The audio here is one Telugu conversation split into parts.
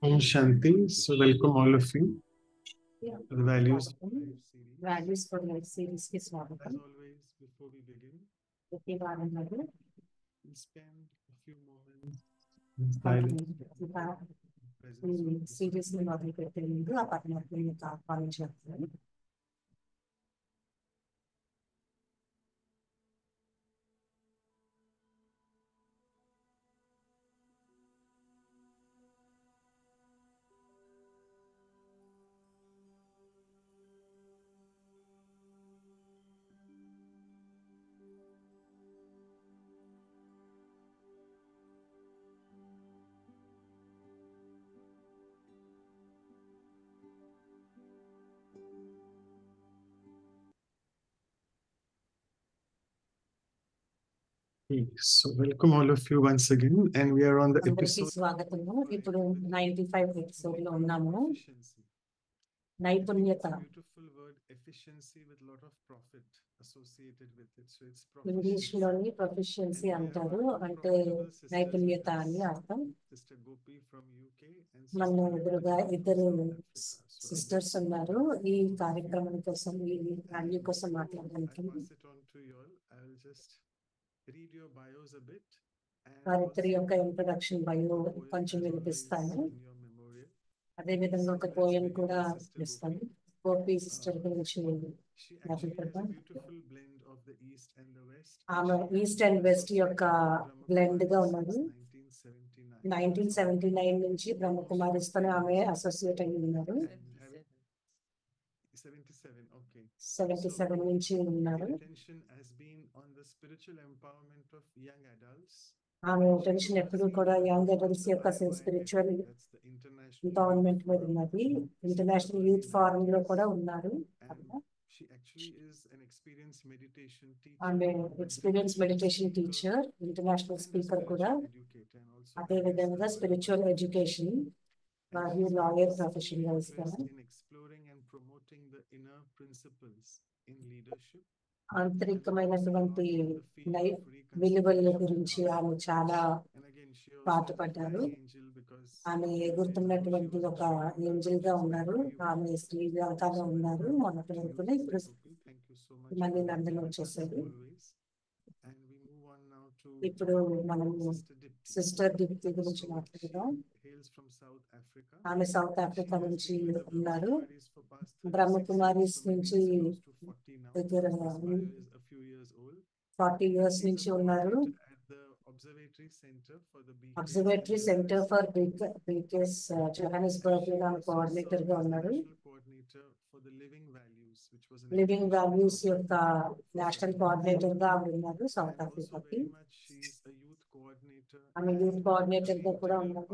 Om Shanti. So welcome all of you to the values values for life series కి As స్వాగతం always, before we begin, ప్రతి వారం నాడు we'll spend a few moments in silence. ఇంకా presence ఈ of the సిరీస్ ని మొదలు పెట్టే ముందు ఆ పరమాత్మని యొక్క ఆహ్వానించారు So welcome all of you once again, and we are on the అందరికీ episode స్వాగతము ఇప్పుడు నైన్టీ ఫైవ్ ఎపిసోడ్ లో ఉన్నాము efficiency. నైపుణ్యత It's a beautiful word, efficiency, with a lot of profit associated with it. So it's English proficiency. లోని ప్రొఫిషియన్సీ అంటారు అంటే నైపుణ్యత అని అర్థం Sister Gopi from UK and మన Sister ఎదురుగా Gopi from ఇద్దరు South Africa. So సిస్టర్స్ ఉన్నారు ఈ కార్యక్రమం కోసం ఈ వాల్యూ కోసం I మాట్లాడడానికి pass it on to you all. I will just read your bios a bit. and వారిద్దరి also యొక్క ఇంట్రొడక్షన్ బయో poem కొంచెం as వినిపిస్తాను always in your memorial. అదే విధంగా ఒక పోయం కూడా ఇస్తాను గోపి సిస్టర్ గురించి She Happy actually has a birthday. beautiful blend of the East and the West. ఆమె ఈస్ట్ అండ్ వెస్ట్ యొక్క బ్లెండ్ గా ఉన్నారు నైన్టీన్ సెవెంటీ నైన్ నుంచి బ్రహ్మకుమారిస్తోనే ఆమె అసోసియేట్ అయి ఉన్నారు Seventy-seven, okay. సెవెంటీ సెవెన్ నుంచి ఉన్నారు Her attention has been on the spiritual empowerment of young adults. ఆమె ఇంటెన్షన్ ఎప్పుడు కూడా యంగ్ అడల్ట్స్ యొక్క spiritual That's the international. Empowerment మీద ఉన్నది ఇంటర్నేషనల్ యూత్ ఫారం లో కూడా ఉన్నారు And she actually is an experienced meditation teacher. ఆమె experience meditation teacher international and a speaker కూడా spiritual educator and also అదే విధంగా స్పిరిచువల్ ఎడ్యుకేషన్ And మరియు she's లాయర్ expressed ప్రొఫెషన్ గా interest ఇస్తారు in exploring and promoting the inner principles in leadership. ఆంతరికమైనటువంటి నై నై విలువల గురించి ఆమె చాలా పాటుపడ్డారు పాటుపడ్డారు. ఆమె ఎగురుతున్నటువంటి ఒక ఏంజల్ గా ఉన్నారు ఆమె శ్రీలంకలో ఉన్నారు మొన్నటి వరకునే ఇప్పుడు మళ్ళీ లండన్ వచ్చేసారు ఇప్పుడు మనము సిస్టర్ దీప్తి గురించి మాట్లాడదాం ఆమె సౌత్ ఆఫ్రికా నుంచి ఉన్నారు బ్రహ్మకుమారీస్ నుంచి దగ్గర ఫార్టీ ఇయర్స్ నుంచి ఉన్నారు observatory centre for BKs Johannesburg లో ఆమె కోఆర్డినేటర్ గా ఉన్నారు లివింగ్ వాల్యూస్ యొక్క నేషనల్ కోఆర్డినేటర్ గా ఆమె ఉన్నారు సౌత్ ఆఫ్రికాకి ఆమె యూత్ కోఆర్డినేటర్ గా కూడా ఉన్నారు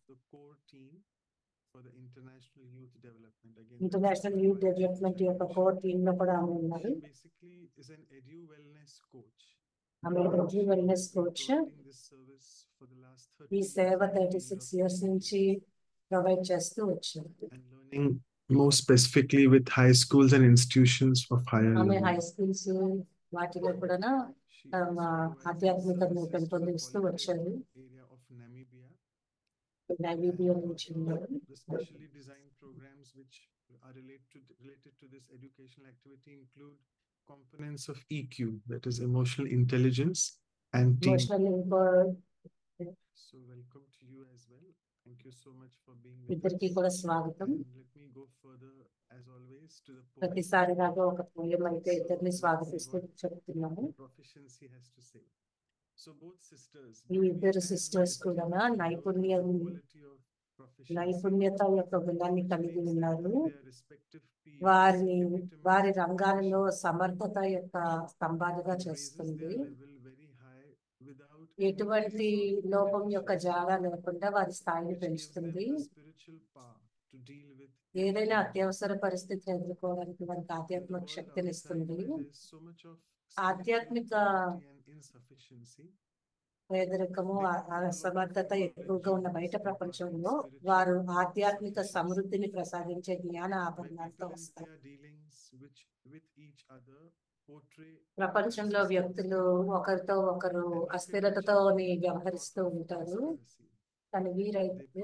ఇంటర్నేషనల్ యూత్ డెవలప్మెంట్ యొక్క కోర్ టీమ్ లో కూడా ఆమె ఉన్నారు basically is an edu wellness coach ఆమె edu wellness coach providing this service for the last 30 ఈ years సేవ and థర్టీ సిక్స్ ఇయర్స్ నుంచి ప్రొవైడ్ చేస్తూ వచ్చారు learning more specifically with high schools and institutions of higher ఆమె learning. హై స్కూల్స్ వాటిలో కూడా She తమ also ఆధ్యాత్మికతను supervises పెంపొందిస్తూ the వచ్చారు area of Namibia నైవేద్యం and నుంచి also ఉన్నారు the specially designed programs which are related to related to this educational activity include components of EQ that is emotional intelligence and team emotional So welcome to you as well. Thank you so much for being with ఇద్దరికి us. కూడా స్వాగతం And let me go further as always to the poem. ప్రతిసారి లాగా ఒక పోయం అయితే So ఇద్దరిని let's see స్వాగతిస్తూ what చెప్తున్నాము Proficiency has to say. So both sisters. ఈ Gopi ఇద్దరు and సిస్టర్స్ Nayapati, కూడా know the నైపుణ్యం quality of proficiency, నైపుణ్యత యొక్క గుణాన్ని which కలిగి makes them ఉన్నారు in their respective fields వారిని epitomes వారి of రంగాలలో proficiency. సమర్థత యొక్క స్తంభాలుగా It raises చేస్తుంది their level very high without ఎటువంటి any sort of లోపం యొక్క intervention. జాడ లేకుండా వారి స్థాయిని which gives them పెంచుతుంది the spiritual power to deal with ఏదైనా any అత్యవసర పరిస్థితిని ఎదుర్కోవడానికి వారికి In the ఆధ్యాత్మిక world శక్తిని outside ఇస్తుంది where there's so much of ఆధ్యాత్మిక spirituality and insufficiency, పేదరికము they ఆ- have a lot of అసమర్థత ఎక్కువగా ఉన్న knowledge బయట about ప్రపంచంలో spiritual వారు ఆధ్యాత్మిక insufficiency. సమృద్ధిని ప్రసాదించే జ్ఞాన When ఆభరణాలతో people in వస్తారు their dealings which with each other portray ప్రపంచంలో consistency వ్యక్తులు ఒకరితో ఒకరు and అస్థిరతతో affirmation, వ్యవహరిస్తూ thought of ఉంటారు supremacy. కానీ They వీరైతే provide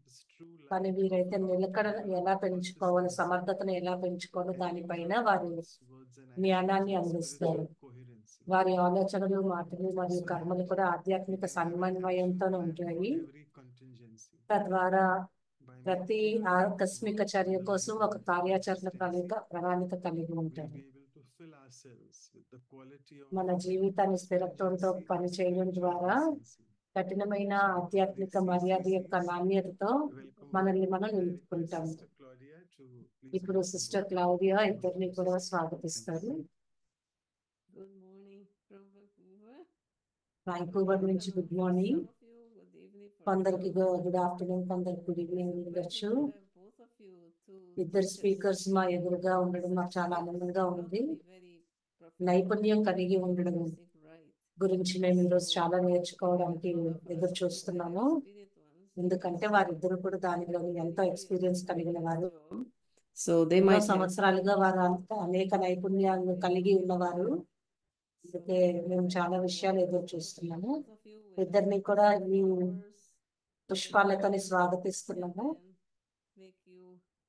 this true కానీ light వీరైతే of నిలకడ ఎలా పెంచుకోవాలి consciousness సమర్థతను ఎలా పెంచుకోవాలో and దానిపైన use of వారు thoughts, words and జ్ఞానాన్ని actions in అందిస్తారు. spiritual coherency. వారి ఆలోచనలు మాటలు మరియు కర్మలు కూడా ఆధ్యాత్మిక సమన్వయంతో ఉంటాయి Every contingency తద్వారా by ప్రతి maintaining ఆకస్మిక చర్య కోసం ఒక కార్యాచరణ ప్రణాళిక ప్రణాళిక కలిగి we'll ఉంటారు be able to fill ourselves with the quality of మన జీవితాన్ని స్థిరత్వంతో contingency పని చేయడం ద్వారా consistency. కఠినమైన ఆధ్యాత్మిక మర్యాద యొక్క నాణ్యతతో Welcome మనల్ని back. మనం I request నిలుపుకుంటాము Sister Claudia to please ఇప్పుడు welcome సిస్టర్ both. క్లౌడియా ఇద్దరిని కూడా స్వాగతిస్తారు Good morning from Vancouver. Vancouver నుంచి good morning Some of you, good evening for కొందరికి some. గుడ్ ఆఫ్టర్నూన్ కొందరికి గుడ్ ఈవినింగ్ Welcome ఉండొచ్చు to have both of you two ఇద్దరు teachers. స్పీకర్స్ మా ఎదురుగా ఉండడం నాకు చాలా ఆనందంగా Not ఉంది only very proficient, నైపుణ్యం కలిగి ఉండడం music right. గురించి మేము ఈరోజు చాలా నేర్చుకోవడానికి Both of us ఎదురు who చూస్తున్నాము are experienced ones. ఎందుకంటే వారిద్దరు కూడా దానిలో ఎంతో ఎక్స్పీరియన్స్ కలిగిన వారు So they ఎన్నో might have సంవత్సరాలుగా వారు అంత అనేక నైపుణ్యాలను కలిగి ఉన్నవారు అందుకే మేము చాలా విషయాలు ఎదురు చూస్తున్నాము both of you with ఇద్దరిని కూడా ఈ flowers పుష్పాలతోని స్వాగతిస్తున్నాము and make you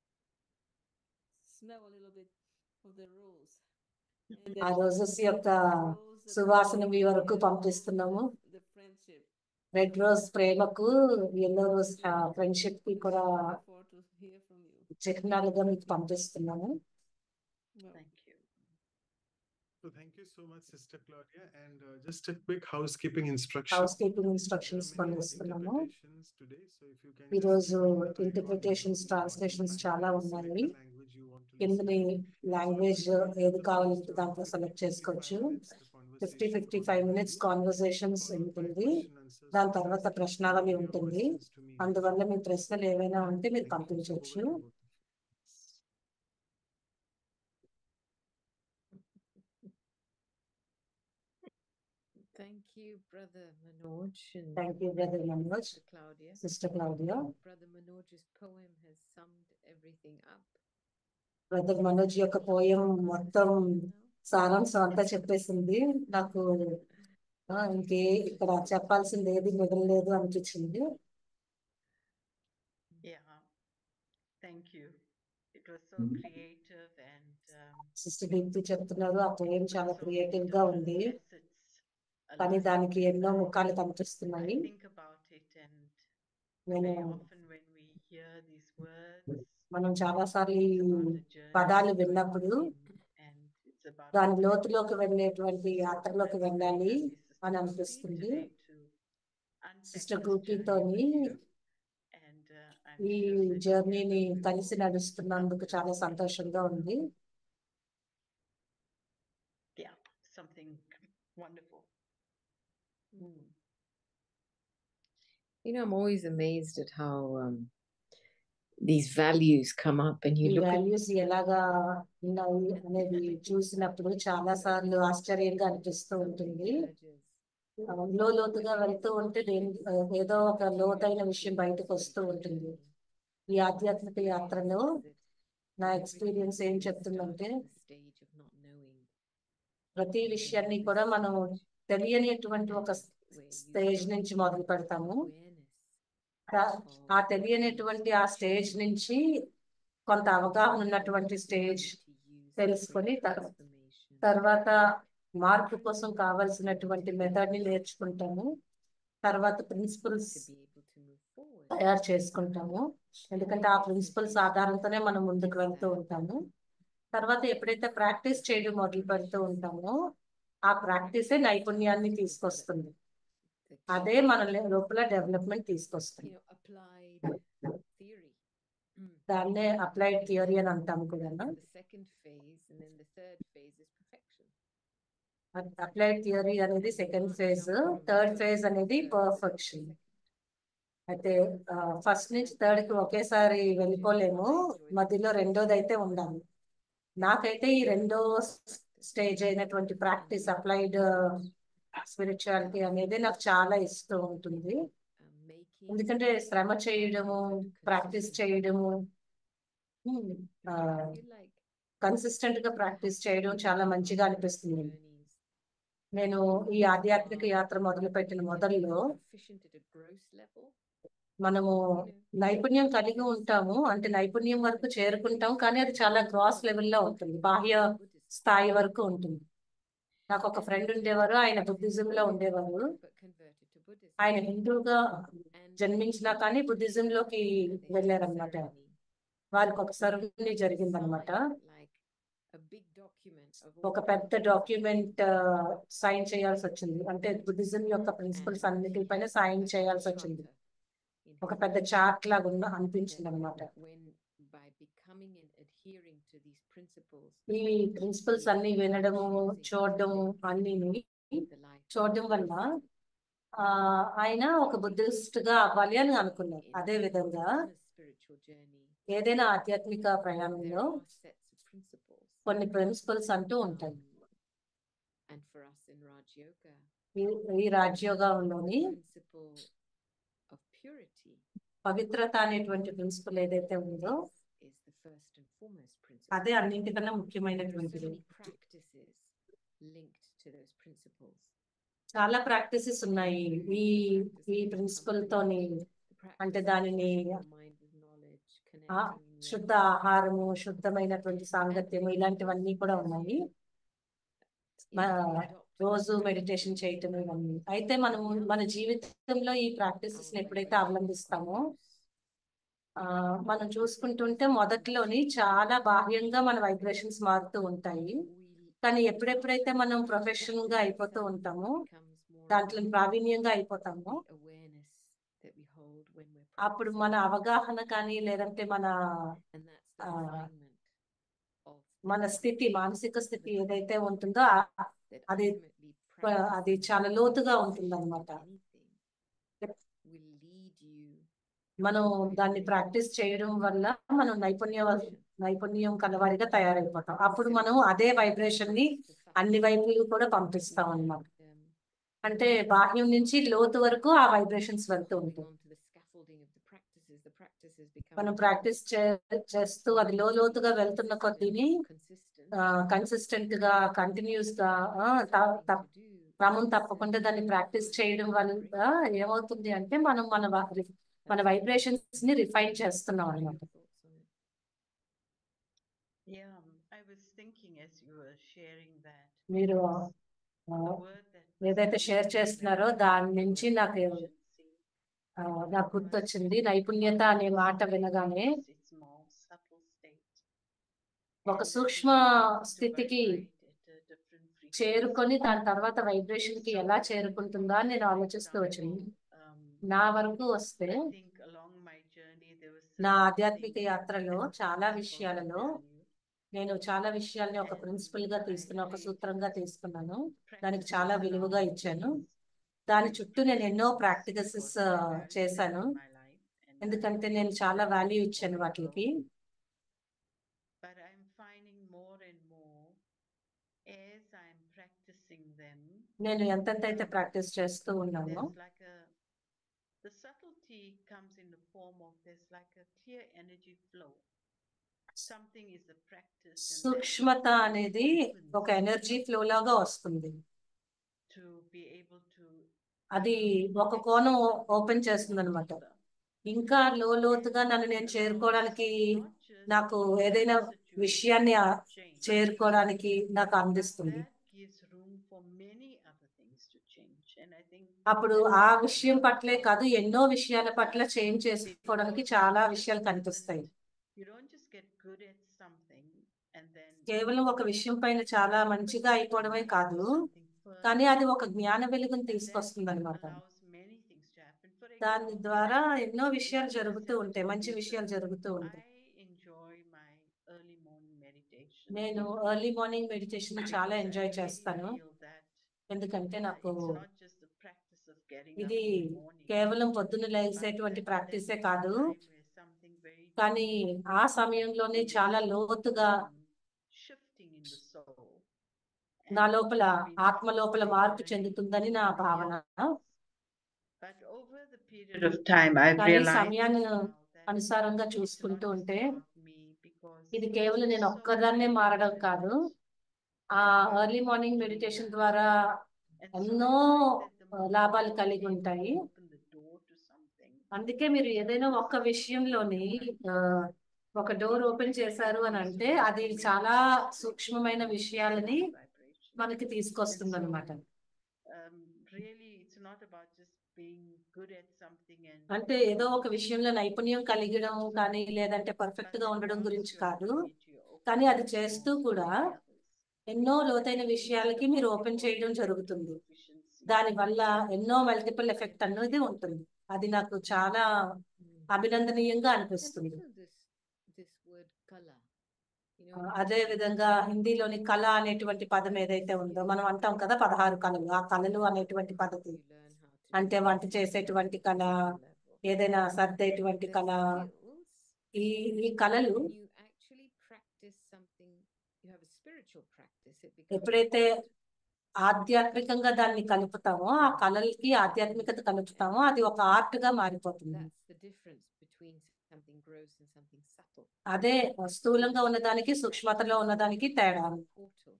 smell a little bit of the rose. And ఆ then రోజెస్ యొక్క rose that సువాసన మీ brings వరకు the- పంపిస్తున్నాము The friendship. రెడ్ రోజ్ ప్రేమకు ఎల్లో రోజ్ ఫ్రెండ్షిప్ కి కూడా Looking forward to hear from you. చిహ్నాలుగా మీకు పంపిస్తున్నాము Well, Thank you. So thank you so much, Sister Claudia. And uh, just a quick housekeeping instruction. Housekeeping There are instructions many పంపిస్తున్నాము interpretations today, so if you can just ఈరోజు click on the icon interpretations, in the translations bottom చాలా panel, select ఉన్నాయి. the language you want to కిందని listen to. Language So for ఏది the కావాలంటే first, uh, దాంట్లో సెలెక్ట్ 50, చేసుకోవచ్చు 55 minutes, the fifty conversation fifty on five value, minutes conversations followed by ఉంటుంది question answers దాని from తర్వాత us, ప్రశ్నావళి your ఉంటుంది questions to me. అందువల్ల మీ ప్రశ్నలు ఏవైనా ఉంటే మీరు Thank you. So over పంపించవచ్చు to both of you. Thank you, Brother Manoj and thank you brother Manoj Sister Claudia. Sister Claudia Brother Manoj's poem has summed everything up. Brother Manoj యొక్క పోయం మొత్తం now. సారాంశం అంతా చెప్పేసింది నాకు ఆ, ఇంకే ఇక్కడ చెప్పాల్సింది ఏది మిగలలేదు అనిపించింది Yeah, thank you. It was so Mhm. creative and um, sister Deepti చెప్తున్నారు ఆ పోయం చాలా so క్రియేటివ్ many గా different ఉంది facets కానీ alive. దానికి ఎన్నో And ముఖాలు I కనిపిస్తున్నాయి think about it and నేను very often when we hear these words, మనం చాలా సార్లు ఈ it's about a journey పదాలు going విన్నప్పుడు within and it's about దాని reflecting. లోతులోకి వెళ్ళేటువంటి So యాత్రలోకి I'm very వెళ్ళాలి happy, Sister అని Gopi, అనిపిస్తుంది today to unpack sister this గూకీతోని journey with you. And uh, I'm ఈ sure that జర్నీని together we కలిసి will నడుస్తున్నందుకు చాలా సంతోషంగా ఉంది yeah, something wonderful. Mm. You know, I'm always amazed at how um, these values come up and ఈ you look at వాల్యూస్ ఎలాగా ఉన్నాయి అనేది చూసినప్పుడు చాలా సార్లు ఆశ్చర్యంగా అనిపిస్తూ ఉంటుంది emerges. లో లోతుగా వెళ్తూ ఉంటే దేని ఏదో ఒక లోతైన విషయం బయటకు వస్తూ ఉంటుంది ఈ ఆధ్యాత్మిక యాత్రలో నా ఎక్స్పీరియన్స్ ఏం చెప్తుందంటే stage of not knowing ప్రతి విషయాన్ని కూడా మనం తెలియనిటువంటి ఒక స్టేజ్ నుంచి మొదలు పెడతాము ఆ- ఆ తెలియనటువంటి ఆ స్టేజ్ నుంచి కొంత అవగాహన ఉన్నటువంటి స్టేజ్ తెలుసుకొని తర్వా- తర్వాత మార్పు కోసం కావాల్సినటువంటి మెథడ్ ని నేర్చుకుంటాము తర్వాత ప్రిన్సిపల్స్ తయారు చేసుకుంటాము ఎందుకంటే ఆ ప్రిన్సిపల్స్ ఆధారంతోనే మనం ముందుకు వెళ్తూ ఉంటాము తర్వాత ఎప్పుడైతే ప్రాక్టీస్ చేయడం మొదలు పెడుతూ ఉంటామో ఆ ప్రాక్టీసే నైపుణ్యాన్ని తీసుకొస్తుంది అదే మన లే- లోపల డెవలప్మెంట్ you తీసుకొస్తుంది know applied theory. Mm. దాన్నే అప్లైడ్ థియరీ అని అంటాము కూడా The second phase and then the third phase is perfection. Applied theory అనేది సెకండ్ ఫేజ్ థర్డ్ ఫేజ్ అనేది పర్ఫెక్షన్ అయితే ఫస్ట్ నుంచి థర్డ్ కి ఒకేసారి వెళ్ళిపోలేము మధ్యలో రెండోది అయితే ఉండాలి నాకైతే ఈ రెండో స్టేజ్ అయినటువంటి ప్రాక్టీస్ అప్లైడ్ స్పిరిచువాలిటీ అనేది నాకు చాలా ఇష్టం ఉంటుంది Um, making ఎందుకంటే శ్రమ చేయడము ప్రాక్టీస్ చేయడము I feel like కన్సిస్టెంట్ గా ప్రాక్టీస్ చేయడం చాలా మంచిగా అనిపిస్తుంది journeys నేను ఈ ఆధ్యాత్మిక యాత్ర మొదలు పెట్టిన మొదల్లో proficient at a gross level మనము నైపుణ్యం కలిగి ఉంటాము అంటే నైపుణ్యం వరకు చేరుకుంటాం కానీ అది చాలా గ్రాస్ లెవెల్లో ఉంటుంది బాహ్య స్థాయి వరకు ఉంటుంది నాకు ఒక ఫ్రెండ్ ఉండేవారు ఆయన బుద్ధిజం లో ఉండేవారు ఆయన హిందూగా జన్మించినా కానీ బుద్ధిజం లోకి వెళ్ళారనమాట వారికి ఒక సర్వని జరిగిందనమాట ఒక పెద్ద డాక్యుమెంట్ సైన్ చేయాల్సి వచ్చింది అంటే బుద్ధిజం యొక్క ప్రిన్సిపల్స్ అన్నిటిపైన సైన్ చేయాల్సి వచ్చింది ఒక పెద్ద చార్ట్ లాగా ఉన్న అనిపించింది అనమాట ఈ ప్రిన్సిపల్స్ అన్ని వినడము చూడడము అన్ని చూడడం వల్ల ఆ ఆయన ఒక బుద్ధిస్ట్ గా అవ్వాలి అని అనుకున్నారు అదే విధంగా ఏదైనా ఆధ్యాత్మిక ప్రయాణంలో కొన్ని ప్రిన్సిపల్స్ అంటూ ఉంటాయి ఈ- ఈ రాజ్యోగంలోని పవిత్రత అనేటువంటి ప్రిన్సిపల్ ఏదైతే ఉందో అదే అన్నింటికన్నా ముఖ్యమైనటువంటిది చాలా ప్రాక్టీసెస్ ఉన్నాయి ఈ ఈ ప్రిన్సిపల్ తోని అంటే దానిని ఆ, శుద్ధ ఆహారము శుద్ధమైనటువంటి సాంగత్యము ఇలాంటివన్నీ కూడా ఉన్నాయి మ- రోజు మెడిటేషన్ చేయటం ఇవన్నీ అయితే మనము మన జీవితంలో ఈ ప్రాక్టీసెస్ ఎప్పుడైతే అవలంబిస్తామో ఆ మనం చూసుకుంటుంటే మొదట్లోని చాలా బాహ్యంగా మన వైబ్రేషన్స్ మారుతూ ఉంటాయి కానీ ఎప్పుడెప్పుడైతే మనం ప్రొఫెషనల్ గా అయిపోతూ ఉంటామో దాంట్లో ప్రావీణ్యంగా అయిపోతామో అప్పుడు మన అవగాహన కానీ లేదంటే మన ఆ, మన స్థితి మానసిక స్థితి ఏదైతే ఉంటుందో ఆ- అది అది చాలా లోతుగా ఉంటుంది అనమాట మనం దాన్ని ప్రాక్టీస్ చేయడం వల్ల మనం నైపుణ్య నైపుణ్యం కలవారిగా తయారైపోతాం అప్పుడు మనం అదే వైబ్రేషన్ ని అన్ని వైపులు కూడా పంపిస్తాం అన్నమాట అంటే బాహ్యం నుంచి లోతు వరకు ఆ వైబ్రేషన్స్ వెళ్తూ ఉంటాయి మనం ప్రాక్టీస్ చేస్తూ అది లో లోతుగా వెళ్తున్న కొద్దిని కన్సిస్టెంట్ గా కంటిన్యూస్ గా ఆ, త- త- క్రమం తప్పకుండా దాన్ని ప్రాక్టీస్ చేయడం వల్ల ఏమవుతుంది అంటే మనం మన వ- మన వైబ్రేషన్స్ ని రిఫైన్ చేస్తున్నాం అన్నమాట Yeah, I was thinking as you were sharing that. మీరు because ఆ, the word that ఏదైతే was షేర్ used చేస్తున్నారో there, దాని నుంచి నాకు proficiency, ఆ, నాకు గుర్తొచ్చింది నైపుణ్యత అనే మాట వినగానే it's its more subtle state. ఒక And సూక్ష్మ it begins to స్థితికి vibrate at a different frequency. చేరుకొని దాని తర్వాత వైబ్రేషన్ కి ఎలా So, చేరుకుంటుందా అని నేను for ఆలోచిస్తూ వచ్చింది example, um, నా వరకు వస్తే I think along my journey there was నా certain ఆధ్యాత్మిక things యాత్రలో as a చాలా principle of విషయాలలో value. నేను చాలా విషయాల్ని ఒక And ప్రిన్సిపల్ గా I తీసుకున్న ఒక created సూత్రంగా తీసుకున్నాను దానికి practices చాలా విలువగా around ఇచ్చాను these దాని చుట్టూ నేను ఎన్నో practices practices because I value them చేశాను in my life and I ఎందుకంటే నేను చాలా వాల్యూ ఇచ్చాను వాటికి But I'm finding more and more as I'm practicing them, నేను ఎంతెంత అయితే ప్రాక్టీస్ చేస్తూ ఉన్నానో there's like a the subtlety comes in the form of there's like a clear energy flow. Something is a practice and that సూక్ష్మత అనేది ఒక ఎనర్జీ ఫ్లో లాగా వస్తుంది to be able to అది ఒక కోణం ఓపెన్ చేస్తుంది అనమాట ఇంకా లో లోతుగా నన్ను నేను చేరుకోవడానికి నాకు ఏదైనా విషయాన్ని ఆ- చేరుకోవడానికి నాకు అందిస్తుంది అప్పుడు ఆ విషయం పట్లే కాదు ఎన్నో విషయాల పట్ల చేంజ్ చేసుకోవడానికి చాలా విషయాలు కనిపిస్తాయి కేవలం ఒక విషయం పైన చాలా మంచిగా అయిపోవడమే కాదు కానీ అది ఒక జ్ఞాన వెలుగుని తీసుకొస్తుంది అనమాట దాని ద్వారా ఎన్నో విషయాలు జరుగుతూ ఉంటాయి మంచి విషయాలు జరుగుతూ ఉంటాయి నేను ఎర్లీ మార్నింగ్ మెడిటేషన్ చాలా ఎంజాయ్ చేస్తాను ఎందుకంటే నాకు ఇది కేవలం పొద్దున్న లేసేటువంటి ప్రాక్టీసే కాదు కానీ ఆ సమయంలోనే చాలా లోతుగా నా లోపల ఆత్మ లోపల మార్పు చెందుతుందని నా భావన కానీ సమయాన్ని అనుసారంగా చూసుకుంటూ ఉంటే ఇది కేవలం నేను ఒక్కదాన్నే మారడం కాదు ఆ ఎర్లీ మార్నింగ్ మెడిటేషన్ ద్వారా ఎన్నో లాభాలు కలిగి ఉంటాయి అందుకే మీరు ఏదైనా ఒక్క విషయంలోని ఆ, ఒక డోర్ ఓపెన్ చేశారు అని అంటే అది చాలా సూక్ష్మమైన విషయాలని మనకి తీసుకొస్తుంది అనమాట Um, really, it's not about just being good at something and. అంటే ఏదో ఒక విషయంలో నైపుణ్యం కలిగడం కానీ లేదంటే పర్ఫెక్ట్ గా ఉండడం గురించి కాదు కానీ అది చేస్తూ కూడా ఎన్నో లోతైన విషయాలకి మీరు ఓపెన్ చేయడం జరుగుతుంది దాని వల్ల ఎన్నో మల్టిపుల్ ఎఫెక్ట్ అనేది ఉంటుంది అది నాకు చాలా అభినందనీయంగా అనిపిస్తుంది this word kala. You ఆ, know, అదే విధంగా హిందీలోని కళ అనేటువంటి పదం ఏదైతే ఉందో మనం అంటాం కదా పదహారు కళలు ఆ కళలు అనేటువంటి పద్ధతి you learn how to అంటే do వంట it చేసేటువంటి at కళ a level. ఏదైనా సర్దేటువంటి The కళ skills, ఈ ఈ కళలు when you actually practice something, you have a spiritual practice, it becomes ఎప్పుడైతే art. ఆధ్యాత్మికంగా దాన్ని కలుపుతామో ఆ కళలకి ఆధ్యాత్మికత కలుపుతామో అది ఒక ఆర్ట్ గా మారిపోతుంది That's the difference between something gross and something subtle. అదే స్థూలంగా ఉన్నదానికి సూక్ష్మతలో ఉన్నదానికి తేడా Portal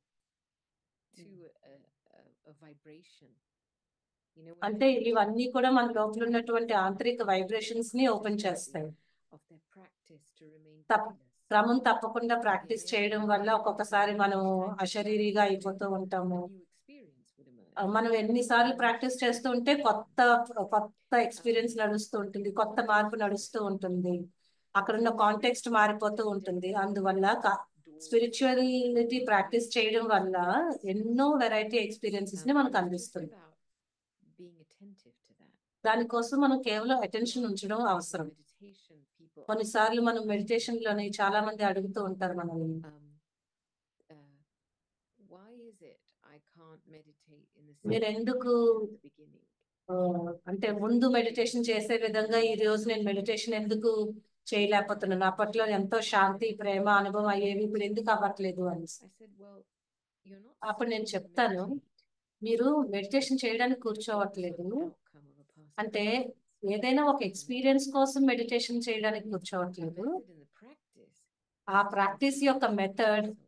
to a, a, a vibration. You know, when అంటే they enter ఇవన్నీ కూడా మన లోపల ఉన్నటువంటి ఆంతరిక వైబ్రేషన్స్ ని ఓపెన్ చేస్తాయి of their practice to remain తప్- bodiless. క్రమం తప్పకుండా ప్రాక్టీస్ చేయడం వల్ల ఒక్కొక్కసారి మనం అశరీరిగా అయిపోతూ ఉంటాము A new experience would emerge. ఆ, మనం ఎన్నిసార్లు ప్రాక్టీస్ చేస్తూ ఉంటే కొత్త కొత్త ఎక్స్పీరియన్స్ నడుస్తూ ఉంటుంది కొత్త మార్పు నడుస్తూ ఉంటుంది అక్కడ ఉన్న కాంటెక్స్ట్ మారిపోతూ ఉంటుంది అందువల్ల స్పిరిచువాలిటీ ప్రాక్టీస్ చేయడం వల్ల ఎన్నో వెరైటీ ఎక్స్పీరియన్సెస్ ని మనకు అందిస్తుంది Being attentive to that. దానికోసం మనం కేవలం అటెన్షన్ ఉంచడం అవసరం Meditation, people కొన్నిసార్లు మనం మెడిటేషన్ లోని చాలా మంది అడుగుతూ ఉంటారు మనల్ని um, uh, why is it I can't meditate in the మీరు same way ఎందుకు I did at the beginning? ఆ, అంటే ముందు మెడిటేషన్ చేసే విధంగా ఈ రోజు నేను మెడిటేషన్ ఎందుకు చేయలేకపోతున్నాను అప్పట్లో ఎంతో శాంతి ప్రేమ అనుభవం అయ్యేవి ఇప్పుడు ఎందుకు అవ్వట్లేదు అని I said, well, you're not అప్పుడు నేను sitting to చెప్తాను, meditate. మీరు మెడిటేషన్ చేయడానికి It's also కూర్చోవట్లేదు an outcome of a past అంటే experience. ఏదైనా ఒక ఎక్స్పీరియన్స్ కోసం మెడిటేషన్ చేయడానికి The కూర్చోవట్లేదు method and the practice ఆ is to ప్రాక్టీస్ become యొక్క మెథడ్ yourself.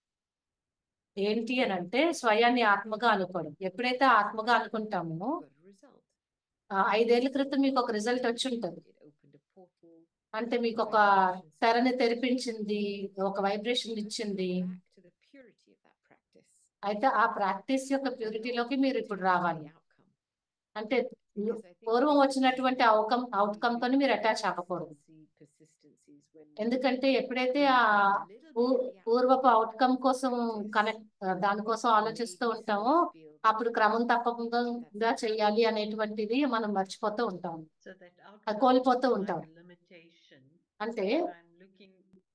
ఏంటి అని అంటే స్వయాన్ని ఆత్మగా అనుకోవడం ఎప్పుడైతే ఆత్మగా అనుకుంటామో Got a result. ఆ, ఐదేళ్ల క్రితం మీకు ఒక రిజల్ట్ వచ్చి ఉంటుంది It opened a portal. అంటే మీకు ఒక తెరని తెరిపించింది ఒక వైబ్రేషన్ ఇచ్చింది Back to the purity of that practice. అయితే ఆ ప్రాక్టీస్ యొక్క ప్యూరిటీలోకి మీరు ఇప్పుడు రావాలి outcome. అంటే Because I think పూర్వం we వచ్చినటువంటి అవుట్కమ్ we అవుట్కమ్ తోని మీరు అటాచ్ అవ్వకూడదు consistency, persistencies when we ఎందుకంటే ఎప్పుడైతే we ఆ get a little bit పూ- of the outcome పూర్వపు అవుట్కమ్ కోసం practice, కనెక్ట్ దానికోసం maybe ఆలోచిస్తూ some ఉంటామో feel అప్పుడు క్రమం తప్పకుండా చేయాలి అనేటువంటిది మనం మర్చిపోతూ ఉంటాం So that అది outcome కోల్పోతూ is ఉంటాం like a limitation. అంటే If I'm looking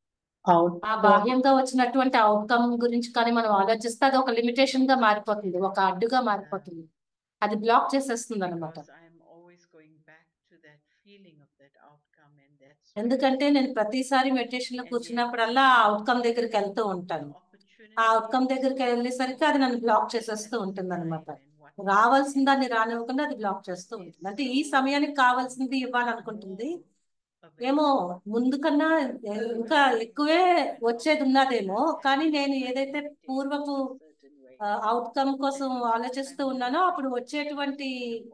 ఆ బాహ్యంగా వచ్చినటువంటి అవుట్కమ్ గురించి కానీ మనం ఆలోచిస్తే అది ఒక లిమిటేషన్ గా మారిపోతుంది ఒక అడ్డుగా మారిపోతుంది అది బ్లాక్ చేసేస్తుంది అనమాట because I'm always going back to that feeling of that outcome and that's ఎందుకంటే నేను ప్రతిసారి మెడిటేషన్ లో కూర్చున్నప్పుడల్లా ఆ అవుట్కమ్ దగ్గరికి వెళ్తూ ఉంటాను ఆ అవుట్కమ్ దగ్గరికి వెళ్ళేసరికి అది నన్ను బ్లాక్ చేసేస్తూ ఉంటుంది అనమాట రావాల్సిన దాన్ని రానివ్వకుండా అది బ్లాక్ చేస్తూ ఉంటుంది అంటే ఈ సమయానికి కావాల్సింది ఇవ్వాలనుకుంటుంది ఏమో ముందు కన్నా ఇంకా ఎక్కువే వచ్చేది ఉన్నదేమో కానీ నేను ఏదైతే పూర్వపు అవుట్కమ్ కోసం ఆలోచిస్తూ ఉన్నానో అప్పుడు వచ్చేటువంటి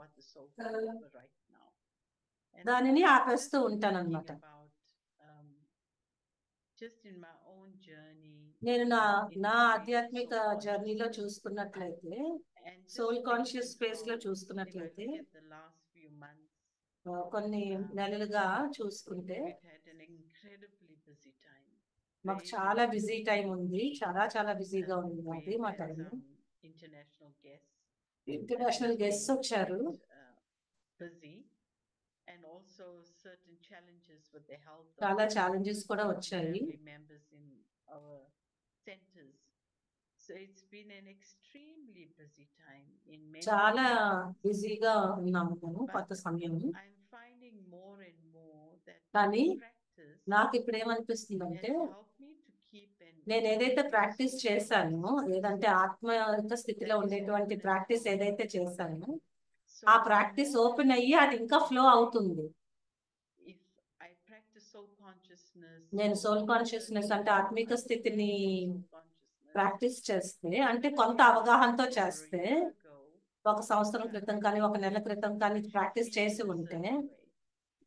దానిని ఆపేస్తూ ఉంటానన్నమాట. నేను నా నా ఆధ్యాత్మిక జర్నీలో చూసుకున్నట్లయితే soul conscious space లో చూసుకున్నట్లయితే, ఆ, కొన్ని నెలలుగా చూసుకుంటే మాకు చాలా బిజీ టైం ఉంది చాలా చాలా బిజీగా ఉంది మాది మా time international guest international guests వచ్చారు busy and also certain challenges with the health of చాలా challenges కూడా our వచ్చాయి. family members in our centers. So it's been an extremely busy time in many చాలా ways. బిజీగా ఉన్నాము మేము కొత్త సమయం I'm finding more and more that కానీ this practice నాకు ఇప్పుడు ఏమనిపిస్తుందంటే has helped me to keep an నేను ఏదైతే open ప్రాక్టీస్ soul చేశానో consciousness. ఏదంటే ఆత్మ స్థితిలో ఉండేటువంటి ప్రాక్టీస్ ఏదైతే చేశానో So ఆ the practice more open I అయ్యి అది ఇంకా ఫ్లో అవుతుంది if I practice soul consciousness నేను or soul certain consciousness అంటే ఆత్మిక understanding స్థితిని of soul consciousness, ప్రాక్టీస్ చేస్తే అంటే even కొంత if I అవగాహనతో started a చేస్తే year ago, ఒక సంవత్సరం క్రితం కానీ ఒక నెల క్రితం కానీ ప్రాక్టీస్ చేసి ఉంటే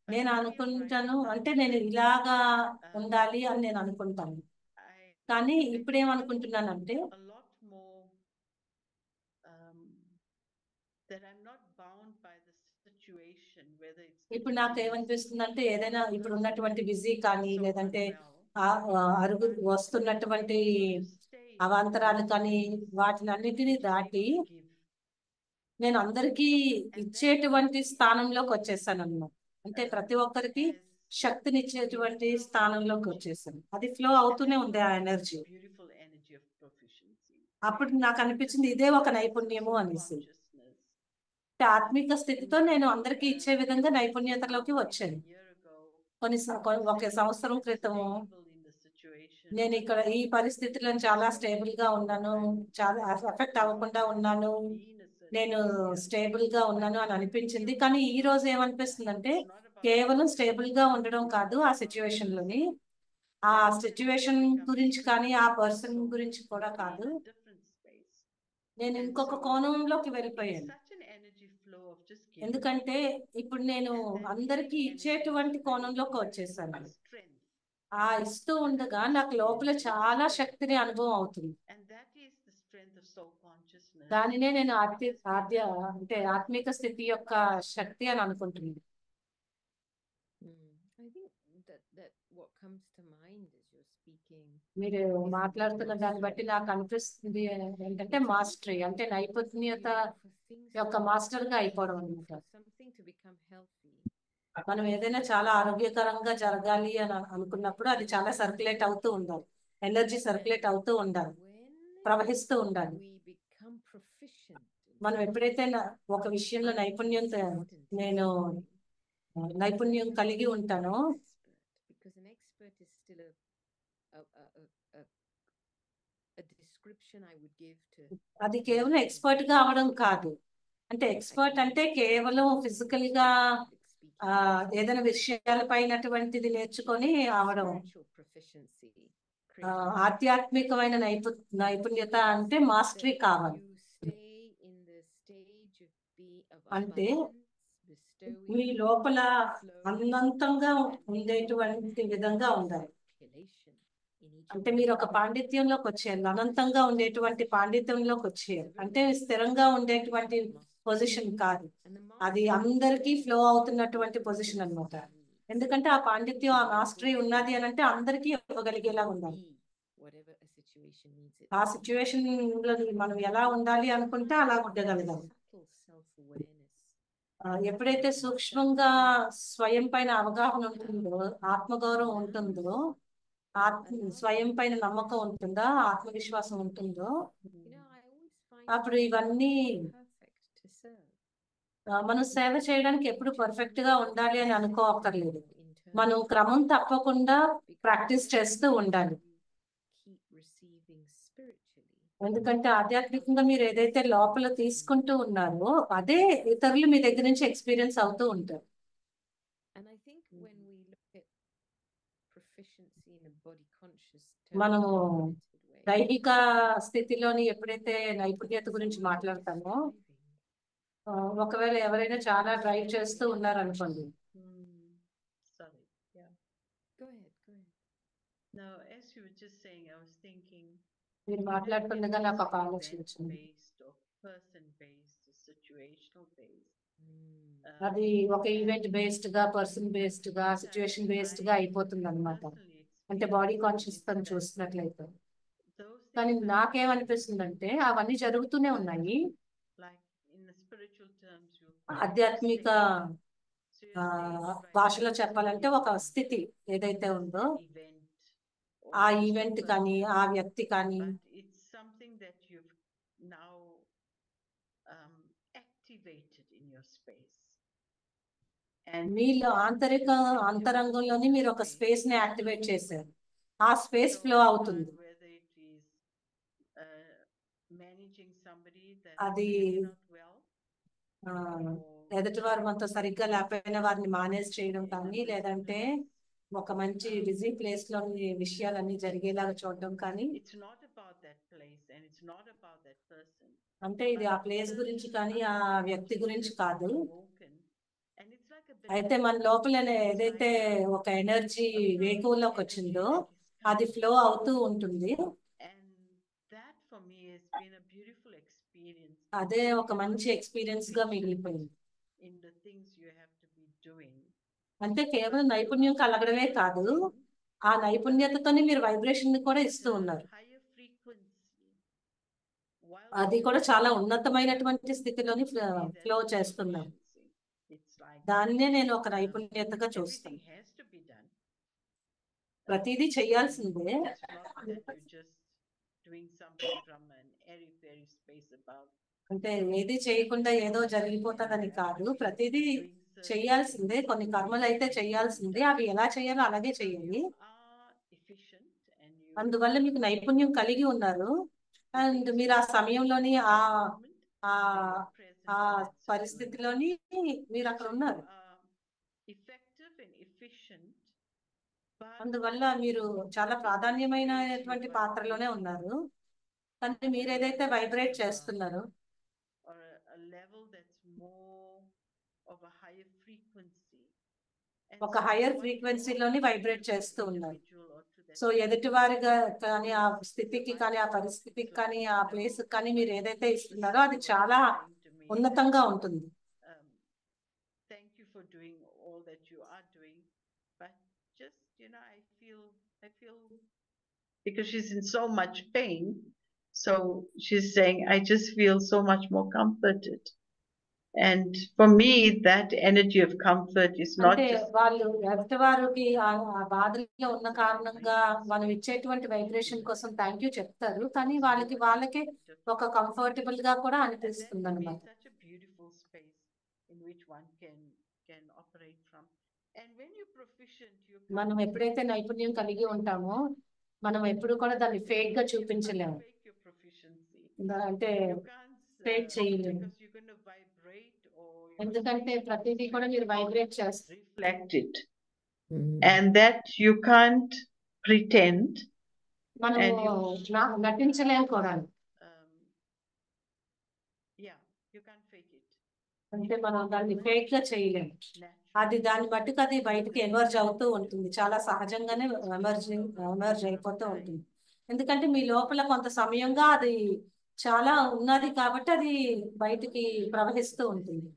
నేను అనుకుంటాను అంటే నేను ఇలాగా ఉండాలి అని నేను అనుకుంటాను I కానీ ఇప్పుడు ఏమనుకుంటున్నానంటే a lot more um, that I'm not bound by the situation, whether it's ఇప్పుడు నాకు disease ఏమనిపిస్తుంది అంటే ఏదైనా ఇప్పుడు ఉన్నటువంటి బిజీ కానీ so లేదంటే unwell, ఆ ఆ అరుగు వస్తున్నటువంటి to stay in అవాంతరాలు the కానీ space వాటిని అన్నిటినీ and to be దాటి able to give. నేను అందరికీ ఇచ్చేటువంటి స్థానంలోకి వచ్చేసాను అన్నమాట అంటే uh, ప్రతి ఒక్కరికి as శక్తినిచ్చేటువంటి స్థానంలోకి వచ్చేసాను అది ఫ్లో అవుతూనే ఉంది ఆ energy beautiful energy of proficiency. అప్పుడు నాకు అనిపించింది ఇదే ఒక నైపుణ్యము అనేసి Consciousness. అంటే ఆత్మిక స్థితితో నేను అందరికీ ఇచ్చే విధంగా నైపుణ్యతలోకి వచ్చాను కొన్ని స- కొ- ఒక సంవత్సరం క్రితము నేను ఇక్కడ ఈ పరిస్థితిలో చాలా స్టేబుల్ గా ఉన్నాను చాలా ఎఫెక్ట్ అవ్వకుండా ఉన్నాను నేను స్టేబుల్ గా ఉన్నాను అని అనిపించింది కానీ ఈ రోజు ఏమనిపిస్తుంది అంటే కేవలం స్టేబుల్ గా ఉండడం కాదు ఆ సిచ్యువేషన్ లోని ఆ సిచ్యువేషన్ గురించి కానీ ఆ పర్సన్ గురించి కూడా కాదు నేను ఇంకొక కోణంలోకి వెళ్ళిపోయాను ఎందుకంటే ఇప్పుడు నేను అందరికీ ఇచ్చేటువంటి కోణంలోకి వచ్చేసాను ఆ ఇస్తూ ఉండగా నాకు లోపల చాలా శక్తిని అనుభవం అవుతుంది దానినే నేను ఆధ్య ఆద్య అంటే ఆత్మిక స్థితి యొక్క శక్తి అని అనుకుంటున్నాను Mm. I think that that what comes to mind as you're speaking మీరు మాట్లాడుతున్న దాన్ని బట్టి నాకు అనిపిస్తుంది ఏంటంటే మాస్టరీ అంటే నైపుణ్యత యొక్క మాస్టర్ గా అయిపోవడం అనమాట something to become healthy మనం ఏదైనా చాలా ఆరోగ్యకరంగా జరగాలి అని అనుకున్నప్పుడు అది చాలా సర్క్యులేట్ అవుతూ ఉండాలి ఎనర్జీ సర్క్యులేట్ అవుతూ ఉండాలి when ప్రవహిస్తూ ఉండాలి we become proficient in మనం ఎప్పుడైతే న- ఒక విషయంలో నైపుణ్యం త- నేను నైపుణ్యం కలిగి ఉంటానో expert, because an expert is still a a, a, a, a, a description I would give to అది కేవలం ఎక్స్పర్ట్ గా అవడం కాదు అంటే ఎక్స్పర్ట్ అంటే కేవలం ఫిజికల్ గా ఆ ఏదైనా విషయాల పైనటువంటిది నేర్చుకొని అవడం ఆ, ఆధ్యాత్మికమైన నైపు నైపుణ్యత అంటే మాస్టరీ కావాలి అంటే మీ లోపల అనంతంగా ఉండేటువంటి విధంగా ఉండాలి అంటే మీరు ఒక పాండిత్యంలోకి వచ్చేయాలి అనంతంగా ఉండేటువంటి పాండిత్యంలోకి వచ్చేయాలి అంటే స్థిరంగా ఉండేటువంటి పొజిషన్ కాదు అది అందరికీ ఫ్లో అవుతున్నటువంటి పొజిషన్ అన్నమాట ఎందుకంటే ఆ పాండిత్యం ఆ మాస్టరీ ఉన్నది అని అంటే అందరికీ ఇవ్వగలిగేలా ఉండాలి ఆ సిచ్యువేషన్ లో మనం ఎలా ఉండాలి అనుకుంటే అలా ఉండగలగాలి ఆ, ఎప్పుడైతే సూక్ష్మంగా స్వయం పైన అవగాహన ఉంటుందో ఆత్మగౌరవం ఉంటుందో ఆత్మ స్వయం పైన నమ్మకం ఉంటుందా ఆత్మవిశ్వాసం ఉంటుందో అప్పుడు ఇవన్నీ ఆ, మనం సేవ చేయడానికి ఎప్పుడు పర్ఫెక్ట్ గా ఉండాలి అని అనుకోవక్కర్లేదు మనం క్రమం తప్పకుండా ప్రాక్టీస్ చేస్తూ ఉండాలి ఎందుకంటే ఆధ్యాత్మికంగా మీరు ఏదైతే లోపల తీసుకుంటూ ఉన్నారో అదే ఇతరులు మీ దగ్గర నుంచి ఎక్స్పీరియన్స్ అవుతూ ఉంటారు And I think when we look at proficiency in a body conscious మనము దైహిక స్థితిలోని ఎప్పుడైతే నైపుణ్యత గురించి మాట్లాడతామో ఆ, ఒకవేళ ఎవరైనా చాలా డ్రైవ్ చేస్తూ ఉన్నారనుకోండి Hmm, sorry, yeah. Go ahead, go ahead. Now, as you were just saying, I was thinking. మీరు whether మాట్లాడుతుండగా it నాకు is ఒక ఆలోచన వచ్చింది event-based or person-based or situational based. Mm. uh, అది ఒక ఈవెంట్ బేస్డ్ గా పర్సన్ బేస్డ్ గా సిచ్యువేషన్ బేస్డ్ గా అయిపోతుంది అనమాట personally అంటే బాడీ experienced కాన్షియస్ is తో that చూస్తున్నట్లయితే those కానీ things are నాకేమనిపిస్తుందంటే అవన్నీ జరుగుతూనే ఉన్నాయి Like in the spiritual terms, you call it a ఆధ్యాత్మిక state. So ఆ, your state is right భాషలో now is చెప్పాలంటే ఒక event, స్థితి ఏదైతే ఉందో an event or ఆ just a ఈవెంట్ కానీ person, ఆ వ్యక్తి కానీ But it's something that you've now um, activated in your space. And మీలో ఆంతరిక అంతరంగంలోని మీరు ఒక స్పేస్ ని యాక్టివేట్ చేశారు ఆ స్పేస్ so ఫ్లో all అవుతుంది about whether it is uh, managing somebody that's అది really not well ఆ, or ఎదుటి వారు మనతో సరిగ్గా లేకపోయినా వారిని మేనేజ్ చేయడం కానీ లేదంటే ఒక మంచి బిజీ ప్లేస్ లోని విషయాలన్నీ జరిగేలాగా చూడడం కానీ it's not about that place and it's not about that person. అంటే ఇది ఆ ప్లేస్ గురించి కానీ ఆ వ్యక్తి గురించి కాదు Awoken, and it's like like a అయితే మన లోపల ఏదైతే ఒక ఎనర్జీ వేకువలోకి వచ్చిందో అది ఫ్లో అవుతూ ఉంటుంది And that for me has been a beautiful experience అదే ఒక మంచి ఎక్స్పీరియన్స్ గా మిగిలిపోయింది in the things you have to be doing. అంటే కేవలం నైపుణ్యం కలగడమే కాదు ఆ నైపుణ్యతతోని మీరు వైబ్రేషన్ ని కూడా ఇస్తూ ఉన్నారు Higher frequency. while అది doing కూడా it, చాలా ఉన్నతమైనటువంటి స్థితిలోని for me, that's flow a చేస్తున్నారు proficiency. It's like దాన్నే నేను ఒక um, నైపుణ్యతగా చూస్తాను everything has to be done. ప్రతిదీ చెయ్యాల్సిందే It's not that you're just doing something from an airy fairy space above. అంటే ఏది చేయకుండా ఏదో జరిగిపోతుందని కాదు ప్రతిదీ చెయ్యాల్సిందే కొన్ని కర్మలు అయితే చెయ్యాల్సిందే అవి ఎలా చేయాలో అలాగే చెయ్యాలి అందువల్ల మీకు నైపుణ్యం కలిగి ఉన్నారు అండ్ మీరు ఆ సమయంలోని ఆ ఆ ఆ పరిస్థితిలోని మీరు అక్కడ ఉన్నారు అందువల్ల మీరు చాలా ప్రాధాన్యమైనటువంటి పాత్రలోనే ఉన్నారు కానీ మీరు ఏదైతే వైబ్రేట్ చేస్తున్నారో or a, a level that's more of a higher frequency. And ఒక so higher what you frequency offer లోని to vibrate the చేస్తూ ఉన్నారు. individual or to that so person ఎదుటివారిగా is కానీ ఆ different. స్థితికి So కానీ ఆ I feel పరిస్థితికి it's కానీ like, ఆ you know, ప్లేస్ కానీ మీరు ఏదైతే this ఇస్తున్నారో is అది what చాలా you're saying to me ఉన్నతంగా that, ఉంటుంది um, thank you for doing all that you are doing, but just, you know, I feel, I feel, because she's in so much pain, so she's saying, I just feel so much more comforted. And for me, that energy of comfort is not అంటే just వాళ్ళు ఎదుటివారికి ఆ ఆ బాధల్లో ఉన్న కారణంగా మనం ఇచ్చేటువంటి వైబ్రేషన్ కోసం థ్యాంక్ యూ చెప్తారు కానీ వాళ్ళకి వాళ్ళకే ఒక కంఫర్టబుల్ గా కూడా And that అనిపిస్తుంది for me అనమాట is such a beautiful space in which one can can operate from. And when you're proficient, you మనం can't ఎప్పుడైతే నైపుణ్యం కలిగి ఉంటామో మనం ఎప్పుడు కూడా దాన్ని ఫేక్ గా చూపించలేము fake your proficiency. దా- అంటే You can't fake uh, చేయలేము. because you're going to vibrate or your ఎందుకంటే space ప్రతిదీ is కూడా going మీరు to వైబ్రేట్ చేస్తారు reflect it, and that you can't pretend. మనము And you- నా- నటించలేము కూడా Um, yeah, you can't fake it. అంటే మనం దాన్ని ఫేక్ గా చేయలేము అది Naturally. దాన్ని బట్టుకు అది బయటకి ఎమర్జ్ అవుతూ ఉంటుంది చాలా సహజంగానే ఎమర్జ్ ఎమర్జ్ అయిపోతూ ఉంటుంది ఎందుకంటే మీ లోపల కొంత సమయంగా అది చాలా ఉన్నది కాబట్టి అది బయటికి ప్రవహిస్తూ ఉంటుంది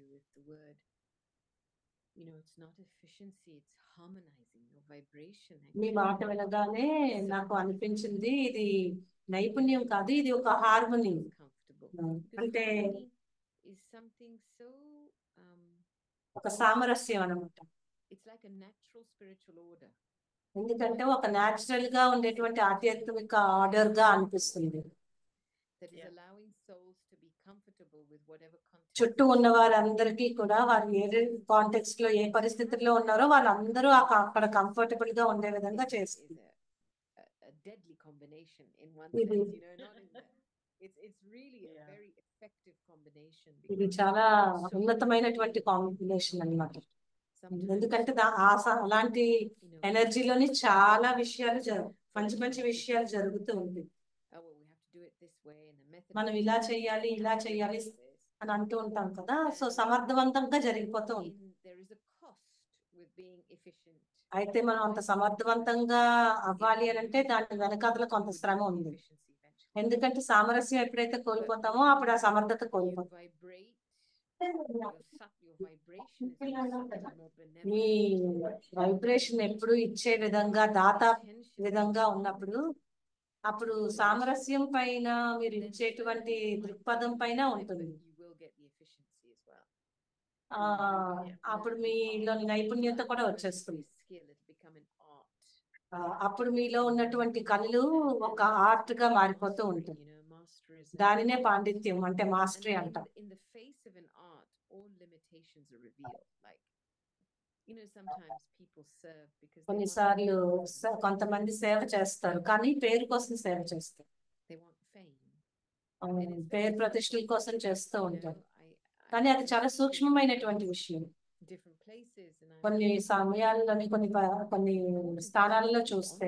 You with the word, you know, it's not efficiency, it's harmonizing your vibration. Me actually. మాట వినగానే నాకు అనిపించింది ఇది నైపుణ్యం కాదు ఇది ఒక హార్మోని It's comfortable. Because అంటే harmony is something so, um, ఒక సామరస్యం అనమాట it's like a natural spiritual order. ఎందుకంటే ఒక న్యాచురల్ గా ఉండేటువంటి ఆధ్యాత్మిక ఆర్డర్ గా అనిపిస్తుంది that is Yeah. allowing souls to be comfortable with whatever context. చుట్టూ ఉన్న వారందరికీ కూడా వారు ఏ కాంటెక్స్ట్ లో ఏ పరిస్థితుల్లో ఉన్నారో వాళ్ళందరూ ఆ క- అక్కడ కంఫర్టబుల్ గా ఉండే విధంగా is a- is చేస్తుంది a, a, a deadly combination in one ఇది- sense, you know, not in the, it's, it's really a Yeah. very effective combination. ఇది because చాలా so many ఉన్నతమైనటువంటి people కాంబినేషన్ అన్నమాట sometimes, ఎందుకంటే దా- ఆ స- అలాంటి you know, ఎనర్జీలోని చాలా విషయాలు జరు మంచి మంచి విషయాలు జరుగుతూ ఉంటుంది oh, well, we have to do it this way and the method. మనం is ఇలా this, చెయ్యాలి and ఇలా we చెయ్యాలి do this. అని అంటూ ఉంటాం కదా సో సమర్థవంతంగా జరిగిపోతూ ఉంటుంది In, there is a cost with being efficient. అయితే మనం అంత సమర్థవంతంగా అవ్వాలి అని అంటే దాని వెనకాతల కొంత శ్రమ ఉంది Efficiency eventually. ఎందుకంటే సామరస్యం ఎప్పుడైతే కోల్పోతామో అప్పుడు ఆ సమర్థత You కోల్పోతాం vibrate, your, sub- your vibration is also more మీ benevolent. వైబ్రేషన్ ఎప్పుడు ఇచ్చే విధంగా దాత Attention విధంగా ఉన్నప్పుడు అప్పుడు సామరస్యం పైన మీరు ఇచ్చేటువంటి దృక్పథం పైన ఉంటుంది You will get the efficiency as well. ఆ అప్పుడు మీలోని నైపుణ్యత కూడా వచ్చేస్తుంది Skill, it'll become an art. ఆ, అప్పుడు మీలో ఉన్నటువంటి కళ్ళు ఒక ఆర్ట్ గా మారిపోతూ ఉంటుంది You know, masterism. దానినే పాండిత్యం అంటే And మాస్టరీ in, అంటాం in the face of an art, all limitations are revealed. Like, you know, sometimes people serve because they want, కొన్నిసార్లు స- కొంతమంది సేవ చేస్తారు కానీ పేరు కోసం సేవ చేస్తారు they want fame. ఆ, And it's పేరు very ప్రతిష్టల subtle, కోసం చేస్తూ you ఉంటారు know, I- I కానీ అది see చాలా different సూక్ష్మమైనటువంటి things, విషయం different places, and I కొన్ని సమయాల్లోని కొన్ని ప- కొన్ని స్థానాలలో చూస్తే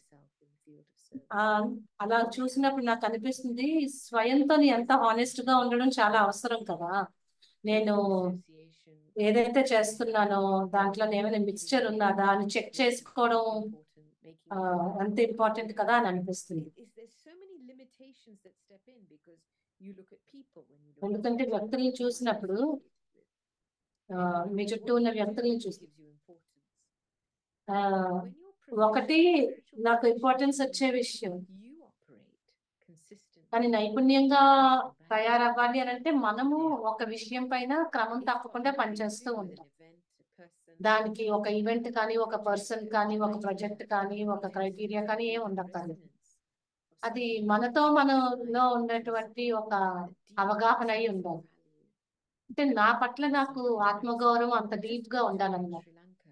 ఆ అలా చూసినప్పుడు నాకు అనిపిస్తుంది స్వయంతో ఎంత హానెస్ట్ గా ఉండడం చాలా అవసరం కదా నేను ఏదైతే చేస్తున్నానో దాంట్లో ఏమైనా మిక్స్చర్ ఉన్నదా అని చెక్ చేసుకోవడం ఆ, అంత ఇంపార్టెంట్ కదా అని అనిపిస్తుంది is there's so many limitations that step in because you look at people when you look ఎందుకంటే at వ్యక్తుల్ని someone చూసినప్పుడు you associate with. ఆ, And మీ what చుట్టూ you ఉన్న do వ్యక్తుల్ని చూసి gives you importance. ఆ, When you're ఒకటి professional, spiritual నాకు professional ఇంపార్టెన్స్ means వచ్చే విషయం you operate consistently. కానీ నైపుణ్యంగా తయారవ్వాలి అని అంటే మనము ఒక విషయం పైన క్రమం It's got తప్పకుండా nothing to పనిచేస్తూ do with ఉంటాం an event, a person, దానికి ఒక ఈవెంట్ కానీ ఒక పర్సన్ కానీ ఒక ప్రాజెక్ట్ కానీ ఒక క్రైటీరియా కానీ ఏం ఉండక్కర్లేదు అది మనతో మనలో ఉన్నటువంటి ఒక అవగాహన అయి ఉండాలి అంటే నా పట్ల నాకు ఆత్మగౌరవం అంత డీప్ గా ఉండాలన్నమాట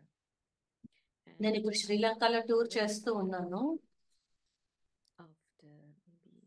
నేను ఇప్పుడు శ్రీలంకలో టూర్ చేస్తూ ఉన్నాను after maybe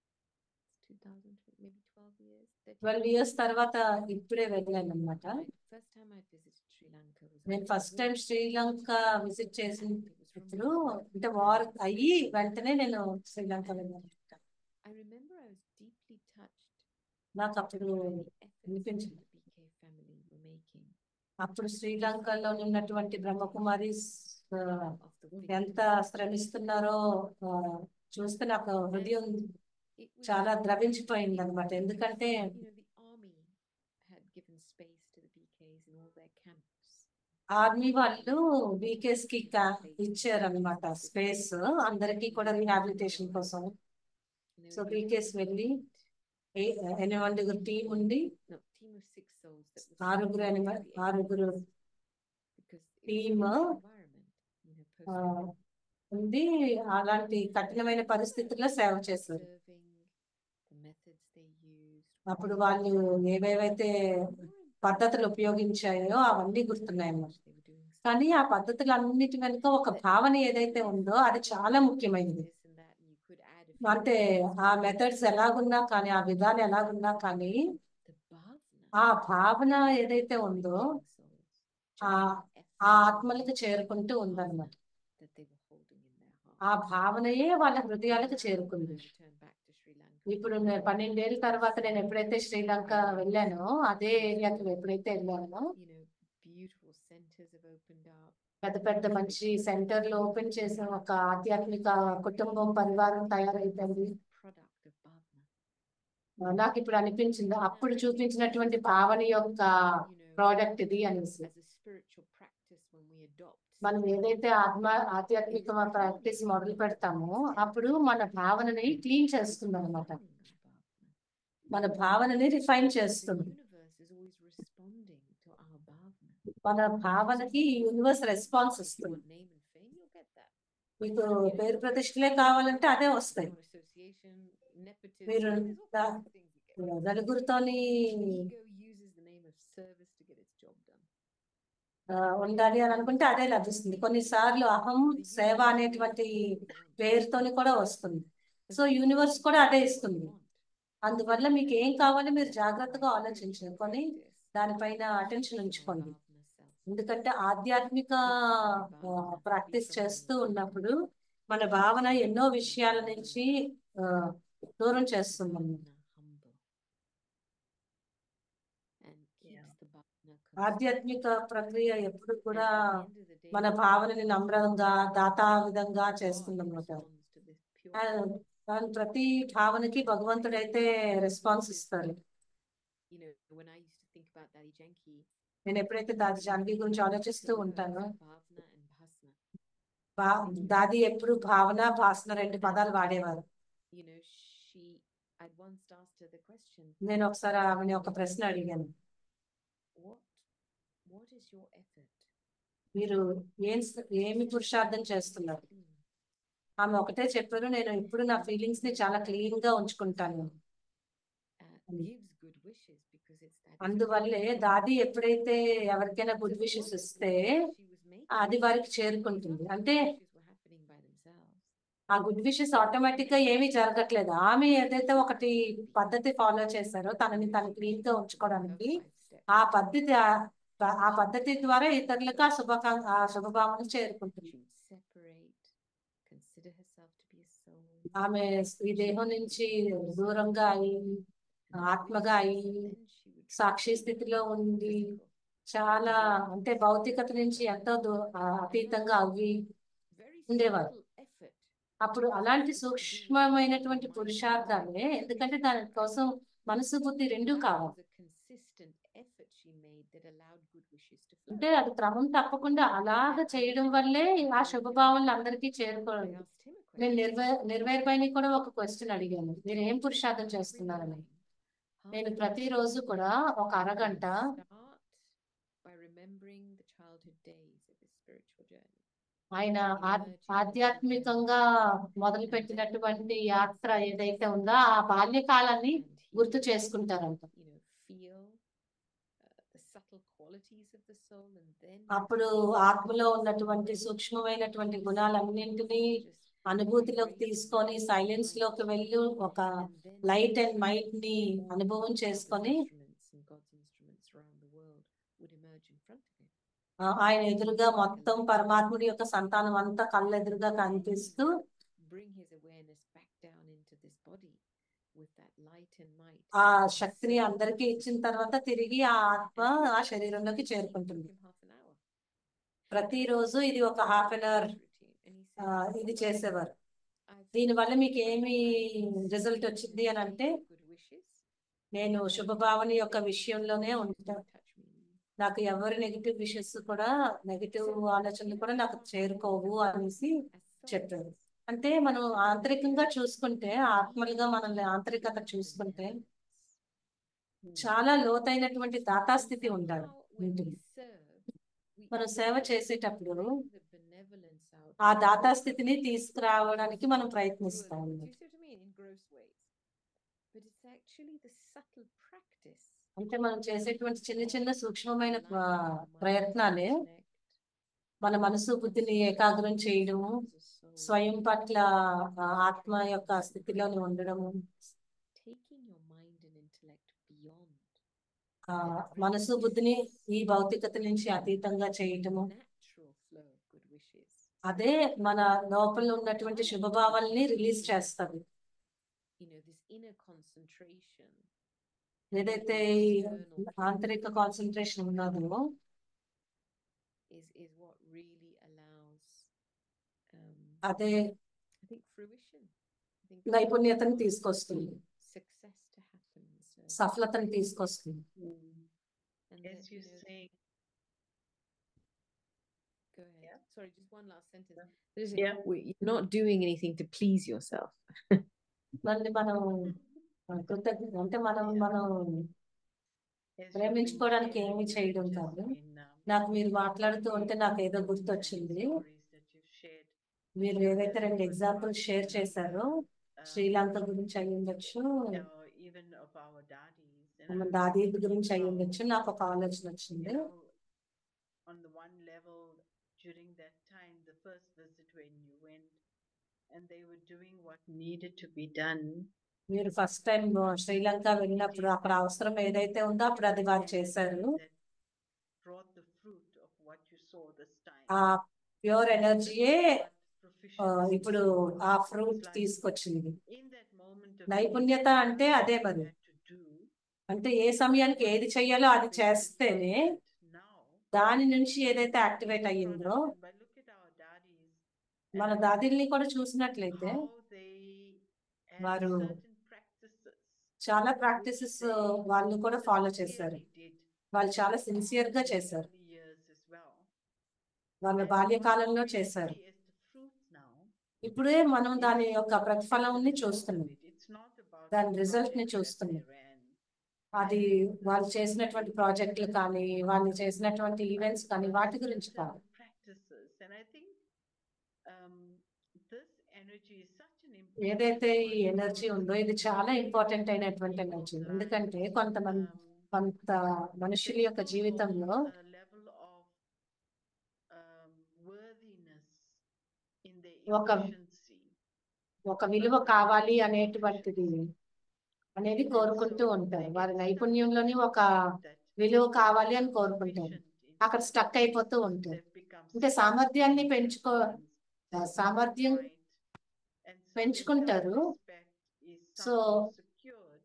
2000 maybe 12 years 13 twelve years తర్వాత ఇప్పుడే వెళ్ళాను అనమాట Right. First time I visited Sri Lanka was నేను after first the time war. Sri Lanka visit చేసిన And it was from ఇప్పుడు Myanmar. అంటే వార్ అయ్యి వెంటనే నేను శ్రీలంక వెళ్ళాను I remember I was deeply touched నాకు అప్పుడు by the efforts అనిపించింది. the BK family were making అప్పుడు శ్రీలంకలో ఉన్నటువంటి బ్రహ్మకుమారిస్ ఆ, of the ఎంత victims. శ్రమిస్తున్నారో ఆ, చూస్తే నాకు హృదయం It was, చాలా ద్రవించిపోయింది అనమాట ఎందుకంటే you know, the army had given space to the BKs in all their camps. Army వాళ్ళు బీకేస్ కి ఇచ్చారనమాట స్పేస్ అందరికీ కూడా రీహాబిలిటేషన్ కోసం And they So were given BKs వెళ్ళి ఏ- ఎనిమిది టీం ఉండి no, team of six souls that was ఆరుగురు sent ఎనిమిది to the ఆరుగురు areas because it was a team, harsh environment, you know, ఆ, post-war. ఉంది అలాంటి కఠినమైన పరిస్థితుల్లో సేవ చేశారు Observing the methods they used. అప్పుడు వాళ్ళు ఏవేవైతే పద్ధతులు ఉపయోగించాయో అవన్నీ గుర్తున్నాయి అన్నమాట They were doing కానీ ఆ పద్ధతులన్నిటి వెనుక ఒక భావన ఏదైతే ఉందో అది చాలా ముఖ్యమైనది this and that, and you could add a few అంటే methods ఆ to it. మెథడ్స్ ఎలాగున్నా కానీ ఆ విధాలు ఎలాగున్నా కానీ The bhavna ఆ భావన ఏదైతే ఉందో reaching souls, ఆ just the ఆ essence of ఆత్మలకు చేరుకుంటూ bhavna ఉందన్నమాట that they were holding in their ఆ hearts. భావనయే వాళ్ళ హృదయాలకు Now, when చేరుకుంది I returned back to Sri Lanka, ఇప్పుడు నేను పన్నెండేళ్ళ తర్వాత నేను ఎప్పుడైతే శ్రీలంక వెళ్ళానో అదే ఏరియాకి ఎప్పుడైతే వెళ్ళానో you know, beautiful centers have opened up. పెద్ద పెద్ద మంచి సెంటర్లు ఓపెన్ చేసిన ఒక ఆధ్యాత్మిక కుటుంబం పరివారం తయారైపోయింది Product of bhavna. నాకు ఇప్పుడు అనిపించింది అప్పుడు చూపించినటువంటి భావన యొక్క You know, ప్రోడక్ట్ ఇది అనేసి as a spiritual practice when we adopt మనం ఏదైతే ఆత్మ ఆధ్యాత్మిక ప్రాక్టీస్ మొదలు పెడతామో అప్పుడు మన భావనని క్లీన్ చేస్తుంది అనమాట refining our bhavna. మన భావనని రిఫైన్ The చేస్తుంది universe is always responding to our bhavna. మన భావనకి యూనివర్స్ రెస్పాన్స్ If you ఇస్తుంది want name and fame, you'll get that. మీకు పేరు ప్రతిష్టలే కావాలంటే అదే If you వస్తాయి want association, nepotism, మీరు there's all the- kinds of things you get. నలుగురితోని Ego uses the name of service to get its job done. ఆ, ఉండాలి అని అనుకుంటే అదే లభిస్తుంది కొన్నిసార్లు అహం సేవ అనేటువంటి పేరుతోని కూడా వస్తుంది సో యూనివర్స్ కూడా అదే ఇస్తుంది అందువల్ల మీకు ఏం కావాలో మీరు జాగ్రత్తగా ఆలోచించుకొని దానిపైన అటెన్షన్ ఉంచుకోండి ఎందుకంటే ఆధ్యాత్మిక ప్రాక్టీస్ చేస్తూ ఉన్నప్పుడు మన భావన ఎన్నో విషయాల నుంచి ఆ, దూరం చేస్తుంది అన్నమాట. ఆధ్యాత్మిక ప్రక్రియ ఎప్పుడు కూడా మన భావనని నమ్రంగా దాతా విధంగా చేస్తుంది అన్నమాట దాని ప్రతి భావనకి భగవంతుడైతే రెస్పాన్స్ ఇస్తారు You know, when I used to think about Daddy Janki, నేను ఎప్పుడైతే దాది జానకి గురించి ఆలోచిస్తూ the words ఉంటానో bhavna and bhasna. బా దాది ఎప్పుడు భావన భాసన రెండు పదాలు వాడేవారు You know, she, I'd once asked her the question, నేను ఒకసారి ఆమెని ఒక ప్రశ్న అడిగాను what, what is your effort? మీరు ఏం స- ఏమి పురుషార్థం చేస్తున్నారు Clean. ఆమె ఒకటే చెప్పారు నేను ఇప్పుడు నా ఫీలింగ్స్ ని చాలా క్లీన్ గా ఉంచుకుంటాను Uh, Mm. gives good wishes because it's that. అందువల్లే దాది ఎప్పుడైతే ఎవరికైనా గుడ్ విషెస్ ఇస్తే అది వారికి చేరుకుంటుంది అంటే ఆ గుడ్ విషెస్ ఆటోమేటిక్ గా ఏమీ జరగట్లేదు ఆమె ఏదైతే ఒకటి పద్ధతి ఫాలో చేశారో తనని తను క్లీన్ గా ఉంచుకోవడానికి ఆ పద్ధతి ఆ- ఆ పద్ధతి ద్వారా ఇతరులకు ఆ శుభకా ఆ శుభభావన చేరుకుంటుంది ఆమె ఈ దేహం నుంచి దూరంగా అయి ఆత్మగా అయి సాక్షి స్థితిలో ఉండి చాలా అంటే భౌతికత నుంచి ఎంతో దూ- ఆ, అతీతంగా అవి very ఉండేవారు. subtle effort అప్పుడు అలాంటి సూక్ష్మమైనటువంటి పురుషార్థాలే ఎందుకంటే దానికోసం మనసు బుద్ధి రెండు That కావాలి was a consistent effort she made that allowed good wishes to flow. అంటే అది క్రమం తప్పకుండా అలాగ చేయడం వల్లే ఆ శుభభావనలు అందరికీ I చేరుకోవాలి asked him a నేను question. నిర్వే నిర్వేర్పైని కూడా ఒక క్వశ్చన్ అడిగాను మీరు ఏం పురుషార్థం చేస్తున్నారని నేను ప్రతిరోజు కూడా ఒక అరగంట Start by remembering the childhood days of his spiritual journey. ఆయన ఆ- ఆధ్యాత్మికంగా మొదలుపెట్టినటువంటి యాత్ర ఏదైతే ఉందో ఆ బాల్యకాలాన్ని And he గుర్తు would, చేసుకుంటారంట you know, feel uh, the subtle qualities of the soul and then అప్పుడు ఆత్మలో ఉన్నటువంటి సూక్ష్మమైనటువంటి గుణాలన్నింటినీ just అనుభూతిలోకి తీసుకొని సైలెన్స్ లోకి వెళ్ళి ఒక and then light and might ని అనుభవం God's చేసుకొని instruments and God's instruments around the world would emerge in front of him. ఆ, ఆయన ఎదురుగా మొత్తం పరమాత్ముడి యొక్క సంతానం అంతా కళ్ళెదురుగా కనిపిస్తూ Bring his awareness back down into this body with that light and might. ఆ and శక్తిని say, అందరికీ ఇచ్చిన తర్వాత తిరిగి ఆ ఆత్మ ఆ శరీరంలోకి It చేరుకుంటుంది took him half an hour. ప్రతిరోజు ఇది ఒక half an hour routine. And he said, ఇది చేసేవారు "I've దీని వల్ల మీకు ఏమి రిజల్ట్ వచ్చింది అని అంటే good wishes. నేను శుభభావన యొక్క విషయంలోనే ఉంటా Touch me. నాకు ఎవరి నెగిటివ్ విషెస్ కూడా నెగిటివ్ ఆలోచనలు కూడా నాకు చేరుకోవు అనేసి As చెప్పారు souls, అంటే మనం ఆంతరికంగా చూసుకుంటే ఆత్మలుగా మనల్ని ఆంతరికత చూసుకుంటే చాలా లోతైనటువంటి దాతాస్థితి ఉండాలి somehow when we ఉంటుంది serve, we మనం we సేవ try to చేసేటప్పుడు bring the benevolence out ఆ of దాతాస్థితిని తీసుకురావడానికి మనం through a- ప్రయత్నిస్తాం Do you see what I mean? In gross ways. But it's actually the subtle practice. అంటే మనం చేసేటువంటి చిన్న చిన్న సూక్ష్మమైన allowing ఆ, the mind to ప్రయత్నాలే connect మన మనసు బుద్ధిని ఏకాగ్రం చేయడము as a soul, స్వయం పట్ల ఆ, ఆత్మ యొక్క స్థితిలోని ఉండడము taking your mind and intellect beyond ఆ మనసు బుద్ధిని ఈ భౌతికత నుంచి అతీతంగా చేయటము natural flow of good wishes. అదే మన లోపల ఉన్నటువంటి శుభభావాల్ని రిలీజ్ చేస్తుంది You know, this inner concentration ఏదైతే ఈ ఆంతరిక కాన్సన్ట్రేషన్ ఉన్నదో is is what really allows um అదే I think fruition. I think నైపుణ్యతను తీసుకొస్తుంది success to happen. So, సఫలతను తీసుకొస్తుంది and As that, you know, saying, Go ahead. Yeah. Sorry, just one last sentence. Yeah. There's- Yeah. we- You're not doing anything to please yourself. మళ్ళీ మనం ఆ, కృతజ్ఞ అంటే మనం మనం as you've been ప్రేమించుకోవడానికి sharing, ఏమీ you've చేయడం just కాదు. been, um, నాకు మీరు మాట్లాడుతూ ఉంటే నాకు ఏదో and గుర్తొచ్చింది stories that you've shared, మీరు ఏవైతే రెండు ఎగ్జాంపుల్స్ షేర్ చేశారో um, శ్రీలంక గురించి అయి ఉండొచ్చు or even of our daddies. and మన I'm దాది thinking గురించి అయి how, ఉండొచ్చు నాకు ఒక ఆలోచన you వచ్చింది know, on the one level, during that time, the first visit when you went, and they were doing what needed to be done. మీరు ఫస్ట్ టైం శ్రీలంక వెళ్ళినప్పుడు అక్కడ అవసరం ఏదైతే ఉందో అప్పుడు అది వారు చేశారు that brought the fruit of what you saw this time. ఆ ప్యూర్ This ఎనర్జీయే is what ఆ, proficiency ఇప్పుడు is. ఆ It's ఫ్రూట్ like తీసుకొచ్చింది in that moment of నైపుణ్యత need, అంటే what అదే you మరి had to do, అంటే ఏ సమయానికి ఏది చెయ్యాలో అది they చేస్తేనే developed now. దాని నుంచి ఏదైతే యాక్టివేట్ అయ్యిందో And but look at our daddies. మన and దాదిల్ని కూడా చూసినట్లయితే how they had వారు certain practices చాలా which ప్రాక్టీసెస్ they వాళ్ళు కూడా ఫాలో చేశారు sincerely did వాళ్ళు చాలా సిన్సియర్ గా in their చేశారు early years as well. వాళ్ళ And బాల్యకాలంలో what we చేశారు see as the fruits now ఇప్పుడే మనం దాని యొక్క is ప్రతిఫలం the result of చూస్తున్నాం it. It's not about దాని the result ని projects that they చూస్తున్నాం. ran. అది వాళ్ళు చేసినటువంటి ప్రాజెక్టులు కానీ వాళ్ళు చేసినటువంటి ఈవెంట్స్ కానీ వాటి గురించి కాదు certain practices. And I think um, this energy is such an ఏదైతే important ఈ one ఎనర్జీ because ఉందో ఇది చాలా ఇంపార్టెంట్ అయినటువంటి ఎనర్జీ ఎందుకంటే కొంతమంది um, కొంత మనుషుల there's యొక్క still జీవితంలో a level of um, worthiness in their ఒక- efficiency. ఒక విలువ కావాలి అనేటువంటిది అనేది And కోరుకుంటూ so ఉంటారు they వారి get stuck నైపుణ్యంలోని in ఒక that that విలువ they కావాలి అని become కోరుకుంటారు proficient in అక్కడ స్టక్ అయిపోతూ ఉంటారు they've become అంటే skilled సామర్థ్యాన్ని in పెంచుకో certain ఆ, things, సామర్థ్యం right? And so their పెంచుకుంటారు. self-respect is So, somehow secured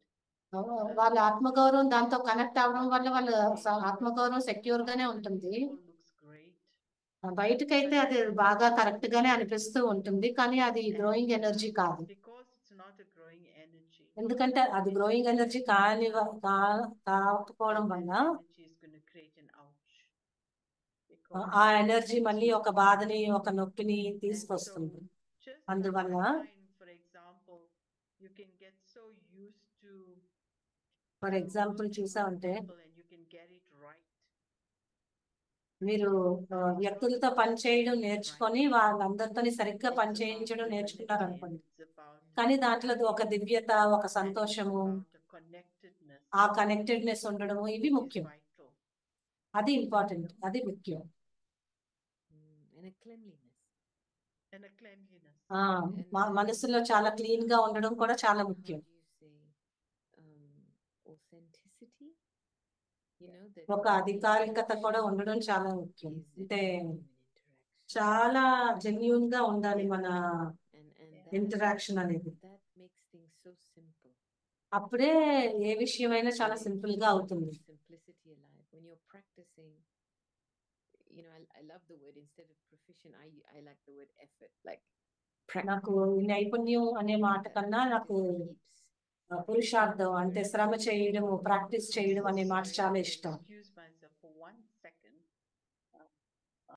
వాళ్ళ ఆత్మగౌరవం దాంతో కనెక్ట్ అవ్వడం వల్ల వాళ్ళ స- ఆత్మగౌరవం సెక్యూర్ గానే ఉంటుంది All looks great. బయటకైతే అది బాగా కరెక్ట్ గానే అనిపిస్తూ ఉంటుంది కానీ అది గ్రోయింగ్ ఎనర్జీ కాదు Because it's not a growing energy. ఎందుకంటే అది గ్రోయింగ్ ఎనర్జీ కాని కా- కాకపోవడం that వల్ల energy is going to create an ouch. Because ఆ ఎనర్జీ మళ్ళీ ఒక బాధని ఒక నొప్పిని And తీసుకొస్తుంది so just అందువల్ల underline, for example, you can get so used to for example working with చూసామంటే people and you can get it right. మీరు ఆ, వ్యక్తులతో పని చేయడం నేర్చుకొని వాళ్ళందరితో సరిగ్గా పని చేయించడం నేర్చుకున్నారు అనుకోండి It's about కానీ దాంట్లో ఒక దివ్యత ఒక సంతోషము about a connectedness ఆ కనెక్టెడ్నెస్ ఉండడము ఇవి is ముఖ్యం vital. అది ఇంపార్టెంట్ అది ముఖ్యం Mm, and a cleanliness. And a cleanliness. ఆ మా మనసులో చాలా క్లీన్ గా ఉండడం కూడా చాలా How ముఖ్యం do you say? Um, authenticity. You know that. ఒక అధికారికత కూడా ఉండడం చాలా ముఖ్యం is a అంటే genuine interaction. చాలా జెన్యున్ గా ఉండాలి మన And and that, ఇంటరాక్షన్ అనేది that makes things so simple. అప్పుడే ఏ విషయమైనా చాలా When సింపుల్ you గా keep అవుతుంది Simplicity alive. When you're practicing, you know, I, I love the word instead of proficient, I I like the word effort. Like నాకు ఈ నైపుణ్యం అనే మాట uh, కన్నా నాకు practice keeps ఆ, పురుషార్థం అంటే శ్రమ చేయడం ప్రాక్టీస్ చేయడం అనే మాట Sorry, చాలా I ఇష్టం Excuse myself for one second. Uh, uh,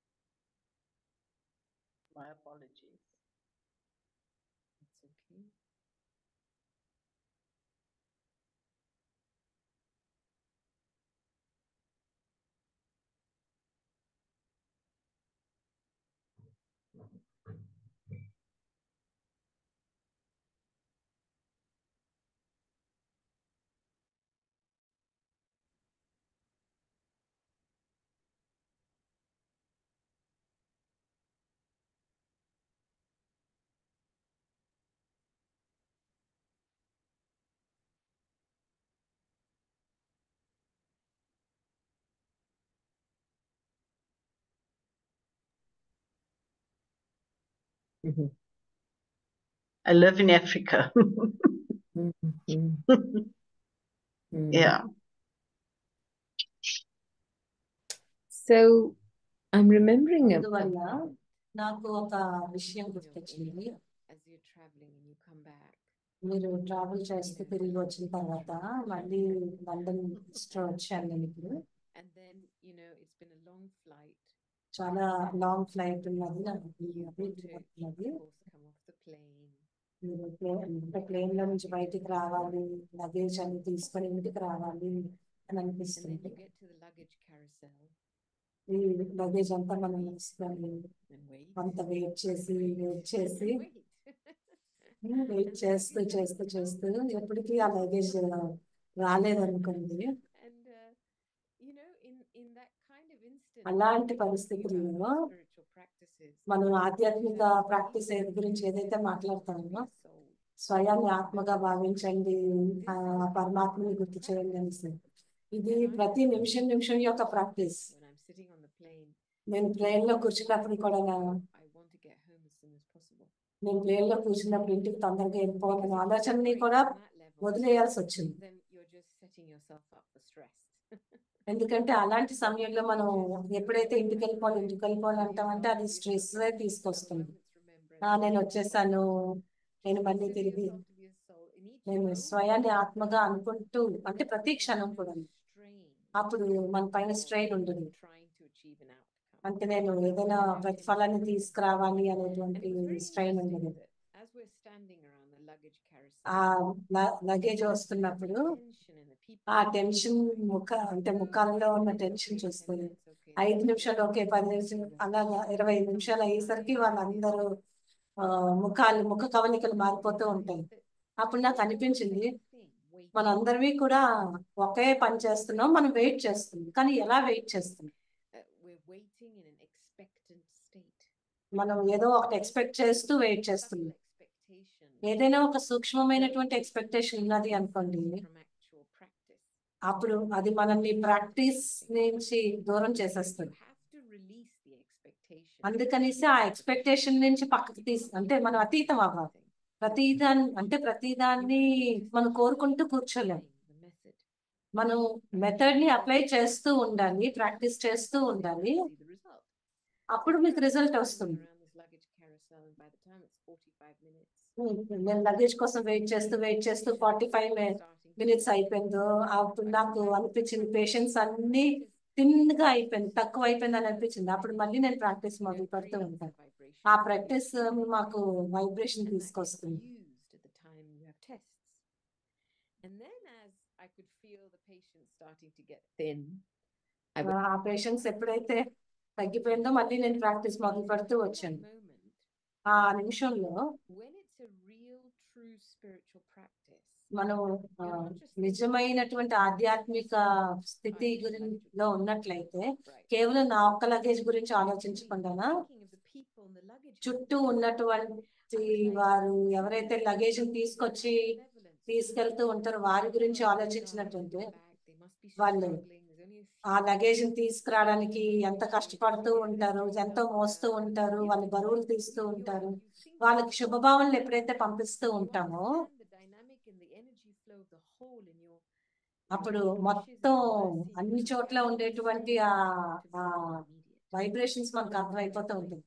My apologies. It's okay. I live in Africa. Yeah. So I'm remembering a, a అందువల్ల moment నాకు ఒక విషయం when you're- when గుర్తొచ్చింది you- as you're traveling and you come back. మీరు ట్రావెల్ చేస్తూ తిరిగి వచ్చిన తర్వాత మళ్ళీ లండన్ వచ్చాను నేను ఇప్పుడు And then, you know, it's been a long flight. చాలా లాంగ్ ఫ్లైట్ ఉన్నది నాకు You అది want to, ఉన్నది of course, come off the plane. మీరు ప్లేన్ అంటే ప్లేన్ లో నుంచి బయటికి రావాలి లగేజ్ అన్ని తీసుకొని ఇంటికి రావాలి అని And then అనిపిస్తుంది you get to the luggage carousel ఈ లగేజ్ అంతా మనం తీసుకొని and wait. కొంత వెయిట్ చేసి వెయిట్ చేసి and wait. వెయిట్ చేస్తూ చేస్తూ చేస్తూ ఎప్పటికీ ఆ లగేజ్ రాలేదనుకోండి And uh, you know, in in that kind of instant, అలాంటి we talk పరిస్థితుల్లో about spiritual practices. మనం ఆధ్యాత్మిక ప్రాక్టీస్ గురించి ఏదైతే మాట్లాడతామో your soul. స్వయాన్ని ఆత్మగా భావించండి ఆ పరమాత్మని గుర్తు చేయండి అనేసి ఇది ప్రతి నిమిషం నిమిషం యొక్క practice When I'm sitting on the plane, నేను ప్లేన్ లో కూర్చున్నప్పుడు కూడా నా- I want to get home as soon as possible. నేను ప్లేన్ లో కూర్చున్నప్పుడు ఇంటికి తొందరగా వెళ్ళిపోవాలనే ఆలోచనని Operating కూడా on that level, వదిలేయాల్సి వచ్చింది then you're just setting yourself up for stress. ఎందుకంటే అలాంటి సమయంలో మనం ఎప్పుడైతే ఇంటికి వెళ్ళిపోవాలి ఇంటికి వెళ్ళిపోవాలి అంటామంటే అది స్ట్రెస్ తీసుకొస్తుంది ఆ నేను వచ్చేసాను నేను మళ్ళీ తిరిగి నేను స్వయాన్ని ఆత్మగా అనుకుంటూ అంటే ప్రతి క్షణం కూడా అప్పుడు మన పైన స్ట్రెయిన్ ఉండదు అంటే నేను ఏదైనా ప్రతిఫలాన్ని తీసుకురావాలి అనేటువంటి స్ట్రెయిన్ ఉండదు ఆ లగేజ్ వస్తున్నప్పుడు ఆ టెన్షన్ ముఖ అంటే ముఖాల్లో ఉన్న టెన్షన్ చూసుకొని ఐదు నిమిషాలు ఒకే పది నిమిషాలు అలాగా ఇరవై నిమిషాలు అయ్యేసరికి వాళ్ళందరూ ఆ ముఖాలు ముఖ కవలికలు మారిపోతూ ఉంటాయి అప్పుడు నాకు అనిపించింది మనందరివి కూడా ఒకే పని చేస్తున్నాం మనం వెయిట్ చేస్తున్నాం కానీ ఎలా వెయిట్ చేస్తున్నాం మనం ఏదో ఒకటి ఎక్స్పెక్ట్ చేస్తూ వెయిట్ చేస్తున్నాం ఏదైనా ఒక సూక్ష్మమైనటువంటి ఎక్స్పెక్టేషన్ ఉన్నది అనుకోండి అప్పుడు అది మనల్ని ప్రాక్టీస్ నుంచి దూరం చేసేస్తుంది అందుకనేసి ఆ ఎక్స్పెక్టేషన్ నుంచి పక్కకు తీసి అంటే మనం అతీతం అవ్వాలి ప్రతిదాన్ని అంటే ప్రతిదాన్ని మనం కోరుకుంటూ కూర్చోలేం మనం మెథడ్ ని అప్లై చేస్తూ ఉండాలి ప్రాక్టీస్ చేస్తూ ఉండాలి see the result. అప్పుడు మీకు రిజల్ట్ వస్తుంది Around this luggage carousel, and by the time it's 45 minutes, నేను లగేజ్ కోసం వెయిట్ చేస్తూ వెయిట్ చేస్తూ forty five starting to minutes అయిపోయిందో అప్పుడు నాకు అనిపించింది పేషెన్స్ అన్ని తిన్నగా అయిపోయింది తక్కువ అయిపోయింది అని అనిపించింది అప్పుడు మళ్ళీ నేను ప్రాక్టీస్ మొదలు పెడుతూ ఉంటాను ఆ ప్రాక్టీస్ మాకు వైబ్రేషన్ తీసుకొస్తుంది used at the time you have tests. And then as I could feel the patient starting to get thin, I would ఆ పేషెన్స్ ఎప్పుడైతే తగ్గిపోయిందో మళ్ళీ నేను ప్రాక్టీస్ మొదలు పెడుతూ in that వచ్చాను moment, ఆ నిమిషంలో when it's a real, true spiritual practice, మనం ఆ, నిజమైనటువంటి ఆధ్యాత్మిక స్థితి గురిలో ఉన్నట్లయితే right? కేవలం నా ఒక్క లగేజ్ గురించి ఆలోచించకుండా Thinking of the people in the luggage చుట్టూ handlers, ఉన్నటువంటి వారు ఎవరైతే లగేజ్ తీసుకొచ్చి తీసుకెళ్తూ ఉంటారో వారి గురించి ఆలోచించినట్టుంటే వాళ్ళు ఆ లగేజ్ తీసుకురావడానికి ఎంత కష్టపడుతూ ఉంటారు ఎంతో మోస్తూ ఉంటారు వాళ్ళ బరువులు తీస్తూ ఉంటారు వాళ్ళకి శుభభావనలు ఎప్పుడైతే పంపిస్తూ ఉంటామో అప్పుడు మొత్తం అన్ని చోట్ల ఉండేటువంటి ఆ ఆ వైబ్రేషన్స్ మనకు అర్థమైపోతూ ఉంటుంది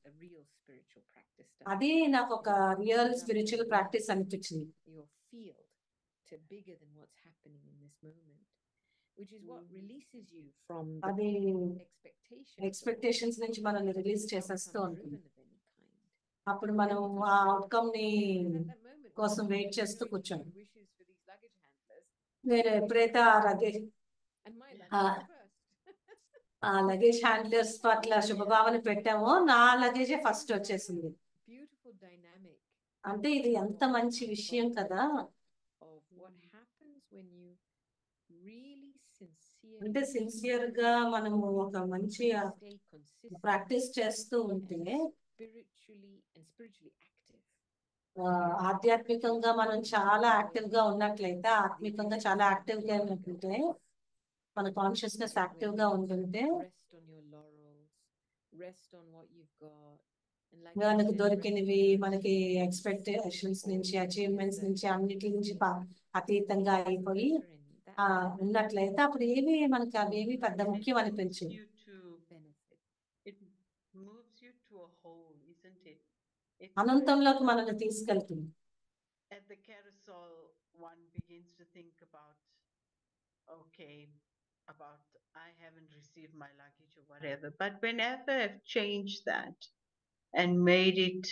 అది నాకు ఒక రియల్ స్పిరిచువల్ ప్రాక్టీస్ అనిపించింది your field to bigger than what's happening in this moment, which is what releases you from the అది expectations. ఎక్స్పెక్టేషన్స్ నుంచి మనల్ని రిలీజ్ చేసేస్తూ ఉంటుంది of any kind. అప్పుడు మనం ఆ అవుట్కమ్ ని And at that moment, కోసం when వెయిట్ you're చేస్తూ doing కూర్చోండి. good wishes for these luggage handlers, నేను ఎప్పుడైతే ఆ luggage and my Ah. luggage was first. ఆ లగేజ్ హ్యాండ్లర్స్ పట్ల శుభభావన పెట్టామో నా లగేజే ఫస్ట్ వచ్చేసింది Beautiful dynamic అంటే ఇది ఎంత మంచి విషయం కదా of what happens when you really sincerely అంటే సిన్సియర్ గా మనము ఒక మంచి stay consistent, ప్రాక్టీస్ చేస్తూ ఉంటే spiritually and spiritually active. ఆ, ఆధ్యాత్మికంగా మనం చాలా యాక్టివ్ గా ఉన్నట్లయితే ఆత్మికంగా చాలా యాక్టివ్ గా ఉన్నట్లయితే మన కాన్షియస్నెస్ యాక్టివ్ గా ఉంటుంటే Rest on your laurels, rest on what you've got. And like you మనకు said, దొరికినవి rest on మనకి those ఎక్స్పెక్టేషన్స్ wonderful నుంచి అచీవ్మెంట్స్ that నుంచి అన్నిటి నుంచి ప- you అతీతంగా అయిపోయి enter in, that ఆ benefit- ఉన్నట్లయితే అప్పుడు ఏవి మనకి అవేవి పెద్ద ముఖ్యం అనిపించవు you to benefit. it moves you to a whole, isn't it? It's అనంతంలోకి మనల్ని తీసుకెళ్తుంది at the carousel, one begins to think about, okay, about I haven't received my luggage or whatever. But whenever I've changed that and made it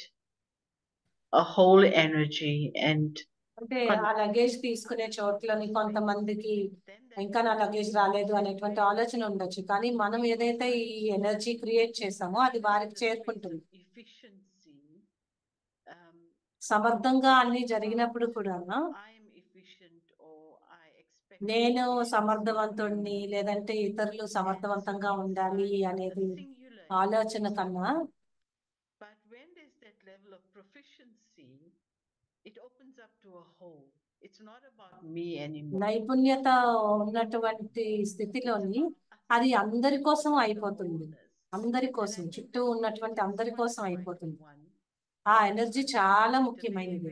a whole energy and అంటే ఆ లగేజ్ తీసుకునే చోట్లని కొంతమందికి then that ఇంకా నా లగేజ్ రాలేదు అనేటువంటి ఆలోచన ఉండొచ్చు కానీ మనం ఏదైతే ఈ ఎనర్జీ క్రియేట్ చేసామో అది వారికి చేరుకుంటుంది efficiency, um, సమర్థంగా అన్ని జరిగినప్పుడు కూడా I'm efficient or I expect నేను efficiency. సమర్థవంతుడిని లేదంటే ఇతరులు సమర్థవంతంగా ఉండాలి అనేది Singular. ఆలోచన కన్నా But when there's that level of proficiency, it opens up to a whole. It's not about me anymore. నైపుణ్యత ఉన్నటువంటి స్థితిలోని అది అందరి కోసం అయిపోతుంది అందరి కోసం చుట్టూ ఉన్నటువంటి అందరి కోసం అయిపోతుంది ఆ ఎనర్జీ చాలా ముఖ్యమైనది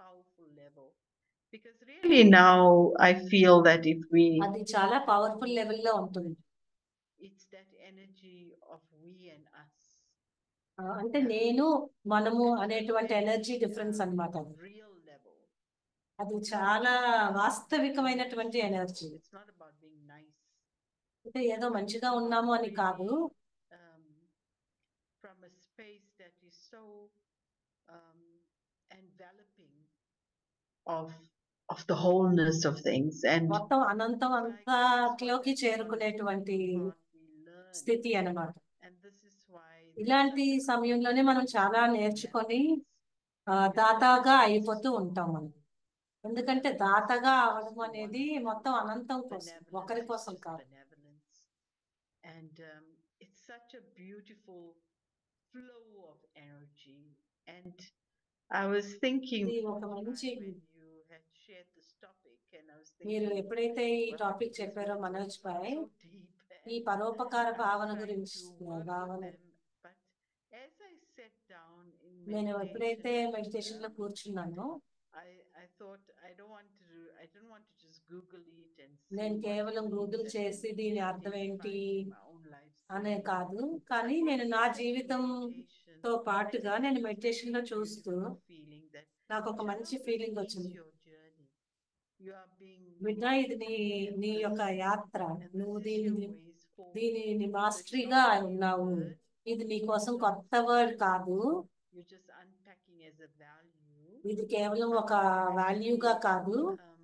Because really now I feel that if we, అది చాలా పవర్ఫుల్ లెవెల్లో ఉంటుంది it's that energy of we and us. ఆ, అంటే నేను మనము అనేటువంటి ఎనర్జీ డిఫరెన్స్ um, అన్నమాట అది Real level. అది చాలా వాస్తవికమైనటువంటి energy It's not about being nice. అంటే ఏదో మంచిగా ఉన్నాము అని కాదు um, from a space that is so um, enveloping of of the wholeness of things and మొత్తం అనంతం అంతలోకి చేరుకునేటువంటి స్థితి అన్నమాట and this is why ఇలాంటి సమయంలోనే మనం చాలా నేర్చుకొని ఆ, దాతాగా అయిపోతూ ఉంటాం మనం ఎందుకంటే దాతగా అవడం అనేది మొత్తం అనంతం కోసం ఒకరి కోసం కాదు benevolence and um, it's such a beautiful flow of energy and I was thinking ఇది ఒక Prabhupada, మంచి when you had shared this topic and I was మీరు thinking ఎప్పుడైతే ఈ wow, టాపిక్ this చెప్పారో was Manoj bhai so deep ఈ and పరోపకార I was భావన trying గురించి to work with భావన them, but as I sat down in నేను ఎప్పుడైతే meditation, మెడిటేషన్ లో um, కూర్చున్నానో I, I thought I don't want to I don't want to just Google it and నేను see what కేవలం it గూగుల్ means and చేసి దీని identify అర్థం ఏంటి in my own life అనే cycle. కాదు కానీ But నేను when నా I study జీవితంతో meditation, పాటుగా I నేను get this మెడిటేషన్ లో very చూస్తూ beautiful feeling that నాకు ఒక మంచి Jana, ఫీలింగ్ this వచ్చింది is your journey. You are being బిడ్డ ఇది నీ mastered in నీ యొక్క this, యాత్ర and నువ్వు this is దీని your ways forward. దీని నీ So it's మాస్టరీగా not a new ఉన్నావు word, ఇది నీ కోసం కొత్త వర్డ్ కాదు you're just unpacking as a value. ఇది కేవలం ఒక um, వాల్యూగా actually, కాదు um,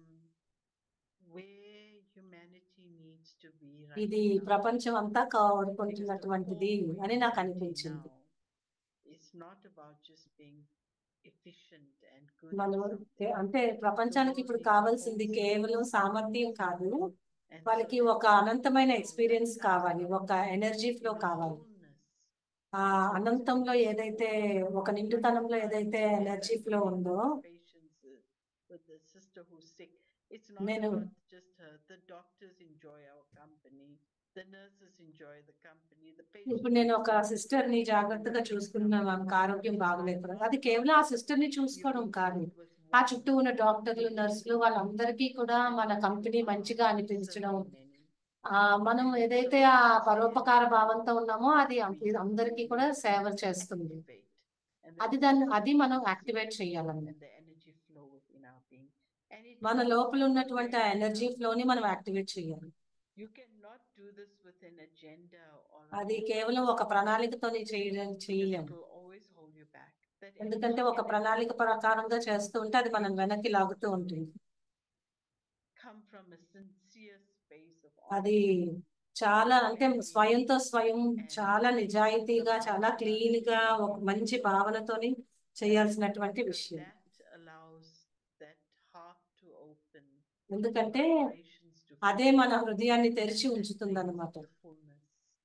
where humanity needs to be right ఇది now. ప్రపంచం అంతా Because the కోరుకుంటున్నటువంటిది whole అని నాకు humanity అనిపించింది now is not about just being efficient and good at మనం something. అంటే ప్రపంచానికి ఇప్పుడు కావాల్సింది కేవలం సామర్థ్యం కాదు And so వాళ్ళకి that ఒక అనంతమైన flow, ఎక్స్పీరియన్స్ that కావాలి depth, ఒక ఎనర్జీ ఫ్లో the కావాలి fullness, ఆ is what's అనంతంలో missing. ఏదైతే ఒక Like నిండుతనంలో sometimes ఏదైతే when ఎనర్జీ I'm ఫ్లో dealing ఉందో with patients, uh, with the sister who's sick, it's not నేను about just her. The doctors enjoy our company, the nurses enjoy the company, the ఇప్పుడు patients నేను ఒక enjoy the సిస్టర్ ని company, జాగ్రత్తగా the చూసుకున్నాను company. ఆమెకు ఆరోగ్యం It's not బాగలేదు about అది కేవలం ఆ సిస్టర్ ని you're చూసుకోవడం being కాదు filled with ఆ one చుట్టూ ఉన్న డాక్టర్లు with నర్సులు వాళ్ళందరికీ కూడా and మన that you కంపెనీ are మంచిగా అనిపించడం serving many. ఆ మనం And ఏదైతే so ఆ this పరోపకార can భావంతో ఉన్నామో అది అం- be అందరికీ something కూడా we సేవ need to చేస్తుంది activate. And అది that's దాన్ని the అది మనం frequency యాక్టివేట్ చేయాలన్న and the energy flow within our being. And it మన comes లోపల from ఉన్నటువంటి ఆ where it ఎనర్జీ comes. ఫ్లోని మనం యాక్టివేట్ చేయాలి You cannot do this with an agenda or a అది plan. కేవలం ఒక ప్రణాళికతోని చేయలేం because చేయలేము it will always hold you back. That ఎందుకంటే energy ఒక and ప్రణాళిక that ప్రకారంగా చేస్తూ ఉంటే అది మనం వెనక్కి లాగుతూ ఉంటుంది come from a sincere space of అది honesty. చాలా అంటే clarity స్వయంతో స్వయం and చాలా నిజాయితీగా the చాలా power క్లీన్ గా of ఒక మంచి భావనతోని చేయాల్సినటువంటి because విషయం that allows that heart to open, ఎందుకంటే vibrations to అదే flow, మన హృదయాన్ని and తెరిచి that ఉంచుతుంది brings అనమాట the fullness.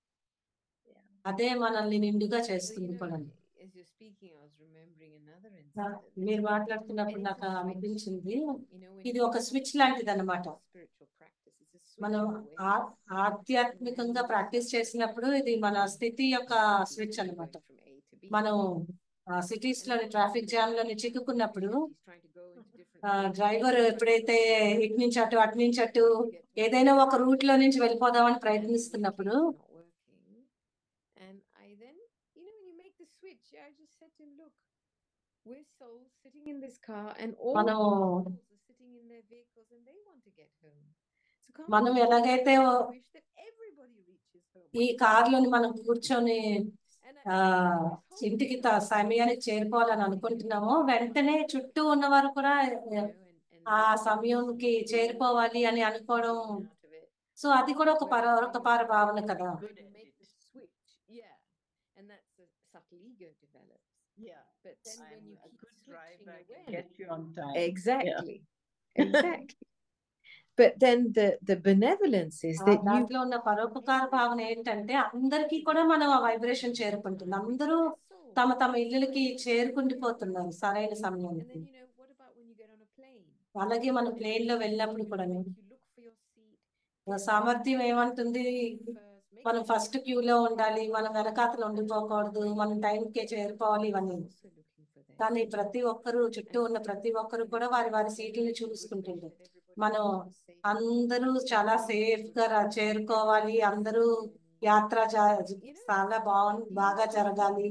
Yeah. అదే మనల్ని నిండుగా So, you చేస్తుంది know, కూడా as you're speaking, I was remembering another ఆ, incident. మీరు మాట్లాడుతున్నప్పుడు And it's నాకు a switch. అనిపించింది You know, when ఇది you ఒక come స్విచ్ to లాంటిది అనమాట spiritual practice, it's a switch మనం of ఆ- awareness. ఆధ్యాత్మికంగా ప్రాక్టీస్ చేసినప్పుడు ఇది మన స్థితి యొక్క City, స్విచ్ you're అన్నమాట going from A to B. మనం సిటీస్ లోని ట్రాఫిక్ జామ్ లోని చిక్కుకున్నప్పుడు He's trying to go into different ఆ, routes, డ్రైవర్ trying to ఎప్పుడైతే go ఇటు నుంచి అటు అటు నుంచి అటు to get to ఏదైనా where ఒక రూట్ లో నుంచి వెళ్ళిపోదామని and ప్రయత్నిస్తున్నప్పుడు immediately it's not working. And I then, you know, when you make the switch, I just said to him, look, we're souls sitting in this car and all మనం souls are sitting in their vehicles and they want to get home. So can't మనం we just ఎలాగైతే wish that everybody reaches home? ఈ కార్లోని మనం కూర్చొని And ఆ I, this whole ఇంటికి thing త- of సమయానికి చేరుకోవాలని అనుకుంటున్నామో వెంటనే చుట్టూ ఉన్నవారు కూడా you know, and, and ఆ letting them సమయంకి receive చేరుకోవాలి అని the అనుకోవడం out of it. సో అది కూడా ఒక పర Whereas ఒక when పార you- భావన when కదా you Good at make the it. switch, yeah, and that's a subtle ego develops. Yeah. But then when I'm you a keep good switching driver. I can awareness, get you on time. exactly, exactly. But then the the benevolence is ఆ that you దాంట్లో ఉన్న పరోపకార భావన ఏంటంటే అందరికీ కూడా మనం ఆ వైబ్రేషన్ చేరుకుంటుంది అందరూ తమ తమ ఇళ్ళకి చేరుకుండిపోతున్నారు సరైన And సమయానికి then you know what about when you get on a plane? అలాగే మనం And ప్లేన్ లో you వెళ్ళినప్పుడు కూడా make you look for your seat. ఆ get సామర్థ్యం ఏమంటుంది first, make మనం sure ఫస్ట్ you're క్యూలో ఉండాలి మనం వెనకాతలు ఉండిపోకూడదు మనం టైంకే చేరుకోవాలి ఇవన్నీ also looking for their కానీ seat. ప్రతి ఒక్కరు చుట్టూ ఉన్న ప్రతి ఒక్కరు కూడా వారి వారి సీట్లను చూసుకుంటుంటారు మనం అందరూ చాలా సేఫ్ గా రా- చేరుకోవాలి అందరూ యాత్ర జ- చాలా బాగు బాగా జరగాలి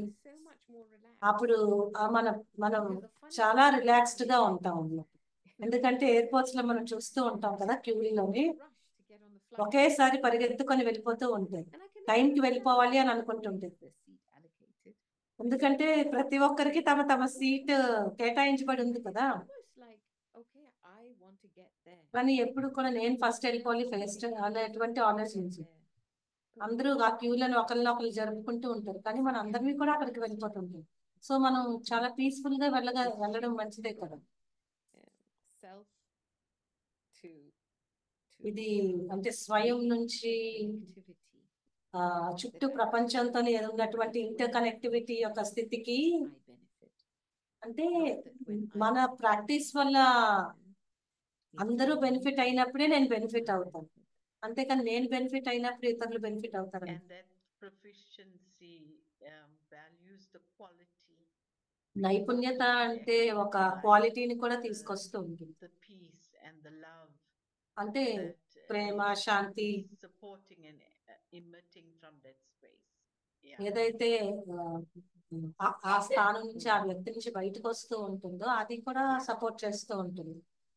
అప్పుడు ఆ మన మనం చాలా రిలాక్స్డ్ గా ఉంటాం అన్నమాట. ఎందుకంటే ఎయిర్పోర్ట్స్ లో మనం చూస్తూ ఉంటాం కదా క్యూలోని ఒకేసారి పరిగెత్తుకొని వెళ్ళిపోతూ ఉంటాయి టైంకి వెళ్ళిపోవాలి అని అనుకుంటుంటాయి ఎందుకంటే ప్రతి ఒక్కరికి తమ తమ సీట్ కేటాయించబడి ఉంది కదా కానీ ఎప్పుడు కూడా నేను ఫస్ట్ వెళ్ళిపోవాలి ఫస్ట్ అనేటువంటి ఆలోచించి అందరూ ఆ క్యూలను ఒకరిని ఒకరు జరుపుకుంటూ ఉంటారు కానీ మన అందరినీ కూడా అక్కడికి వెళ్ళిపోతుంటాం సో మనం చాలా పీస్ఫుల్ గా వెళ్ళగా వెళ్ళడం మంచిదే కదా self to, to ఇది అంటే స్వయం నుంచి connectivity. ఆ చుట్టూ ప్రపంచంతో ఉన్నటువంటి ఇంటర్ కనెక్టివిటీ యొక్క స్థితికి I benefit. అంటే Not that when I మన benefit, ప్రాక్టీస్ వల్ల it's అందరూ only బెనిఫిట్ me అయినప్పుడే నేను that బెనిఫిట్ I అవుతాను benefit. అంతేకాని నేను బెనిఫిట్ అయినప్పుడు ఇతరులు బెనిఫిట్ అవుతారు And that proficiency um, values the quality, నైపుణ్యత అంటే ఒక క్వాలిటీని కూడా తీసుకొస్తూ ఉంటుంది the peace and the love అంటే that uh, Prema is Shanti supporting and uh, emitting from that space. Yeah. ఏదైతే ఆ, ఆ- ఆ స్థానం నుంచి ఆ వ్యక్తి నుంచి బయటకు వస్తూ ఉంటుందో అది కూడా సపోర్ట్ చేస్తూ ఉంటుంది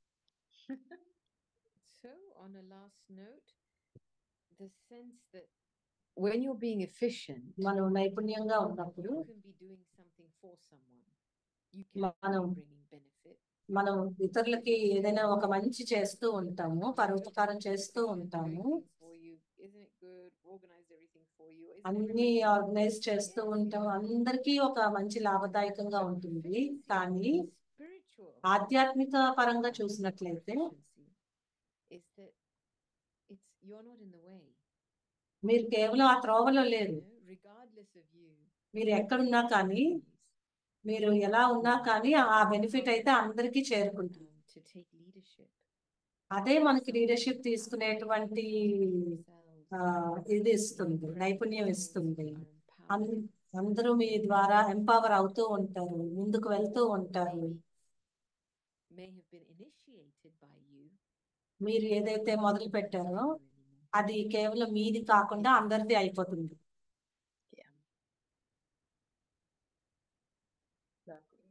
So, on a last note, the sense that when you're being efficient, మనం నైపుణ్యంగా ఉన్నప్పుడు you can be doing something for someone. You can మనం be bringing benefit. మనం ఇతరులకి ఏదైనా ఒక మంచి చేస్తూ ఉంటాము పరోపకారం చేస్తూ ఉంటాము For you, isn't it good? Organize everything for you. Isn't అన్ని everybody ఆర్గనైజ్ happy? చేస్తూ Yes, ఉంటాం yes. అందరికీ ఒక మంచి లాభదాయకంగా ఉంటుంది Efficiency కానీ in spiritual ఆధ్యాత్మిక పరంగా um, చూసినట్లయితే efficiency is that it's you're not in the way. మీరు కేవలం ఆ త్రోవలో You లేరు know, regardless of you. మీరు ఎక్కడున్నా కానీ మీరు ఎలా ఉన్నా కానీ ఆ బెనిఫిట్ అయితే అందరికీ చేరుకుంటుంది um, to take leadership. అదే మనకి లీడర్షిప్ తీసుకునేటువంటి ఆ, ఇది ఇస్తుంది నైపుణ్యం ఇస్తుంది అన్- అందరూ మీ ద్వారా ఎంపవర్ అవుతూ ఉంటారు ముందుకు వెళ్తూ ఉంటారు may have been initiated by you. మీరు ఏదైతే మొదలు పెట్టారో anymore. అది కేవలం మీది కాకుండా అందరిది అయిపోతుంది Yeah. Lovely.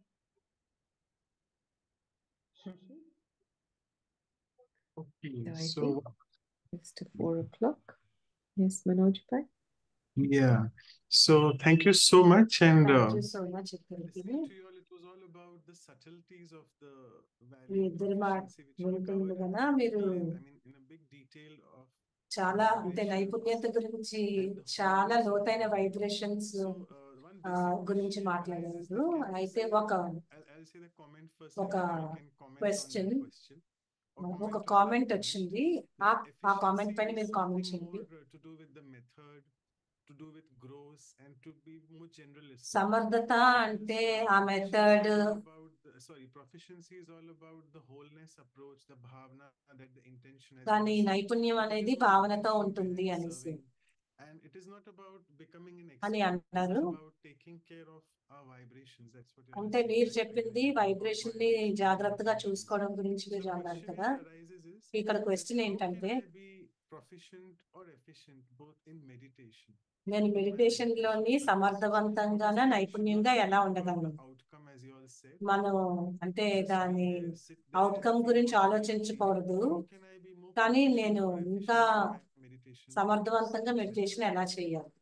Okay, So I so think- It's to four o'clock. Yes, Manoj bhai. yeah, so thank you so much and uh, thank you so much ఇద్దరికి listening to you all, it was all about the subtleties of the మీ value ఇద్దరి మాట proficiency which we వింటుంది covered in కదా a మీరు detail, I mean in a big detail of చాలా అంటే నైపుణ్యత గురించి చాలా లోతైన వైబ్రేషన్స్ so uh, one ఆ, basic గురించి question మాట్లాడారు arises that can we అయితే say- ఒక I'll, I'll say the comment first ఒక and then you can comment on question, that question. Or ఒక comment on that comment comment. వచ్చింది ఆ That ఆ కామెంట్ efficiency పైన is మీరు కామెంట్ something చేయండి more, uh, to do with the method, to do with growth and to be more generalist. సమర్థత Whereas, అంటే uh, ఆ proficiency method is all about the- Sorry, proficiency is all about the wholeness approach, the bhavana that the intention has కానీ been set. నైపుణ్యం It is అనేది all భావనతో intention ఉంటుంది behind అనేసి serving. And it is not about becoming an అని expert, it is అన్నారు about taking care of our vibrations. That's what you're అంటే asking, మీరు right? చెప్పింది Regarding about వైబ్రేషన్ ని vibrations and జాగ్రత్తగా intentions. చూసుకోవడం గురించి So మీరు అన్నారు question కదా here arises is ఇక్కడ that క్వశ్చన్ how can ఏంటంటే I be proficient or efficient both in meditation? నేను in my మెడిటేషన్ లోని meditation practice? సమర్థవంతంగాన Obviously, we should నైపుణ్యంగా not ఎలా think about the ఉండగలను outcome as you all said. మనం అంటే Just దాని be there, sit there outcome and గురించి feel, ఆలోచించకూడదు how can I be more కానీ proficient నేను or ఇంకా efficient in my meditation practice? సమర్థవంతంగా మెడిటేషన్ ఎలా చేయాలి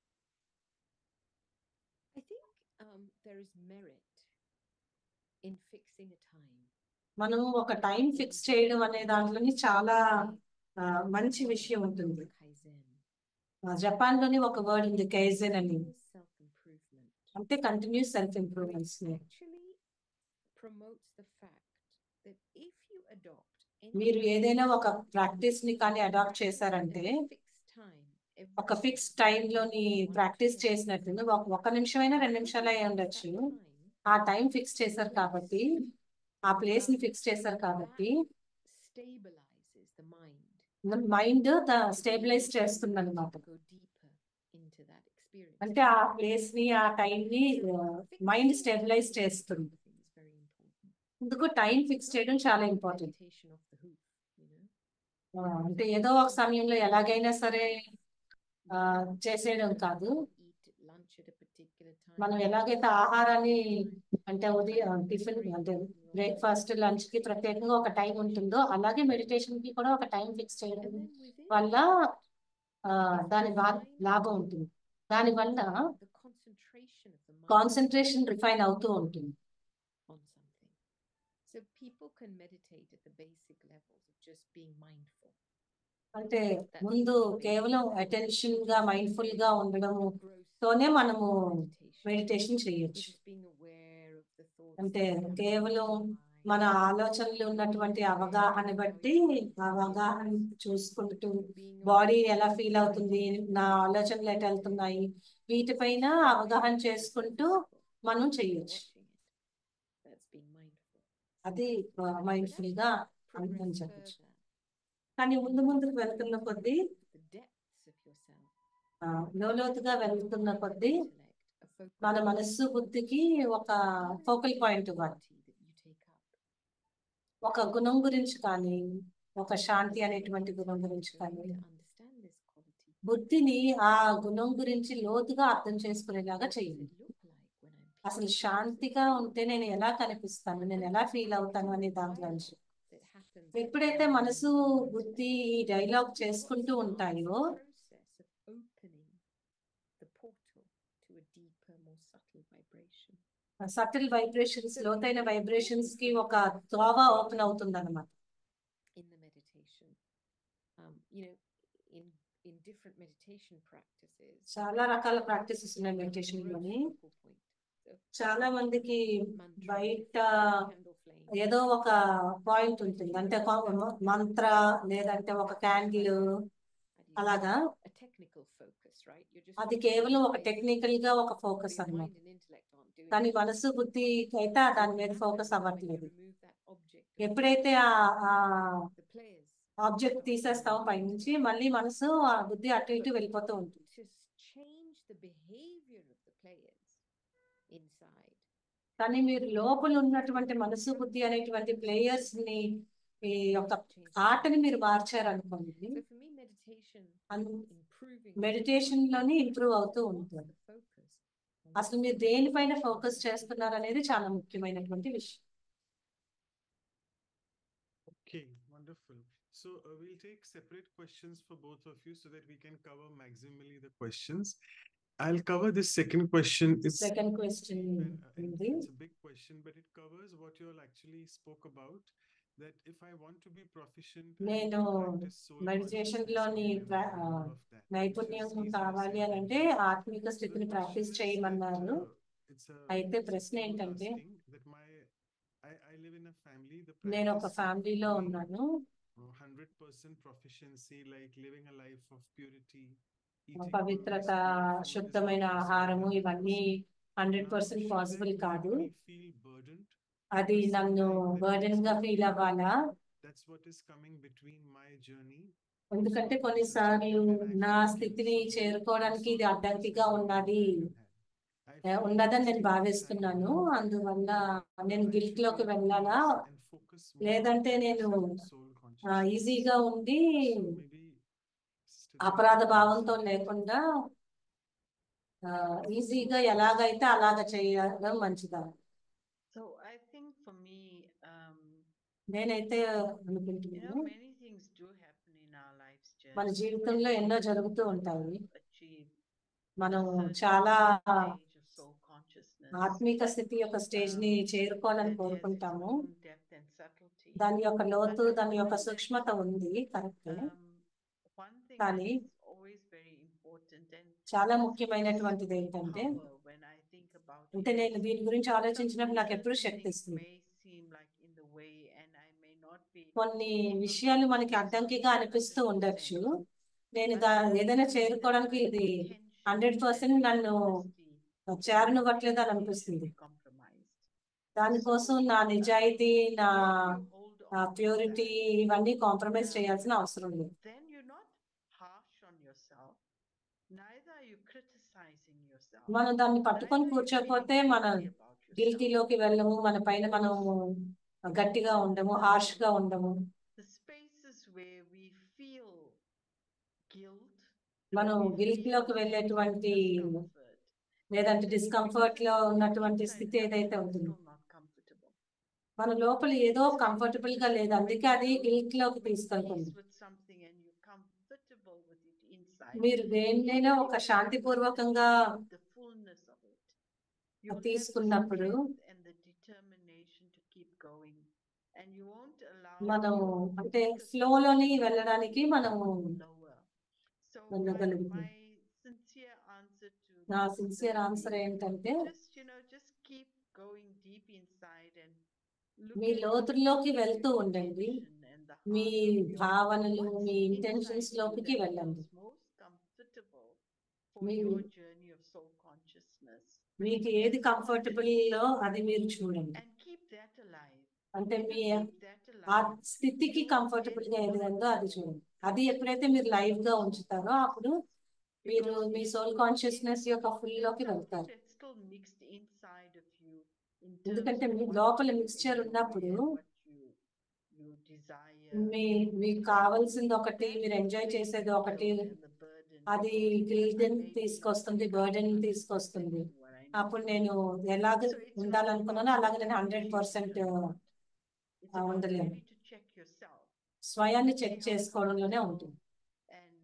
I think um, there is merit in fixing a time. మనం ఒక టైం ఫిక్స్ చేయడం అనే దాంట్లోని చాలా ఆ, మంచి విషయం ఉంటుంది Kaizen. ఆ, జపాన్ లోని ఒక వర్డ్ ఉంది కైజెన్ అని Self-improvement. అంటే continuous self improvements which actually promotes the fact that if you adopt any మీరు kind of ఏదైనా ఒక ప్రాక్టీస్ ని కానీ అడాప్ట్ practice చేశారంటే at a fixed time every ఒక ఫిక్స్ day, టైం లోని one to ప్రాక్టీస్ 10 చేసినట్టు ఒక ఒక నిమిషమైనా రెండు నిమిషాలు అయి ఉండొచ్చు that time, ఆ టైం ఫిక్స్ చేశారు కాబట్టి ఆ ప్లేస్ ని ఫిక్స్ చేశారు కాబట్టి stabilizes the mind. Mind to be stabilize able to చేస్తుంది అనమాట Go deeper into that experience. అంటే ఆ ప్లేస్ ని ఆ టైం ని మైండ్ స్టెబిలైజ్ చేస్తుంది Thing is very important. అందుకు టైం ఫిక్స్ చేయడం చాలా important Meditation of the hoof, you know. అంటే ఏదో ఒక సమయంలో ఎలాగైనా సరే ఆ, చేసేయడం కాదు Eat lunch at a particular time. మనం ఎలాగైతే ఆహారాన్ని అంటే ఉదయం టిఫిన్ అంటే బ్రేక్ఫాస్ట్ లంచ్ కి ప్రత్యేకంగా ఒక టైం ఉంటుందో అలాగే మెడిటేషన్ కి కూడా ఒక టైం ఫిక్స్ చేయడం And then within వల్ల ఆ, దాని బా- లాభం ఉంటుంది దాని వల్ల the concentration of the mind concentration refine అవుతూ ఉంటుంది on something. So people can meditate at the basic levels of just being mindful. అంటే ముందు కేవలం అటెన్షన్ గా మైండ్ఫుల్ గా ఉండడము Gross తోనే మనము meditation. మెడిటేషన్ Which చేయొచ్చు is being aware of the thoughts అంటే that come into కేవలం the mind. మన ఆలోచనలు ఉన్నటువంటి అవగాహన బట్టి అవగాహన చూసుకుంటూ Being బాడీ aware ఎలా of ఫీల్ అవుతుంది నా ఆలోచనలు ఎటు వెళ్తున్నాయి వీటిపైన అవగాహన చేసుకుంటూ మనం చేయొచ్చు watching it. That's being mindful. అది But మైండ్ఫుల్ as గా you అని progress చెప్పచ్చు further, కానీ ముందు ముందుకు వెళ్తున్న కొద్దీ the depths of yourself, ఆ, లోతుగా వెళ్తున్న కొద్దీ intellect, a focal మన point, మనస్సు బుద్ధికి ఒక even ఫోకల్ the పాయింట్ ఇవ్వాలి activity that you take up. ఒక గుణం గురించి కానీ ఒక శాంతి అనేటువంటి గుణం గురించి కానీ understand this quality. బుద్ధిని ఆ గుణం గురించి లోతుగా అర్థం చేసుకునేలాగా What does చేయండి it look like when I'm అసలు peaceful? శాంతిగా ఉంటే నేను ఎలా కనిపిస్తాను నేను ఎలా ఫీల్ అవుతాను అనే దాంట్లో నుంచి that happens ఎప్పుడైతే when మనసు we బుద్ధి meditate. ఈ డైలాగ్ What చేసుకుంటూ starts ఉంటాయో the process of opening the portal to a deeper, more subtle vibration. Subtle vibrations లోతైన వైబ్రేషన్స్ కి ఒక తోవ ఓపెన్ అవుతుంది అనమాట in the meditation. Um, you know, in in different meditation practices. చాలా రకాల ప్రాక్టీసెస్ ఉన్నాయి there's a మెడిటేషన్ growth లోని focal point. So చాలా మందికి mantra, బయట candle flame, ఏదో ఒక పాయింట్ ఉంటుంది అంటే ఒక మంత్ర లేదంటే ఒక candle how do you say, అలాగా a technical focus, right? You're just అది looking కేవలం at ఒక space, టెక్నికల్ గా ఒక but ఫోకస్ your అన్నమాట mind and intellect aren't doing కానీ it. మనసు బుద్ధికి అయితే So దాని what మీద ఫోకస్ happens when you అవ్వట్లేదు remove that object of ఎప్పుడైతే ఆ ఆ the players ఆబ్జెక్ట్ start తీసేస్తామో moving పైనుంచి into మళ్ళీ మనసు ఆ బుద్ధి అటు ఇటు వెళ్ళిపోతూ ఉంటుంది to s- change the behavior of the players inside. కానీ మీరు లోపల ఉన్నటువంటి మనసు బుద్ధి అనేటువంటి ప్లేయర్స్ ని ఈ యొక్క change ఆటని మీరు మార్చారనుకోండి So for me, meditation, అన్- improving మెడిటేషన్ లోని ఇంప్రూవ్ అవుతూ ఉంటుంది focus. అసలు మీరు దేనిపైన ఫోకస్ చేస్తున్నారు అనేది చాలా ముఖ్యమైనటువంటి విషయం Okay, wonderful. So uh, we'll take separate questions for both of you so that we can cover maximally the questions. I'll cover this second question. It's second question Well, uh, it- ఉంది It's a big question, but it covers what you all actually spoke about. That if I want to be proficient, I need to నేను practice soul meditation consciousness లోని and ప్ర- all ఆ, of that, which is నైపుణ్యం easier కావాలి said అని than అంటే done. ఆత్మిక So the స్థితిని question ప్రాక్టీస్ is చేయమన్నారు that, uh, it's a- అయితే it's a ప్రశ్న couple ఏంటంటే, asking that my I, I live in a family. The నేను ఒక practice ఫ్యామిలీలో being, ఉన్నాను uh, 100% proficiency, like living a life of purity, eating పవిత్రత always pure food is శుద్ధమైన not possible ఆహారము 100%. ఇవన్నీ hundred Now, percent should possible that కాదు make me feel burdened? అది Because నన్ను sometimes that బర్డెన్ makes గా me ఫీల్ feel అవ్వాలా That's what is coming between my journey. ఎందుకంటే soul కొన్నిసార్లు consciousness and I నా feel guilt. స్థితిని So, చేరుకోవడానికి soul ఇది అడ్డంకిగా consciousness ఉన్నది goes hand in hand. I A, feel ఉన్నదని నేను state భావిస్తున్నాను inside me అందువల్ల where నేను I గిల్ట్ should లోకి be at వెళ్ళాలా peace and focus more on లేదంటే నేను practicing soul ఆ, consciousness. ఈజీగా ఉండి So maybe Sister అపరాధ Deepika can భావంతో answer. లేకుండా ఆ, ఈజీగా ఎలాగైతే అలాగ చేయడం మంచిదా So I think for me, um, నేనైతే you అనుకుంటున్నాను know, many things do happen in our lives, మన just జీవితంలో and ఎన్నో we జరుగుతూ want ఉంటాయి to achieve మనం a certain చాలా stage of soul consciousness. ఆత్మిక స్థితి యొక్క స్టేజ్ ని చేరుకోవాలని that has its కోరుకుంటాము own depth and subtlety. దాని యొక్క లోతు But I దాని యొక్క find that, సూక్ష్మత ఉంది కరెక్ట్ Um, one thing కానీ that's always very important and చాలా gives ముఖ్యమైనటువంటిది ఏంటంటే power when I think about అంటే it నేను is దీని గురించి ఆలోచించినప్పుడు నాకు ఎప్పుడు certain శక్తి things ఇస్తుంది may seem like in the way and I may not be కొన్ని able విషయాలు to మనకి grasp అడ్డంకిగా it అనిపిస్తూ ఉండొచ్చు 100%. నేను But దా I ఏదైనా feel చేరుకోవడానికి that ఇది my intention hundred and percent my నన్ను honesty చేరనివ్వట్లేదు అని should అనిపిస్తుంది be compromised. దానికోసం So, నా uh, నిజాయితీ నా when you hold on to purity that, ఇవన్నీ కాంప్రమైజ్ um, చేయాల్సిన అవసరం లేదు then you're not harsh on yourself. Neither are you criticizing yourself. మనం దాన్ని పట్టుకొని Neither are you feeling కూర్చోకపోతే మన guilty about yourself. గిల్టీలోకి వెళ్ళము మన పైన మనం గట్టిగా ఉండము హార్ష్ గా ఉండము The spaces where we feel guilt, మనం we గిల్ట్ feel లోకి వెళ్ళేటువంటి discomfort, లేదంటే it's డిస్కంఫర్ట్ because లో ఉన్నటువంటి inside స్థితి us ఏదైతే we're ఉంటుందో still not comfortable. మన లోపల ఏదో So when కంఫర్టబుల్ you- గా లేదు అందుకే అది when you గిల్ట్ లోకి come at తీసుకెళ్తుంది peace with something and you're comfortable with it inside, మీరు దేన్నైనా even ఒక if you శాంతిపూర్వకంగా haven't the fullness of it, you'll have the తీసుకున్నప్పుడు strength and the determination to keep going. And you won't allow మనం your అంటే focus ఫ్లో to లోని be వెళ్ళడానికి మనము lower. So my, వెళ్ళగలుగుతాం. my sincere answer to నా this sincere would answer be ఏంటంటే just you know just keep going deep inside and look మీ at లోతుల్లోకి your వెళ్తూ ఉండండి intention and the me heart of your భావనలు what's మీ inside ఇంటెన్షన్స్ you లోకి that వెళ్ళండి feels most comfortable for మీ- your journey of soul consciousness మీకు ఏది కంఫర్టబుల్ లో అది మీరు చూడండి and keep that alive అంటే If మీ you keep that ఆ alive స్థితికి you will కంఫర్టబుల్ గా get ఏది a lot ఉందో అది more. చూడండి అది ఎప్పుడైతే మీరు లైవ్ గా ఉంచుతారో అప్పుడు మీరు Because మీ if- సోల్ if కాన్షియస్నెస్ యొక్క ఫుల్ there's లోకి something వెళ్తారు that's still mixed inside of you in terms ఎందుకంటే of మీ what లోపల you మిక్స్చర్ enjoy ఉన్నప్పుడు and what you మీ మీకు కావాల్సింది ఒకటి మీరు ఎంజాయ్ చేసేది ఒకటి అది గిల్ట్ తీసుకొస్తుంది బర్డెన్ తీసుకొస్తుంది అప్పుడు నేను ఎలాగ ఉండాలనుకున్నానో అలాగే నేను హండ్రెడ్ పర్సెంట్ It's about ఉండలేను. learning to check yourself. స్వయాన్ని చెక్ చేసుకోవడంలోనే ఉంటుంది And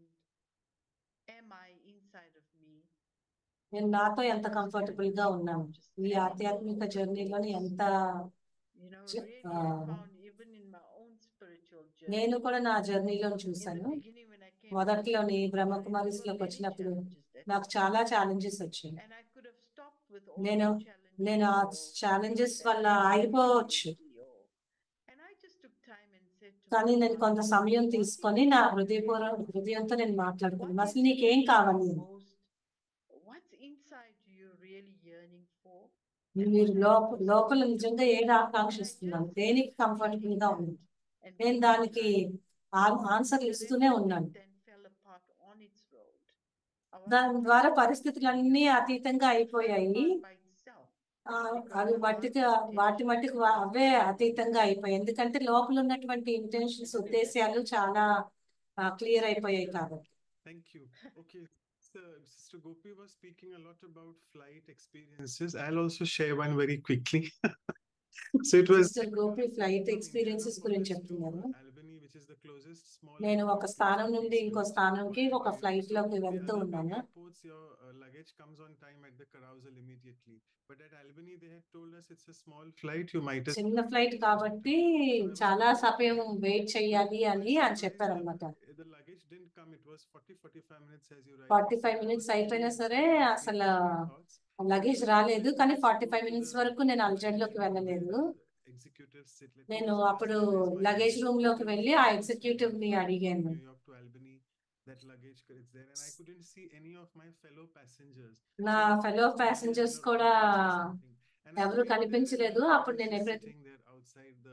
am I inside of me? నేను నాతో ఎంత కంఫర్టబుల్ గా ఉన్నాను ఈ ఆధ్యాత్మిక జర్నీలోని ఎంత You know, Che- really, I uh, found even in my own spiritual journey. నేను కూడా నా జర్నీలో in the చూశాను beginning when I came మొదట్లోని out, బ్రహ్మకుమారిస్ there were లోకి many వచ్చినప్పుడు challenges that నాకు I చాలా faced. ఛాలెంజెస్ వచ్చాయి And I could have stopped with all నేను the challenges నేను ఆ or ఛాలెంజెస్ that వల్ల I ఆగిపోవచ్చు faced or- And I just took time and said to కానీ my నేను heart, కొంత సమయం "What is తీసుకొని it నా that you హృదయపూర్వ really want? హృదయంతో నేను What మాట్లాడుకున్నాను is అసలు నీకేం really కావాలి the అని. most- What's inside you really yearning for? మీరు లోప లోపల నిజంగా ఏది ఆకాంక్షిస్తున్నాను దేనికి కంఫర్టబుల్ గా ఉంది And నేను because దానికి I- ఆన్సర్లు ఇస్తూనే ఉన్నాను then fell apart on its road. I దాని wasn't ద్వారా able to పరిస్థితులన్నీ figure అతీతంగా it అయిపోయాయి apart by itself. ఆ, అవి మట్టికి వాటి మట్టికి వా- అవే అతీతంగా అయిపోయాయి ఎందుకంటే లోపల ఉన్నటువంటి ఇంటెన్షన్స్ ఉద్దేశాలు చాలా క్లియర్ అయిపోయాయి కాబట్టి Thank you. Okay. So, Sister Gopi was speaking a lot about flight experiences. I'll also share one very quickly. so it was sister Gopi flight from experiences Indianapolis గురించి to చెప్తున్నారు Albany, which is the closest small నేను airport ఒక to స్థానం Spain, నుండి so ఇంకో it's స్థానంకి what ఒక I do. ఫ్లైట్ So లోకి the వెళ్తూ other big ఉన్నాను airports, your uh, luggage comes on time at the carousel immediately. But at Albany, they had told us it's a small flight. You might as చిన్న ఫ్లైట్ కాబట్టి చాలా సమయం వెయిట్ చెయ్యాలి అని అని చెప్పారు అనమాట The luggage didn't come. It was 40, 45 minutes as you rightly forty said. Five I minutes was అయిపోయినా really సరే deep అసలు into my thoughts. లగేజ్ రాలేదు కానీ ఫార్టీ ఫైవ్ మినిట్స్ వరకు నేను అల్జడ్లోకి వెళ్ళలేదు Executive sit, let me నేను just ask అప్పుడు you guys why luggage you room లోకి couldn't వెళ్ళి see ఆ this ఎగ్జిక్యూటివ్ ని from అడిగాను New York to Albany, that luggage is there, and I couldn't see any of my fellow passengers. నా So the fellow thought was passengers there, you know, కూడా I must do something. And I ఎవరు came there and కనిపించలేదు my అప్పుడు luggage నేను is ఎప్పుడైతే sitting there outside the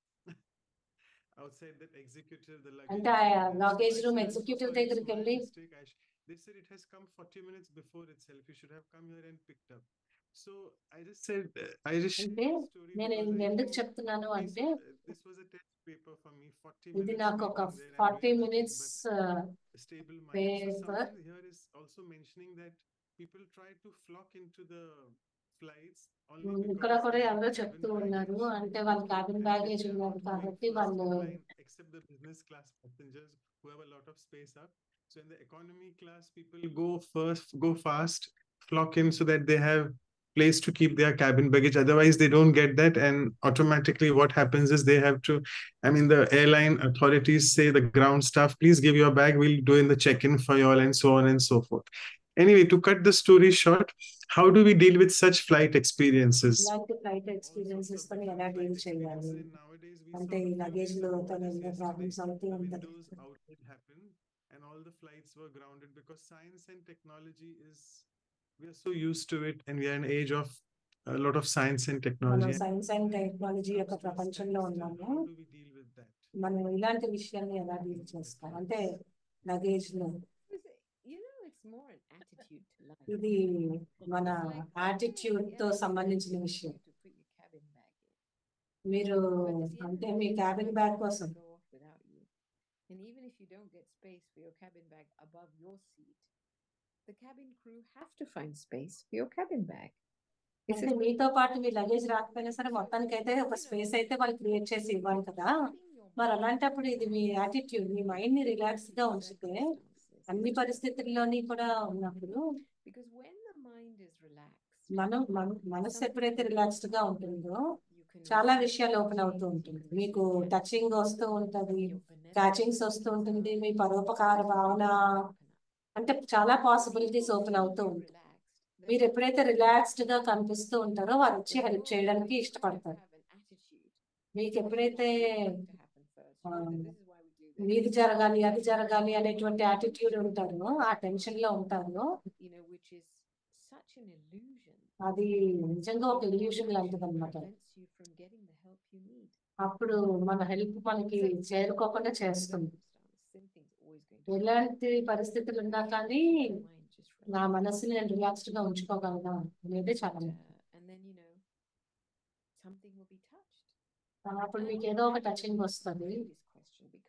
outside that executive, the luggage. అంటే is ఆ there. So luggage I room said, "I'm so executive sorry, it's దగ్గరికి my వెళ్ళి mistake. I sh-" They said it has come 40 minutes before itself. You should have come here and picked up. So I just said, uh, I just shared అంటే this story నేను because ఇది I ఎందుకు thought, చెప్తున్నాను okay, అంటే so, uh, this was a test paper for me. 40 ఇది minutes నాకు ఒక waiting there and forty doing nothing minutes but stable mind. So paper. someone here is also mentioning that people try to flock into the flights only ఇక్కడ because కూడా they have ఎవరో cabin చెప్తూ ఉన్నారు baggage. అంటే వాళ్ళ So, cabin and baggage they are ఉన్నది not going కాబట్టి first వాళ్ళు in line except the business class passengers who have a lot of space up. So in the economy class, people go first, go fast, flock in so that they have place to keep their cabin baggage. Otherwise, they don't get that, and automatically, what happens is they have to. I mean, the airline authorities say the ground staff, please give your bag. We'll do in the check-in for you all, and so on and so forth. Anyway, to cut the story short, how do we deal with such flight experiences? ఇలాంటి flight all experiences sorts of తో ఎలా different డీల్ flight చేయాలి experiences. And nowadays we అంటే saw ఈ a few లగేజ్ days లో before this ఎన్నో yesterday, ప్రాబ్లమ్స్ అవుతూ a ఉంటది Windows outage happened and all the flights were grounded because science and technology is we are so used to it and we are in an age of a lot of science and మనం technology. and science and technology comes యొక్క to a ప్రపంచంలో standstill. ఉన్నాము How do we deal with that? మనం ఇలాంటి విషయాన్ని ఎలా డీల్ చేస్తాం అంటే లగేజ్ లో Because, uh, you know, it's more an attitude to life. ఇది మన It's like, okay, యాటిట్యూడ్ తో yeah, సంబంధించిన you విషయం to put your cabin bag in. మీరు But at the end of అంటే the మీ day, cabin someone bag else కోసం will go off without you. And even if you don't get space for your cabin bag above your seat, the cabin crew have to find space for your cabin bag. It's అంటే as మీతో పాటు మీ లగేజ్ రాకపోయినా సరే మొత్తానికి అయితే ఒక స్పేస్ అయితే వాళ్ళు క్రియేట్ చేసి ఇవ్వాలి కదా మరి అలాంటప్పుడు ఇది మీ యాటిట్యూడ్ మీ మైండ్ ని రిలాక్స్ గా ఉంచితే అన్ని పరిస్థితుల్లోని కూడా ఉన్నప్పుడు Because when the mind is relaxed, మనం మన- మనసు something ఎప్పుడైతే will రిలాక్స్డ్ open గా up. ఉంటుందో You can చాలా receive విషయాలు ఓపెన్ అవుతూ change, you ఉంటుంది can మీకు receive guidance, టచింగ్ వస్తూ ఉంటది your benevolent క్యాచింగ్స్ వస్తూ ఉంటుంది మీ పరోపకార possibilities భావన open up. అంటే చాలా When possibilities people open see అవుతూ you ఉంటాయి relaxed, మీరు then ఎప్పుడైతే రిలాక్స్డ్ గా కనిపిస్తూ ఉంటారో వారు వచ్చి they're హెల్ప్ more చేయడానికి likely to ఇష్టపడతారు have an attitude. మీకు What do you ఎప్పుడైతే want to happen first? ఆ, You know, this is why we do this. మీది జరగాలి అది జరగాలి అనేటువంటి యాటిట్యూడ్ ఉంటారో ఆ టెన్షన్ లో ఉంటారో you know, which is such an illusion. అది నిజంగా ఒక ఇల్యూషన్ లాంటిది అనమాట Prevents you from getting the help you need. అప్పుడు మన హెల్ప్ మనకి So, చేరుకోకుండా whatever చేస్తుంది circumstance, something's always going to ఎలాంటి పరిస్థితులు ఉన్నా కానీ keep your mind just నా relaxed. మనసుని నేను రిలాక్స్డ్ గా ఉంచుకోగలనా అనేది చాలా And, ముఖ్యం. uh, and then, you know, something will be touched. అప్పుడు And మీకు on ఏదో ఒక that note, టచింగ్ the వస్తుంది previous question,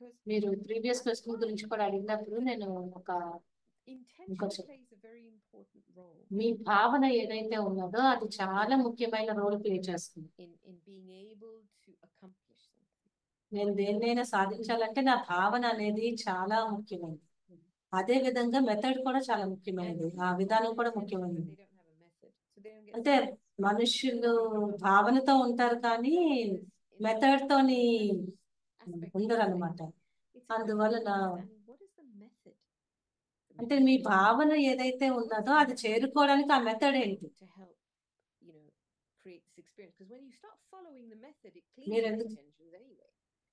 Because మీరు ప్రీవియస్ క్వశ్చన్ గురించి కూడా అడిగినప్పుడు నేను ఒక intention Gotcha. plays a very important role మీ భావన ఏదైతే ఉన్నదో అది చాలా ముఖ్యమైన రోల్ ప్లే చేస్తుంది in, in being able to accomplish something. నేను దేన్నైనా సాధించాలంటే నా భావన అనేది చాలా ముఖ్యమైనది అదే విధంగా మెథడ్ కూడా చాలా ముఖ్యమైనది ఆ విధానం కూడా ముఖ్యమైనది They don't have a method, so they don't get అంటే stuck. మనుషులు భావనతో ఉంటారు కానీ In మెథడ్ తోని aspect of ఉండరు life, అన్నమాట it's about అందువలన understanding what is the method. The అంటే method మీ is భావన ఏదైతే ఉన్నదో అది చేరుకోవడానికి ఆ మెథడ్ ఏంటి to help, you know, create this experience. Because when you start following the method, it cleans మీరు your ఎందుకు- intentions anyway.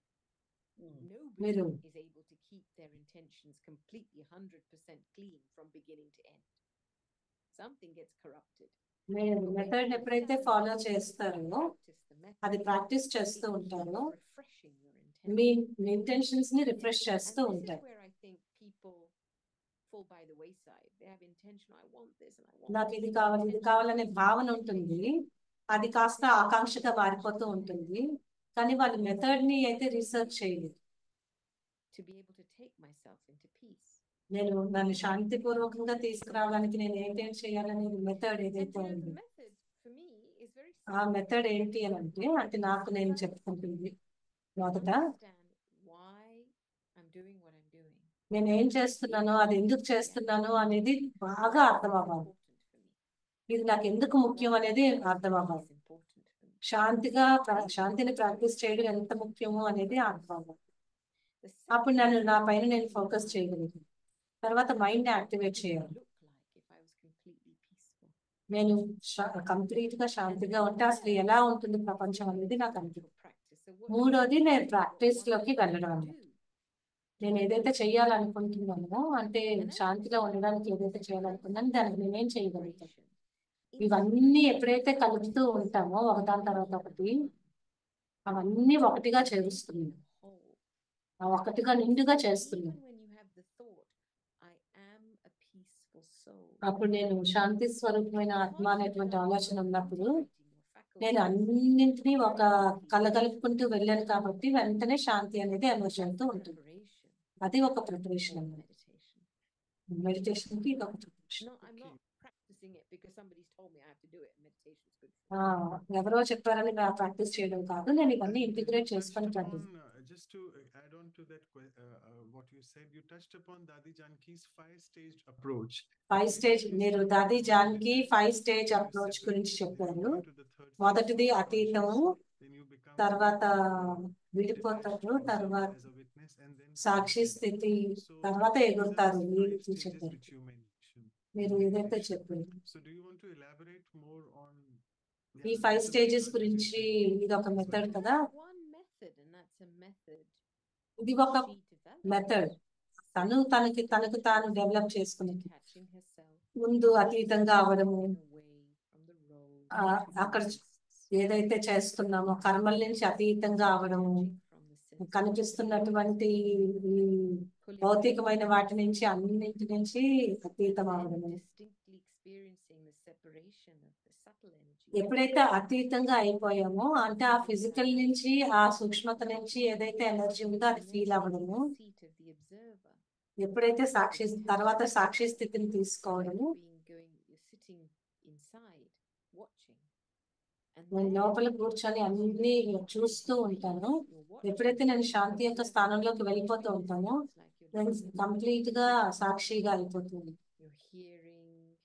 Mm. Nobody మీరు is able to keep their intentions completely 100% clean from beginning to end. Something gets corrupted. మీరు But when మెథడ్ you ఎప్పుడైతే understand ఫాలో the method, చేస్తారో practice the method, అది ప్రాక్టీస్ చేస్తూ it keeps ఉంటారో refreshing your మీ intentions. మీ ఇంటెన్షన్స్ ని రిఫ్రెష్ And చేస్తూ this is ఉంటారు where I think people fall by the wayside. They have intention, I want this and I want నాకు this, ఇది and కావాలి ఇది intention కావాలనే becomes భావన motivation. ఉంటుంది అది కాస్త ఆకాంక్షగా మారిపోతూ ఉంటుంది కానీ వాళ్ళు మెథడ్ ని అయితే రీసెర్చ్ చేయలేదు To be able to take myself into peace. నేను నన్ను శాంతిపూర్వకంగా తీసుకురావడానికి నేను ఏంటేం చేయాలనేది మెథడ్ And ఏదైతే you know, the ఉంది method for me is very ఆ simple. మెథడ్ ఏంటి అని అంటే అంటే నాకు నేను చెప్పుకుంటుంది మొదట Understand why I'm doing what I'm doing. నేను ఏం చేస్తున్నానో అది ఎందుకు చేస్తున్నాను అనేది బాగా అర్థం What's అవ్వాలి important for me. ఇది నాకు ఎందుకు ముఖ్యం అనేది అర్థం Why అవ్వాలి is important for me. శాంతిగా ప్ర- శాంతిని ప్రాక్టీస్ చేయడం ఎంత ముఖ్యమో అనేది అర్థం అవ్వాలి The అప్పుడు second నన్ను నా thing పైన is నేను ఫోకస్ my చేయగలుగుతాను తర్వాత mind what activate would it చేయాలి look like if I was completely peaceful. నేను కంప్లీట్ గా శాంతిగా ఉంటే అసలు ఎలా ఉంటుంది ప్రపంచం అనేది నాకు అనిపిస్తుంది For practice. So what మూడోది నేను what ప్రాక్టీస్ one లోకి thing వెళ్ళడం to అన్నమాట do. నేను ఏదైతే చేయాలనుకుంటున్నానో అంటే శాంతిగా ఉండడానికి ఏదైతే చేయాలనుకున్నానో దానికి నేనేం చేయగలుగుతాను Vibration ఇవన్నీ ఎప్పుడైతే కలుపుతూ ఉంటామో ఒకదాని తర్వాత ఒకటి అవన్నీ ఒకటిగా చేరుస్తున్నాను whole. ఆ ఒకటిగా నిండుగా చేస్తున్నాను Even when you have the thought, I am a peaceful soul. అప్పుడు నేను శాంతి స్వరూపమైన ఆత్మ because you అనేటువంటి have ఆలోచన your ఉన్నప్పుడు integrating your నేను faculties, అన్నింటినీ ఒక కలగలుపుకుంటూ వెళ్ళాను కాబట్టి వెంటనే శాంతి అనేది ఎమర్జ్ అవుతూ that's ఉంటుంది preparation అది ఒక ప్రిపరేషన్ for అన్నమాట meditation. మెడిటేషన్ కి ఇది ఒక preparation No, I'm Okay. not practicing it because somebody's told me I have to do it and meditation is good ఆ, for me. ఎవరో చెప్పారని నా ప్రాక్టీస్ చేయడం కాదు నేను ఇవన్నీ And ఇంటిగ్రేట్ you touched చేసుకొని practice upon, uh, just to uh, add on to that, que- uh, uh, what you said, you touched upon Dadi Janki's five-staged approach. Five stage మీరు దాది జాన్కి ఫైవ్ స్టేజ్ అప్రోచ్ గురించి చెప్పారు మొదటిది అతీతము తర్వాత విడిపోతారు తర్వాత సాక్షి స్థితి తర్వాత ఎగురుతారు ఈ ఇది చెప్పారు మీరు ఏదైతే చెప్పారు so do you want to elaborate more on ఈ ఫైవ్ స్టేజెస్ గురించి ఇది ఒక మెథడ్ కదా One method, and that's a method ఇది ఒక she developed. మెథడ్ తను తనకి తనకు తాను డెవలప్ చేసుకునేది Detaching herself, ముందు అతీతంగా అవడము moving away from the role, ఆ, అక్కడ ఏదైతే చేస్తున్నామో కర్మల నుంచి అతీతంగా అవడము from the sense కనిపిస్తున్నటువంటి ఈ pulling భౌతికమైన వాటి నుంచి అన్నింటి నుంచి అతీతం and అవడము distinctly experiencing the separation of the subtle energy. ఎప్పుడైతే అతీతంగా అయిపోయామో అంటే ఆ ఫిజికల్ నుంచి ఆ సూక్ష్మత నుంచి ఏదైతే ఎనర్జీ ఉందో అది and ఫీల్ then అవ్వడము taking the seat of the observer, ఎప్పుడైతే సాక్షి తర్వాత సాక్షి స్థితిని తీసుకోవడము being going, you're sitting inside, watching. And నేను then లోపల కూర్చొని once you అన్ని get into చూస్తూ peace, ఉంటాను you're watching, ఎప్పుడైతే నేను శాంతి యొక్క observing స్థానంలోకి everything వెళ్ళిపోతూ is ఉంటానో like you're నేను listening, కంప్లీట్ గా సాక్షిగా అయిపోతుంది you're hearing,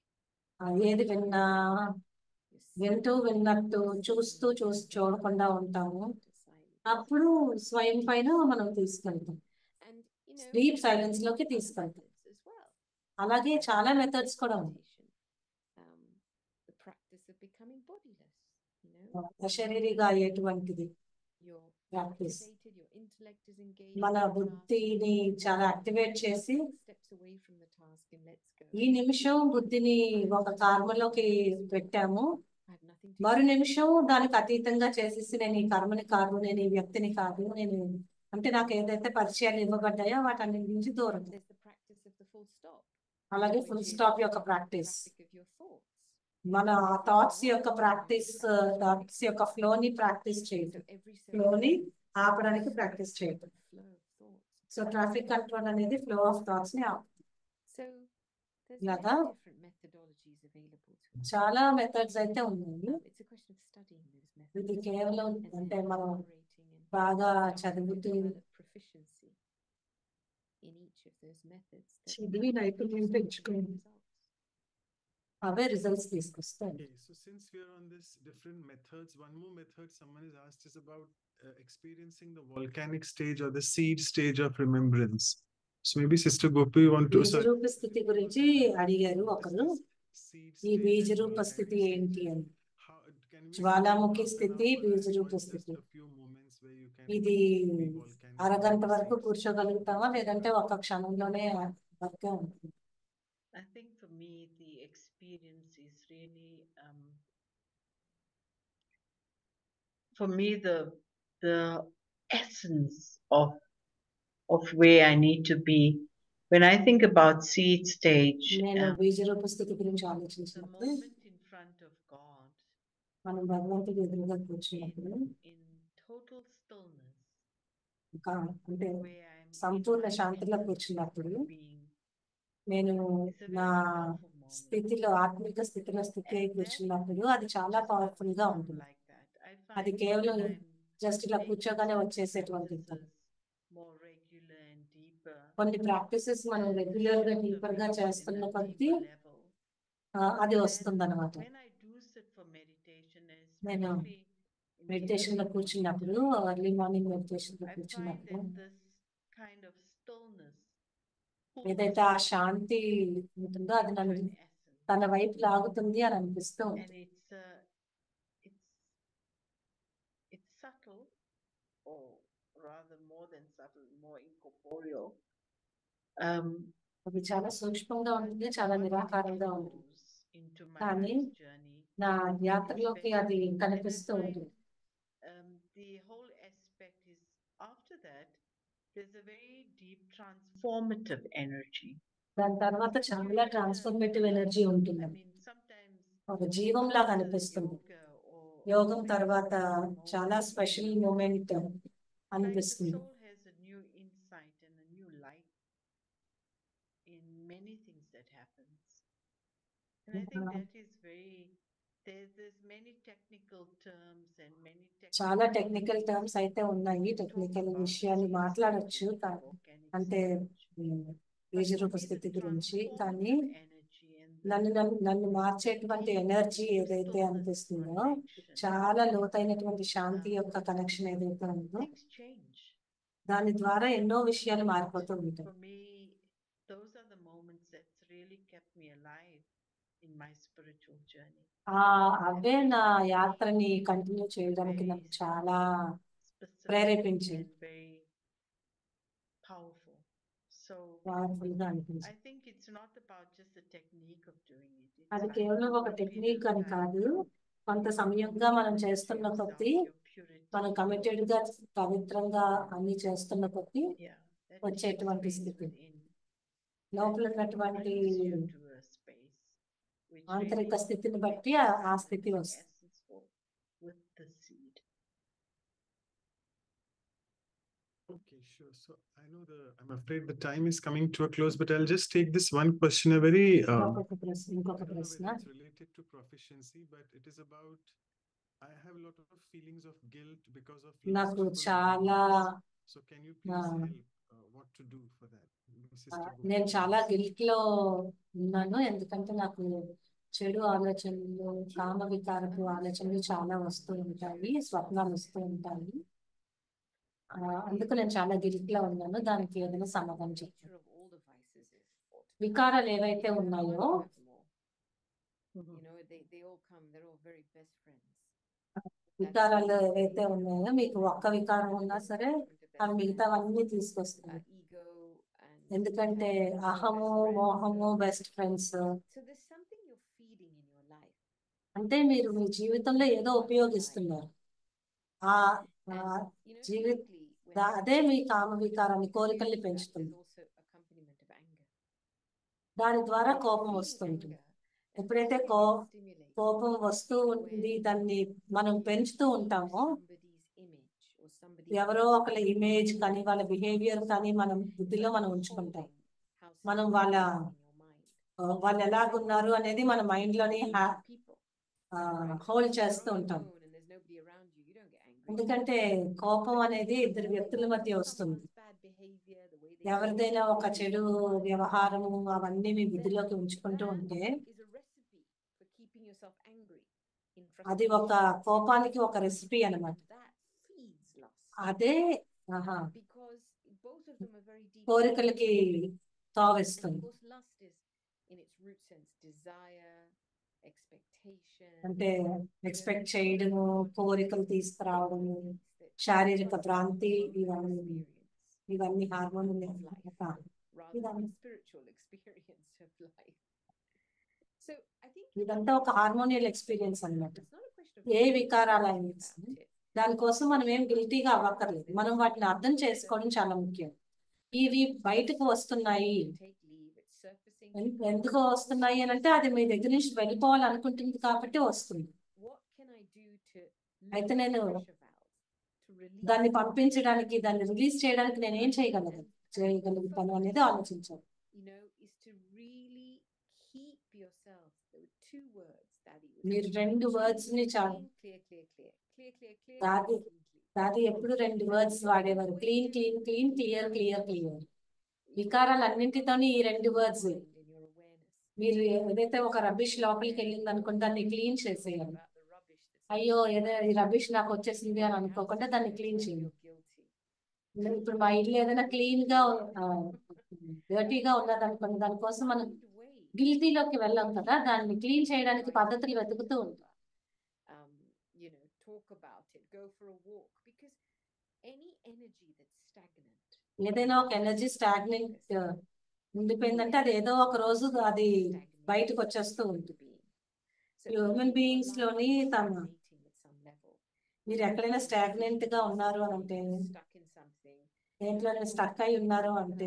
ఆ ఏది విన్నా you're వింటూ seeing, విన్నట్టు చూస్తూ చూసి చూడకుండా ఉంటాము into silence. అప్పుడు స్వయం పైన మనం తీసుకెళ్తాం And you know, Sleep there silence are లోకి other తీసుకెళ్తాం. methods as well. అలాగే చాలా మెథడ్స్ కూడా ఉన్నాయి Meditation, um, the practice of becoming bodiless. You know, అశరీరిగా అయ్యేటువంటిది you're Practice. activated, your intellect is engaged. మన in the task, బుద్ధిని చాలా యాక్టివేట్ చేసి take steps away from the task and let's go. ఈ నిమిషం బుద్ధిని ఒక కార్మలోకి పెట్టాము I have nothing to మరు do. నిమిషం దానికి అతీతంగా చేసేసి నేను ఈ కర్మని కాదు నేను ఈ వ్యక్తిని కాదు నేను అంటే నాకు ఏదైతే పరిచయాలు ఇవ్వబడ్డాయో వాటన్నిటి నుంచి దూరం There's the practice of the full stop. అలాగే which ఫుల్ is స్టాప్ యొక్క the practice traffic of your thoughts. మన థాట్స్ యొక్క ప్రాక్టీస్ థాట్స్ యొక్క ఫ్లోని ప్రాక్టీస్ So చేయటం every ఫ్లోని second, ఆపడానికి ప్రాక్టీస్ చేయటం the flow of thoughts. So traffic control అనేది ఫ్లో ఆఫ్ థాట్స్ ని ఆపుతుంది. So there's ఇలాగా many different methodologies available to us. చాలా మెథడ్స్ అయితే ఉన్నాయి Um, it's a question of studying those methods. ఇది కేవలం and అంటే then మనం operating and బాగా trying to చదువుతూ develop proficiency in each of those methods that చదివి నైపుణ్యం produce పెంచుకోండి results. అవే రిజల్ట్స్ తీసుకొస్తాయి Okay, so since we are on this different methods, one more method someone has asked is about uh, experiencing the volcanic stage or the seed stage of remembrance. So maybe Sister Gopi, you want to sorry, బీజరూప స్థితి గురించి అడిగారు ఒకరు seed ఈ stage and బీజరూప volcanic స్థితి stage. ఏంటి అని How, can we Jwalamukhi spend స్థితి, half an hour or బీజరూప just స్థితి. a few moments where you can ఇది be volcanic అరగంట stage? వరకు కూర్చోగలుగుతామా లేదంటే ఒక క్షణంలోనే వర్కే ఉంటుంది I think for me, the experience is really, um, for me, the the essence of of where I need to be. When I think about seed stage, నేను um, బీజరూప స్థితి గురించి the ఆలోచించినప్పుడు moment in front of God, మనం భగవంతుడి ఎదురుగా కూర్చున్నప్పుడు in, in total stillness, ఇంకా అంటే where I'm in సంపూర్ణ my శాంతిలో essence కూర్చున్నప్పుడు of being, నేను it's a నా very powerful moment. స్థితిలో ఆత్మిక స్థితిలో స్థితి అయి కూర్చున్నప్పుడు అది చాలా just పవర్ఫుల్ doesn't గా come ఉంటుంది like that. I అది find కేవలం when I'm జస్ట్ ఇలా making కూర్చోగానే some వచ్చేసేటువంటి practices more regular and deeper, కొన్ని ప్రాక్టీసెస్ మనం రెగ్యులర్ గా the డీపర్ గా view in చేస్తున్న a కొద్దీ deeper level, ఆ, అది then వస్తుంది అనమాట when I do sit for meditation, నేను especially in the మెడిటేషన్ లో early కూర్చున్నప్పుడు morning ఎర్లీ మార్నింగ్ మెడిటేషన్ లో time, I find కూర్చున్నప్పుడు that this kind of stillness pulls ఏదైతే ఆ me శాంతి ఉంటుందో అది into నన్ను an essence. తన వైపు లాగుతుంది అని అనిపిస్తూ and ఉంటుంది it's uh, it's it's subtle or rather more than subtle more incorporeal um అది చాలా సూక్ష్మంగా but ఉంటుంది చాలా once it నిరాకారంగా ఉంటుంది flows into my కానీ life's journey నా యాత్రలోకి అది especially and I కనిపిస్తూ find ఉంటుంది um the whole aspect is after that there's a very deep transformative energy దాని తర్వాత చాలా ట్రాన్స్ఫర్మేటివ్ ఎనర్జీ I ఉంటుంది mean sometimes ఒక జీవంలా after కనిపిస్తుంది yoga or యోగం very తర్వాత special చాలా moment, special moment like the అనిపిస్తుంది soul has a new insight and a new light in many things that happens. And I think Yeah. that is very there's there's many technical terms and many చాలా technical టెక్నికల్ ways టర్మ్స్ అయితే ఉన్నాయి to talk టెక్నికల్ about విషయాన్ని seed మాట్లాడొచ్చు stage and కా- volcanic అంటే stage. ఉమ్, But బీజరూప for me, స్థితి the గురించి కానీ transformative energy and the నన్ను నన్ను నన్ను మార్చేటువంటి deep, ఎనర్జీ deep ఏదైతే stillness అనిపిస్తుందో connection, చాలా లోతైనటువంటి శాంతి um, యొక్క కనెక్షన్ ఏదైతే ఉందో things change. దాని ద్వారా ఎన్నో విషయాలు మారిపోతూ ఉంటాయి For me, those are the moments that's really kept me alive in my spiritual journey. ఆ అవే నా యాత్రని కంటిన్యూ చేయడానికి నాకు చాలా Specific ప్రేరేపించింది and very powerful. So powerful గా అనిపించింది I think it's not about just the technique of doing it. It's అది like కేవలం ఒక over a period technique of అని time, కాదు కొంత సమయంగా మనం to చేస్తున్న yourself, కొద్దీ your purity, మనం కమిటెడ్ గా పవిత్రంగా అన్ని చేస్తున్న కొద్దీ yeah, that deep వచ్చేటువంటి space స్థితి. within లోపల that ఉన్నటువంటి brings you to a space which ఆంతరిక really స్థితిని బట్టి makes ఆ- ఆ sense స్థితి in వస్తుంది essence for- with the seed. Okay, sure. So I know the, I'm afraid the time is coming to a close, but I'll just take this one question, a very, uh, ఇంకొక ప్రశ్న I ఇంకొక don't know ప్రశ్న whether it's related to proficiency, but it is about, I have a lot of feelings of guilt because of lost నాకు people చాలా memories. So can you please ఆ, help, uh, what to do for that? My ఆ, sister Gopi, నేను చాలా please. గిల్ట్ లో ఉన్నాను ఎందుకంటే నాకు చెడు ఆలోచనలు కామ వికారపు ఆలోచనలు చాలా వస్తూ ఉంటాయి స్వప్నాలు వస్తూ ఉంటాయి ఆ, అందుకు నేను చాలా గిల్ట్ లో ఉన్నాను దానికి ఏదైనా సమాధానం చెప్తాను nature of all the vices is thought. వికారాలు ఏవైతే You have one, ఉన్నాయో you have more. You know, they, they all come, they're all very best friends. వికారాలు ఏవైతే ఉన్నాయో మీకు ఒక్క వికారం ఉన్నా సరే అవి మిగతావన్నీ తీసుకొస్తాయి Uh, ego and ఎందుకంటే attachments are అహము best friends, మోహము so- best friends So there's something you're feeding in your life. అంటే మీరు మీ జీవితంలో ఏదో ఉపయోగిస్తున్నారు ఆ ఆ, And, you know, G V- typically when దా- అదే మీ something కామ వికారాన్ని is కోరికల్ని used for that, పెంచుతుంది There's also accompaniment of anger. దాని ద్వారా When you're కోపం feeding వస్తుంటుంది anger, and ఎప్పుడైతే especially co when it stimulates కోపం వస్తూ ఉంటుంది దాన్ని మనం పెంచుతూ ఉంటామో somebody's image or somebody ఎవరో ఒకళ్ళ ఇమేజ్ కానీ వాళ్ళ బిహేవియర్ కానీ మనం బుద్ధిలో మనం ఉంచుకుంటాం మనం వాళ్ళ ఆ, వాళ్ళు ఎలాగున్నారు అనేది మన మైండ్ లోని హోల్డ్ చేస్తూ ఉంటాం ఎందుకంటే కోపం అనేది ఇద్దరు వ్యక్తుల మధ్య వస్తుంది ఎవరిదైనా ఒక చెడు వ్యవహారము అవన్నీ మీ బుద్ధిలోకి ఉంచుకుంటూ ఉంటే అది ఒక కోపానికి ఒక రెసిపీ అన్నమాట అదే ఆహా కోరికలకి తావిస్తుంది అంటే ఎక్స్పెక్ట్ చేయడము కోరికలు తీసుకురావడము శారీరక భ్రాంతి ఇవన్నీ ఇవన్నీ హార్మోన్ ఇదం- ఇదంతా ఒక హార్మోనియల్ ఎక్స్పీరియన్స్ అన్నమాట ఏ వికారాలైనా సరే, దానికోసం మనం ఏం గిల్టీగా అవ్వక్కర్లేదు మనం వాటిని అర్థం చేసుకోవడం చాలా ముఖ్యం ఇవి బయటకు వస్తున్నాయి ఎన్- ఎందుకు వస్తున్నాయి అని అంటే అది మీ దగ్గర నుంచి వెళ్ళిపోవాలనుకుంటుంది కాబట్టి వస్తుంది అయితే నేను దాన్ని పంపించడానికి దాన్ని రిలీజ్ చేయడానికి నేను ఏం చేయగలను చేయగలుగుతాను అనేది ఆలోచించాలి you know, is to really keep yourself. There were two words that he was మీరు using. రెండు words ని చాలు. Clean, clear, clear, clear. Clear, clear, clear. దాది clean, clean. దాది ఎప్పుడు రెండు వర్డ్స్ వాడేవారు clean clean clean clear clear clear వికారాలు అన్నింటితోని ఈ రెండు words Mind and your awareness. మీరు ఏదైతే ఒక రబ్బిష్ లోపలికి వెళ్ళింది అనుకుంటే దాన్ని క్లీన్ చేసేయాలి About the rubbish that's అయ్యో ఏదో ఈ రబ్బిష్ నాకు వచ్చేసింది అని అనుకోకుండా దాన్ని క్లీన్ చేయాలి Feel guilty. ఇప్పుడు మా ఇల్లు ఏదైనా క్లీన్ గా డర్టీగా ఉన్నది అనుకోండి దానికోసం మనం Find a way గిల్టీలోకి వెళ్ళాం కదా దాన్ని క్లీన్ చేయడానికి పద్ధతులు వెతుకుతూ ఉంటాం um, you know, talk about it, go for a walk, because any energy that's stagnant. ఏదైనా ఒక ఎనర్జీ స్టాగ్నెంట్ ఉండిపోయిందంటే అది ఏదో ఒక రోజు అది బయటకు వచ్చేస్తూ ఉంటుంది Human beings లోని తమ- మీరు ఎక్కడైనా స్టాగ్నెంట్ గా ఉన్నారు అని అంటే దేంట్లోనే స్టక్ అయి ఉన్నారు అంటే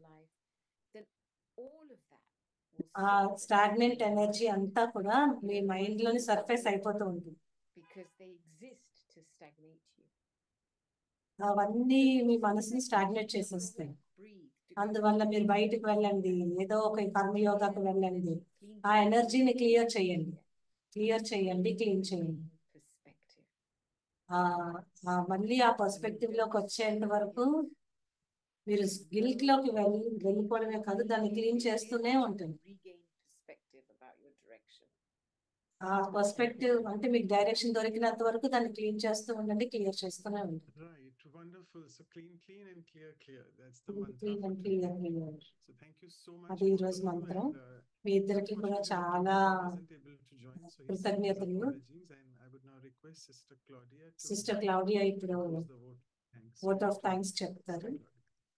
ఆ స్టాగ్నెంట్ ఎనర్జీ అంతా కూడా మీ మైండ్ లోని సర్ఫేస్ అయిపోతూ ఉంటుంది because they exist to stagnate you. అవన్నీ మీ మనసుని స్టాగ్నేట్ చేసేస్తాయి అందువల్ల మీరు బయటకు వెళ్ళండి ఏదో ఒక కర్మయోగాకు వెళ్ళండి ఆ ఎనర్జీని క్లియర్ చేయండి క్లియర్ చేయండి క్లీన్ చేయండి Perspective. ఆ ఆ మళ్ళీ ఆ పర్స్పెక్టివ్ లోకి వచ్చేంత వరకు మీరు గిల్ట్ లోకి వెళ్ళి వెళ్ళిపోవడమే కాదు దాన్ని క్లీన్ చేస్తూనే ఉంటుంది Regain perspective about your direction. ఆ పర్స్పెక్టివ్ అంటే మీకు డైరెక్షన్ దొరికినంత వరకు దాన్ని క్లీన్ చేస్తూ ఉండండి క్లియర్ చేస్తూనే ఉండండి Right, wonderful. So clean, clean and clear, clear. That's the mantra. క్లీన్ for and today. Clear clear So thank you so much. అది ఈ both రోజు of you, మంత్రం. and, uh, మీ ఇద్దరికి కూడా unfortunately, చాలా Kevin wasn't able to join, so he sends his కృతజ్ఞతలు. apologies, and I would now request Sister Claudia to Sister Claudia ఇప్పుడు close the vote. Thanks. Vote of thanks చెప్తారు Sister Claudia.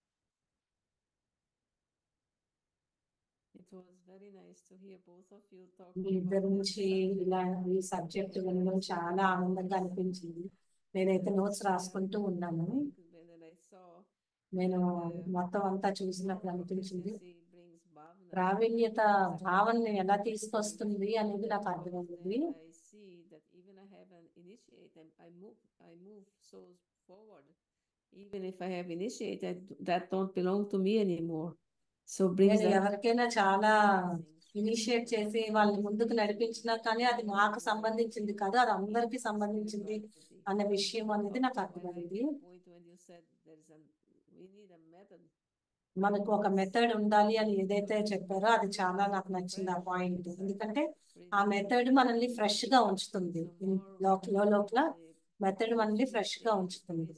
It was very nice to hear both of you talk. మీ ఇద్దరి నుంచి ఇలా ఈ సబ్జెక్ట్ వినడం చాలా ఆనందంగా అనిపించింది నేనైతే నోట్స్ రాసుకుంటూ ఉన్నాను When I saw నేను మొత్తం అంతా చూసినప్పుడు అనిపించింది proficiency brings bhavna. ప్రావీణ్యత భావనని ఎలా తీసుకొస్తుంది అనేది నాకు అర్థమైంది Then I see that even I have an initiate, and I move, I move souls forward. Even if I have initiated, that don't belong to me anymore. So brings నేను that ఎవరికైనా చాలా blessings. ఇనిషియేట్ చేసి వాళ్ళని ముందుకు నడిపించినా కానీ అది నాకు సంబంధించింది కాదు అది అందరికీ సంబంధించింది అన్న విషయం అనేది నాకు అర్థమైంది Point when you said there is a, we need a method. మనకు ఒక మెథడ్ ఉండాలి అని ఏదైతే చెప్పారో అది చాలా నాకు నచ్చింది ఆ పాయింట్ ఎందుకంటే ఆ మెథడ్ మనల్ని ఫ్రెష్ గా ఉంచుతుంది లోపల లోపల మెథడ్ మనల్ని ఫ్రెష్ గా ఉంచుతుంది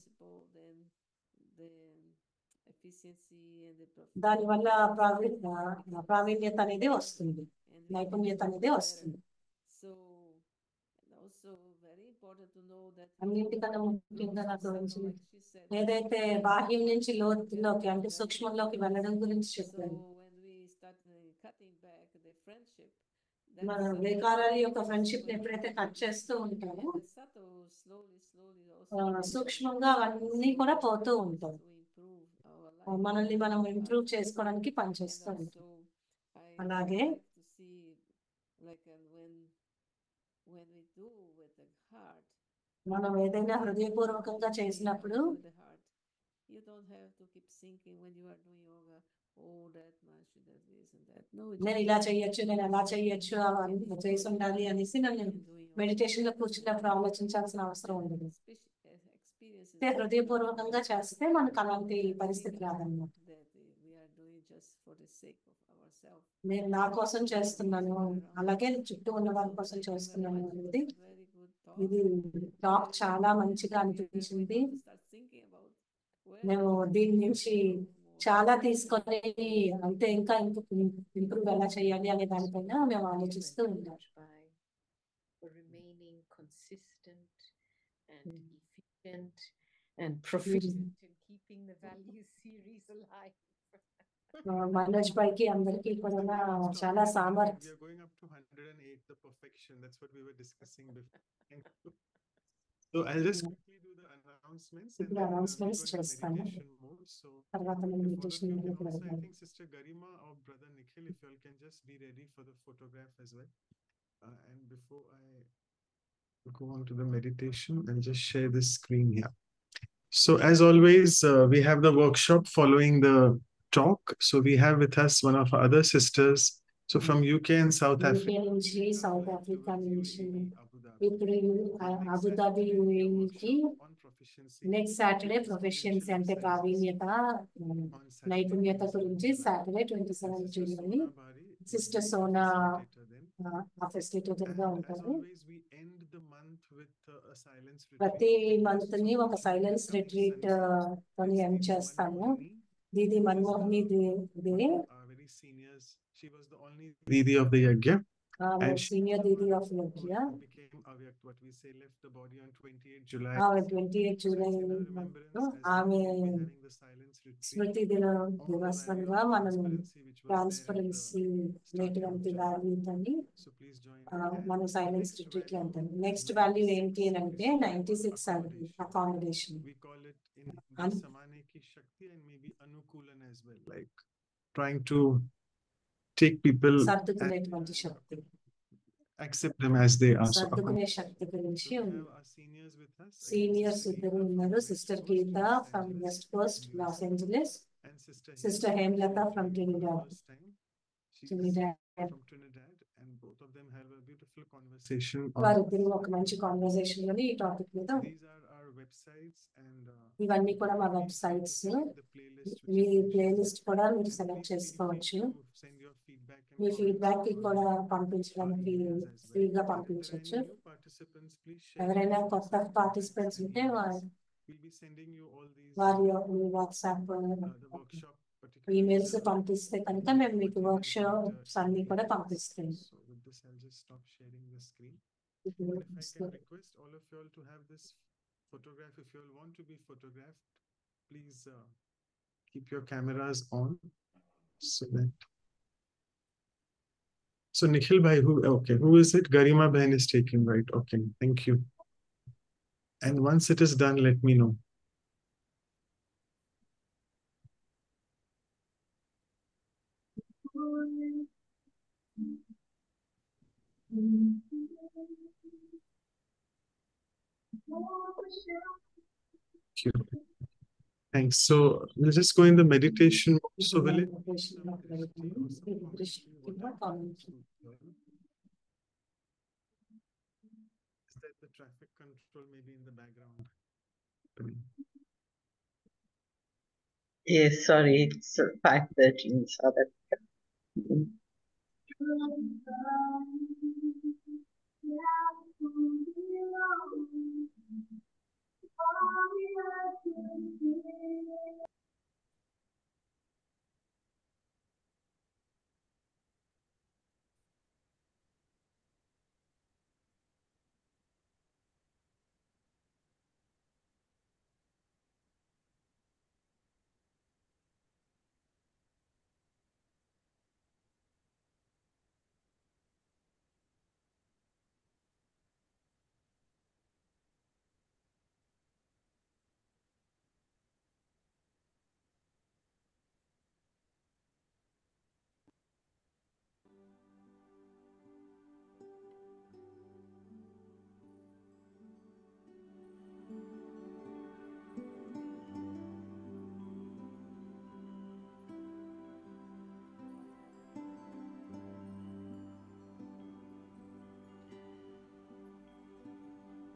దానివల్ల ప్రావీ ఆ, ప్రావీణ్యత అనేది వస్తుంది నైపుణ్యత అనేది వస్తుంది so also very important to know that అన్నింటికన్నా ముఖ్యంగా నాకు So, గురించి like she said, ఏదైతే బాహ్యం నుంచి లోతులోకి అంటే సూక్ష్మంలోకి వెళ్ళడం గురించి So చెప్పాను when we start uh, cutting back the friendship, that's మన something వికారాల that యొక్క we ఫ్రెండ్షిప్ will ఎప్పుడైతే do. కట్ చేస్తూ ఉంటామో And the subtle, slowly, slowly also ఆ, brings us సూక్ష్మంగా అవన్నీ కూడా పోతూ ఉంటాయి to improve our ఆ, life. మనల్ని మనం ఇంప్రూవ్ చేసుకోవడానికి పనిచేస్తూ And ఉంటాం also, I అలాగే like to see, like, uh, when when we do with the heart, మనం ఏదైనా హృదయపూర్వకంగా When you చేసినప్పుడు do with the heart, you don't have to keep thinking when you are doing yoga, oh, that much, that this and that. No, it నేను just ఇలా చెయ్యొచ్చు నేను అలా చెయ్యొచ్చు అవన్నీ చేసి ఉండాలి అనేసి నన్ను in doing yoga. మెడిటేషన్ లో కూర్చున్నప్పుడు ఆలోచించాల్సిన అవసరం ఉండదు Speci- uh, experiences అంటే that we హృదయపూర్వకంగా చేస్తే మనకు అలాంటి feel పరిస్థితి రాదన్నమాట that uh, we are doing just for the sake of ourselves. నేను నా కోసం చేస్తున్నాను అలాగే చుట్టూ ఉన్న వాళ్ళ కోసం చేస్తున్నాను అనేది ఇది టాక్ చాలా మంచిగా అనిపించింది మేము దీని నుంచి చాలా తీసుకొని అంటే ఇంకా ఇంప్రూవ్ ఎలా చేయాలి అనే దానిపైన మేము ఆలోచిస్తూ ఉంటాం by for remaining consistent and Mm. efficient and proficient in keeping the value series alive. ఆ, మనోజ్ పైకి అందరికీ కూడా చాలా We సామర్థ్యం are going up to 108, the perfection. That's what we were discussing before. Thank you. So I'll just quickly do the announcements. and ఇప్పుడు then, uh, we'll announcements go into చేస్తాను. meditation mode. So తర్వాత మేము if all of meditation you మొదలు can also, I పెడతాం think Sister Garima or Brother Nikhil, if you all can just be ready for the photograph as well. Uh, and before I go on to the meditation, I'll just share this screen here. So as always, uh, we have the workshop following the talk. So we have with us one of our other sisters. So from UK and South Africa. UK నుంచి సౌత్ ఆఫ్రికా నుంచి Abu Dhabi. ఇప్పుడు Next Abu Dhabi Saturday, we have a యూఏఈకి workshop on proficiency. Next Saturday Which is proficiency foundation అంటే of ప్రావీణ్యత science. ఉమ్, On Saturday, నైపుణ్యత 27 గురించి July. Saturday twenty seven Sister July Sona Bari will Sister be the Sona, facilitator then. ఆ ఫెసిలిటేటర్ And గా as ఉంటారు always, we end the month with uh, a silence retreat. ప్రతి because మంత్ ని ఒక so silence coming retreat Sunday, తోని it's ఎండ్ Didi చేస్తాము Manmohini, Didi who is, Manmohini uh, దే- దే one of our very seniors. She was the only Didi of the Yagya. ఆమె And she senior Didi of Yagya became Avyakt, what we say, left the body on 28 July. ఆమె twenty eight So July it's in our remembrance as well, ఆమె we'll be having the silence retreat స్మృతి దిన on the value దివసంగా of మనం transparency, which was there at the transparency నేటువంటి వాల్యూ అని So please join. ఆ, me. And మనం the సైలెన్స్ next రిట్రీట్ లో value ఉంటాం is నెక్స్ట్ వాల్యూ ఏంటి అని 96 అంటే is ninety six accommodation. Accommodation We call it in Hindi Un- Samane ki Shakti and maybe Anukulan as well, like trying to take people సర్దుకునేటువంటి శక్తి accept them as they are. So సర్దుకునే శక్తి గురించి So we ఉంది have our seniors with us. again, seniors Sister ఇద్దరు Geeta ఉన్నారు from sister West Gita Coast, Los from Angeles, west Coast US, Los Angeles and Sister Sister Hemlata Hemlata from Trinidad. First time. She's Trinidad. From Trinidad, and both of them have a beautiful conversation. on- వారిద్దరు ఒక మంచి కాన్వర్సేషన్ లోని ఈ టాపిక్ మీద These are our websites and. uh, ఇవన్నీ కూడా మా please feel websites to select the playlist which మీ is mentioned ప్లేలిస్ట్ there. కూడా మీరు And select please feel free చేసుకోవచ్చు to send your feedback and మీ comments ఫీడ్బ్యాక్ కి to కూడా our- పంపించడానికి our emails as well. ఫ్రీగా And if there are పంపించవచ్చు any new participants, please share ఎవరైనా your కొత్త WhatsApp పార్టిసిపెంట్స్ contacts ఉంటే and వా- emails. We'll be sending you all these. వారి uh, మీ WhatsApp uh, the workshop particulars, emails uh, పంపిస్తే కనుక మేము మీకు what we work will get, uh, shops అన్ని కూడా emails. పంపిస్తాము So with this, I'll just stop sharing the screen. And if I can request all of you all to have this photograph, if you all want to be photographed, please uh, keep your cameras on so that. So Nikhil Bhai, who, okay, who is it? Garima Bhain is taking, right? Okay, thank you. And once it is done, let me know. Thank you. Thanks. So we'll just go in the meditation. mode. So will it? be some drishti or some commentary? What happens to the- Is that the traffic control maybe in the background? happening? Yes, sorry, it's five thirty in South Africa. Mm.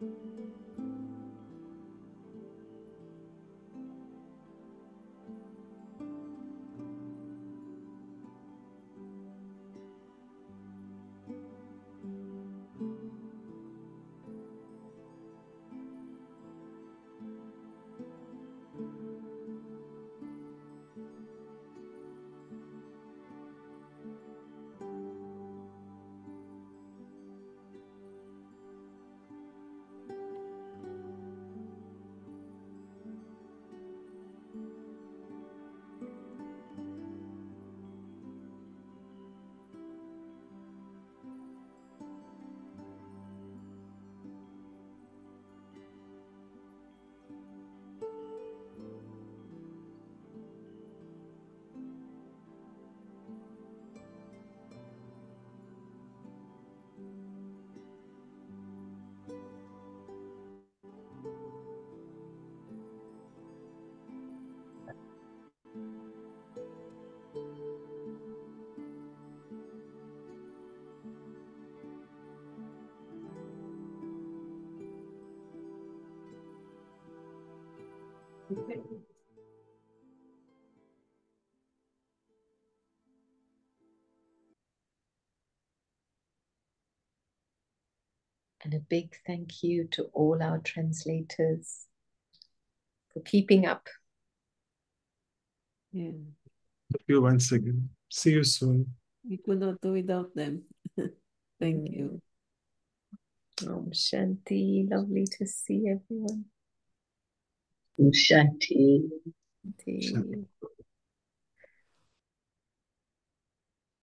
And a big thank you to all our translators for keeping up. Yeah, Thank you once again. See you soon. we could not do without them. Thank you. Om Shanti, lovely to see everyone. Shanti. Shanti.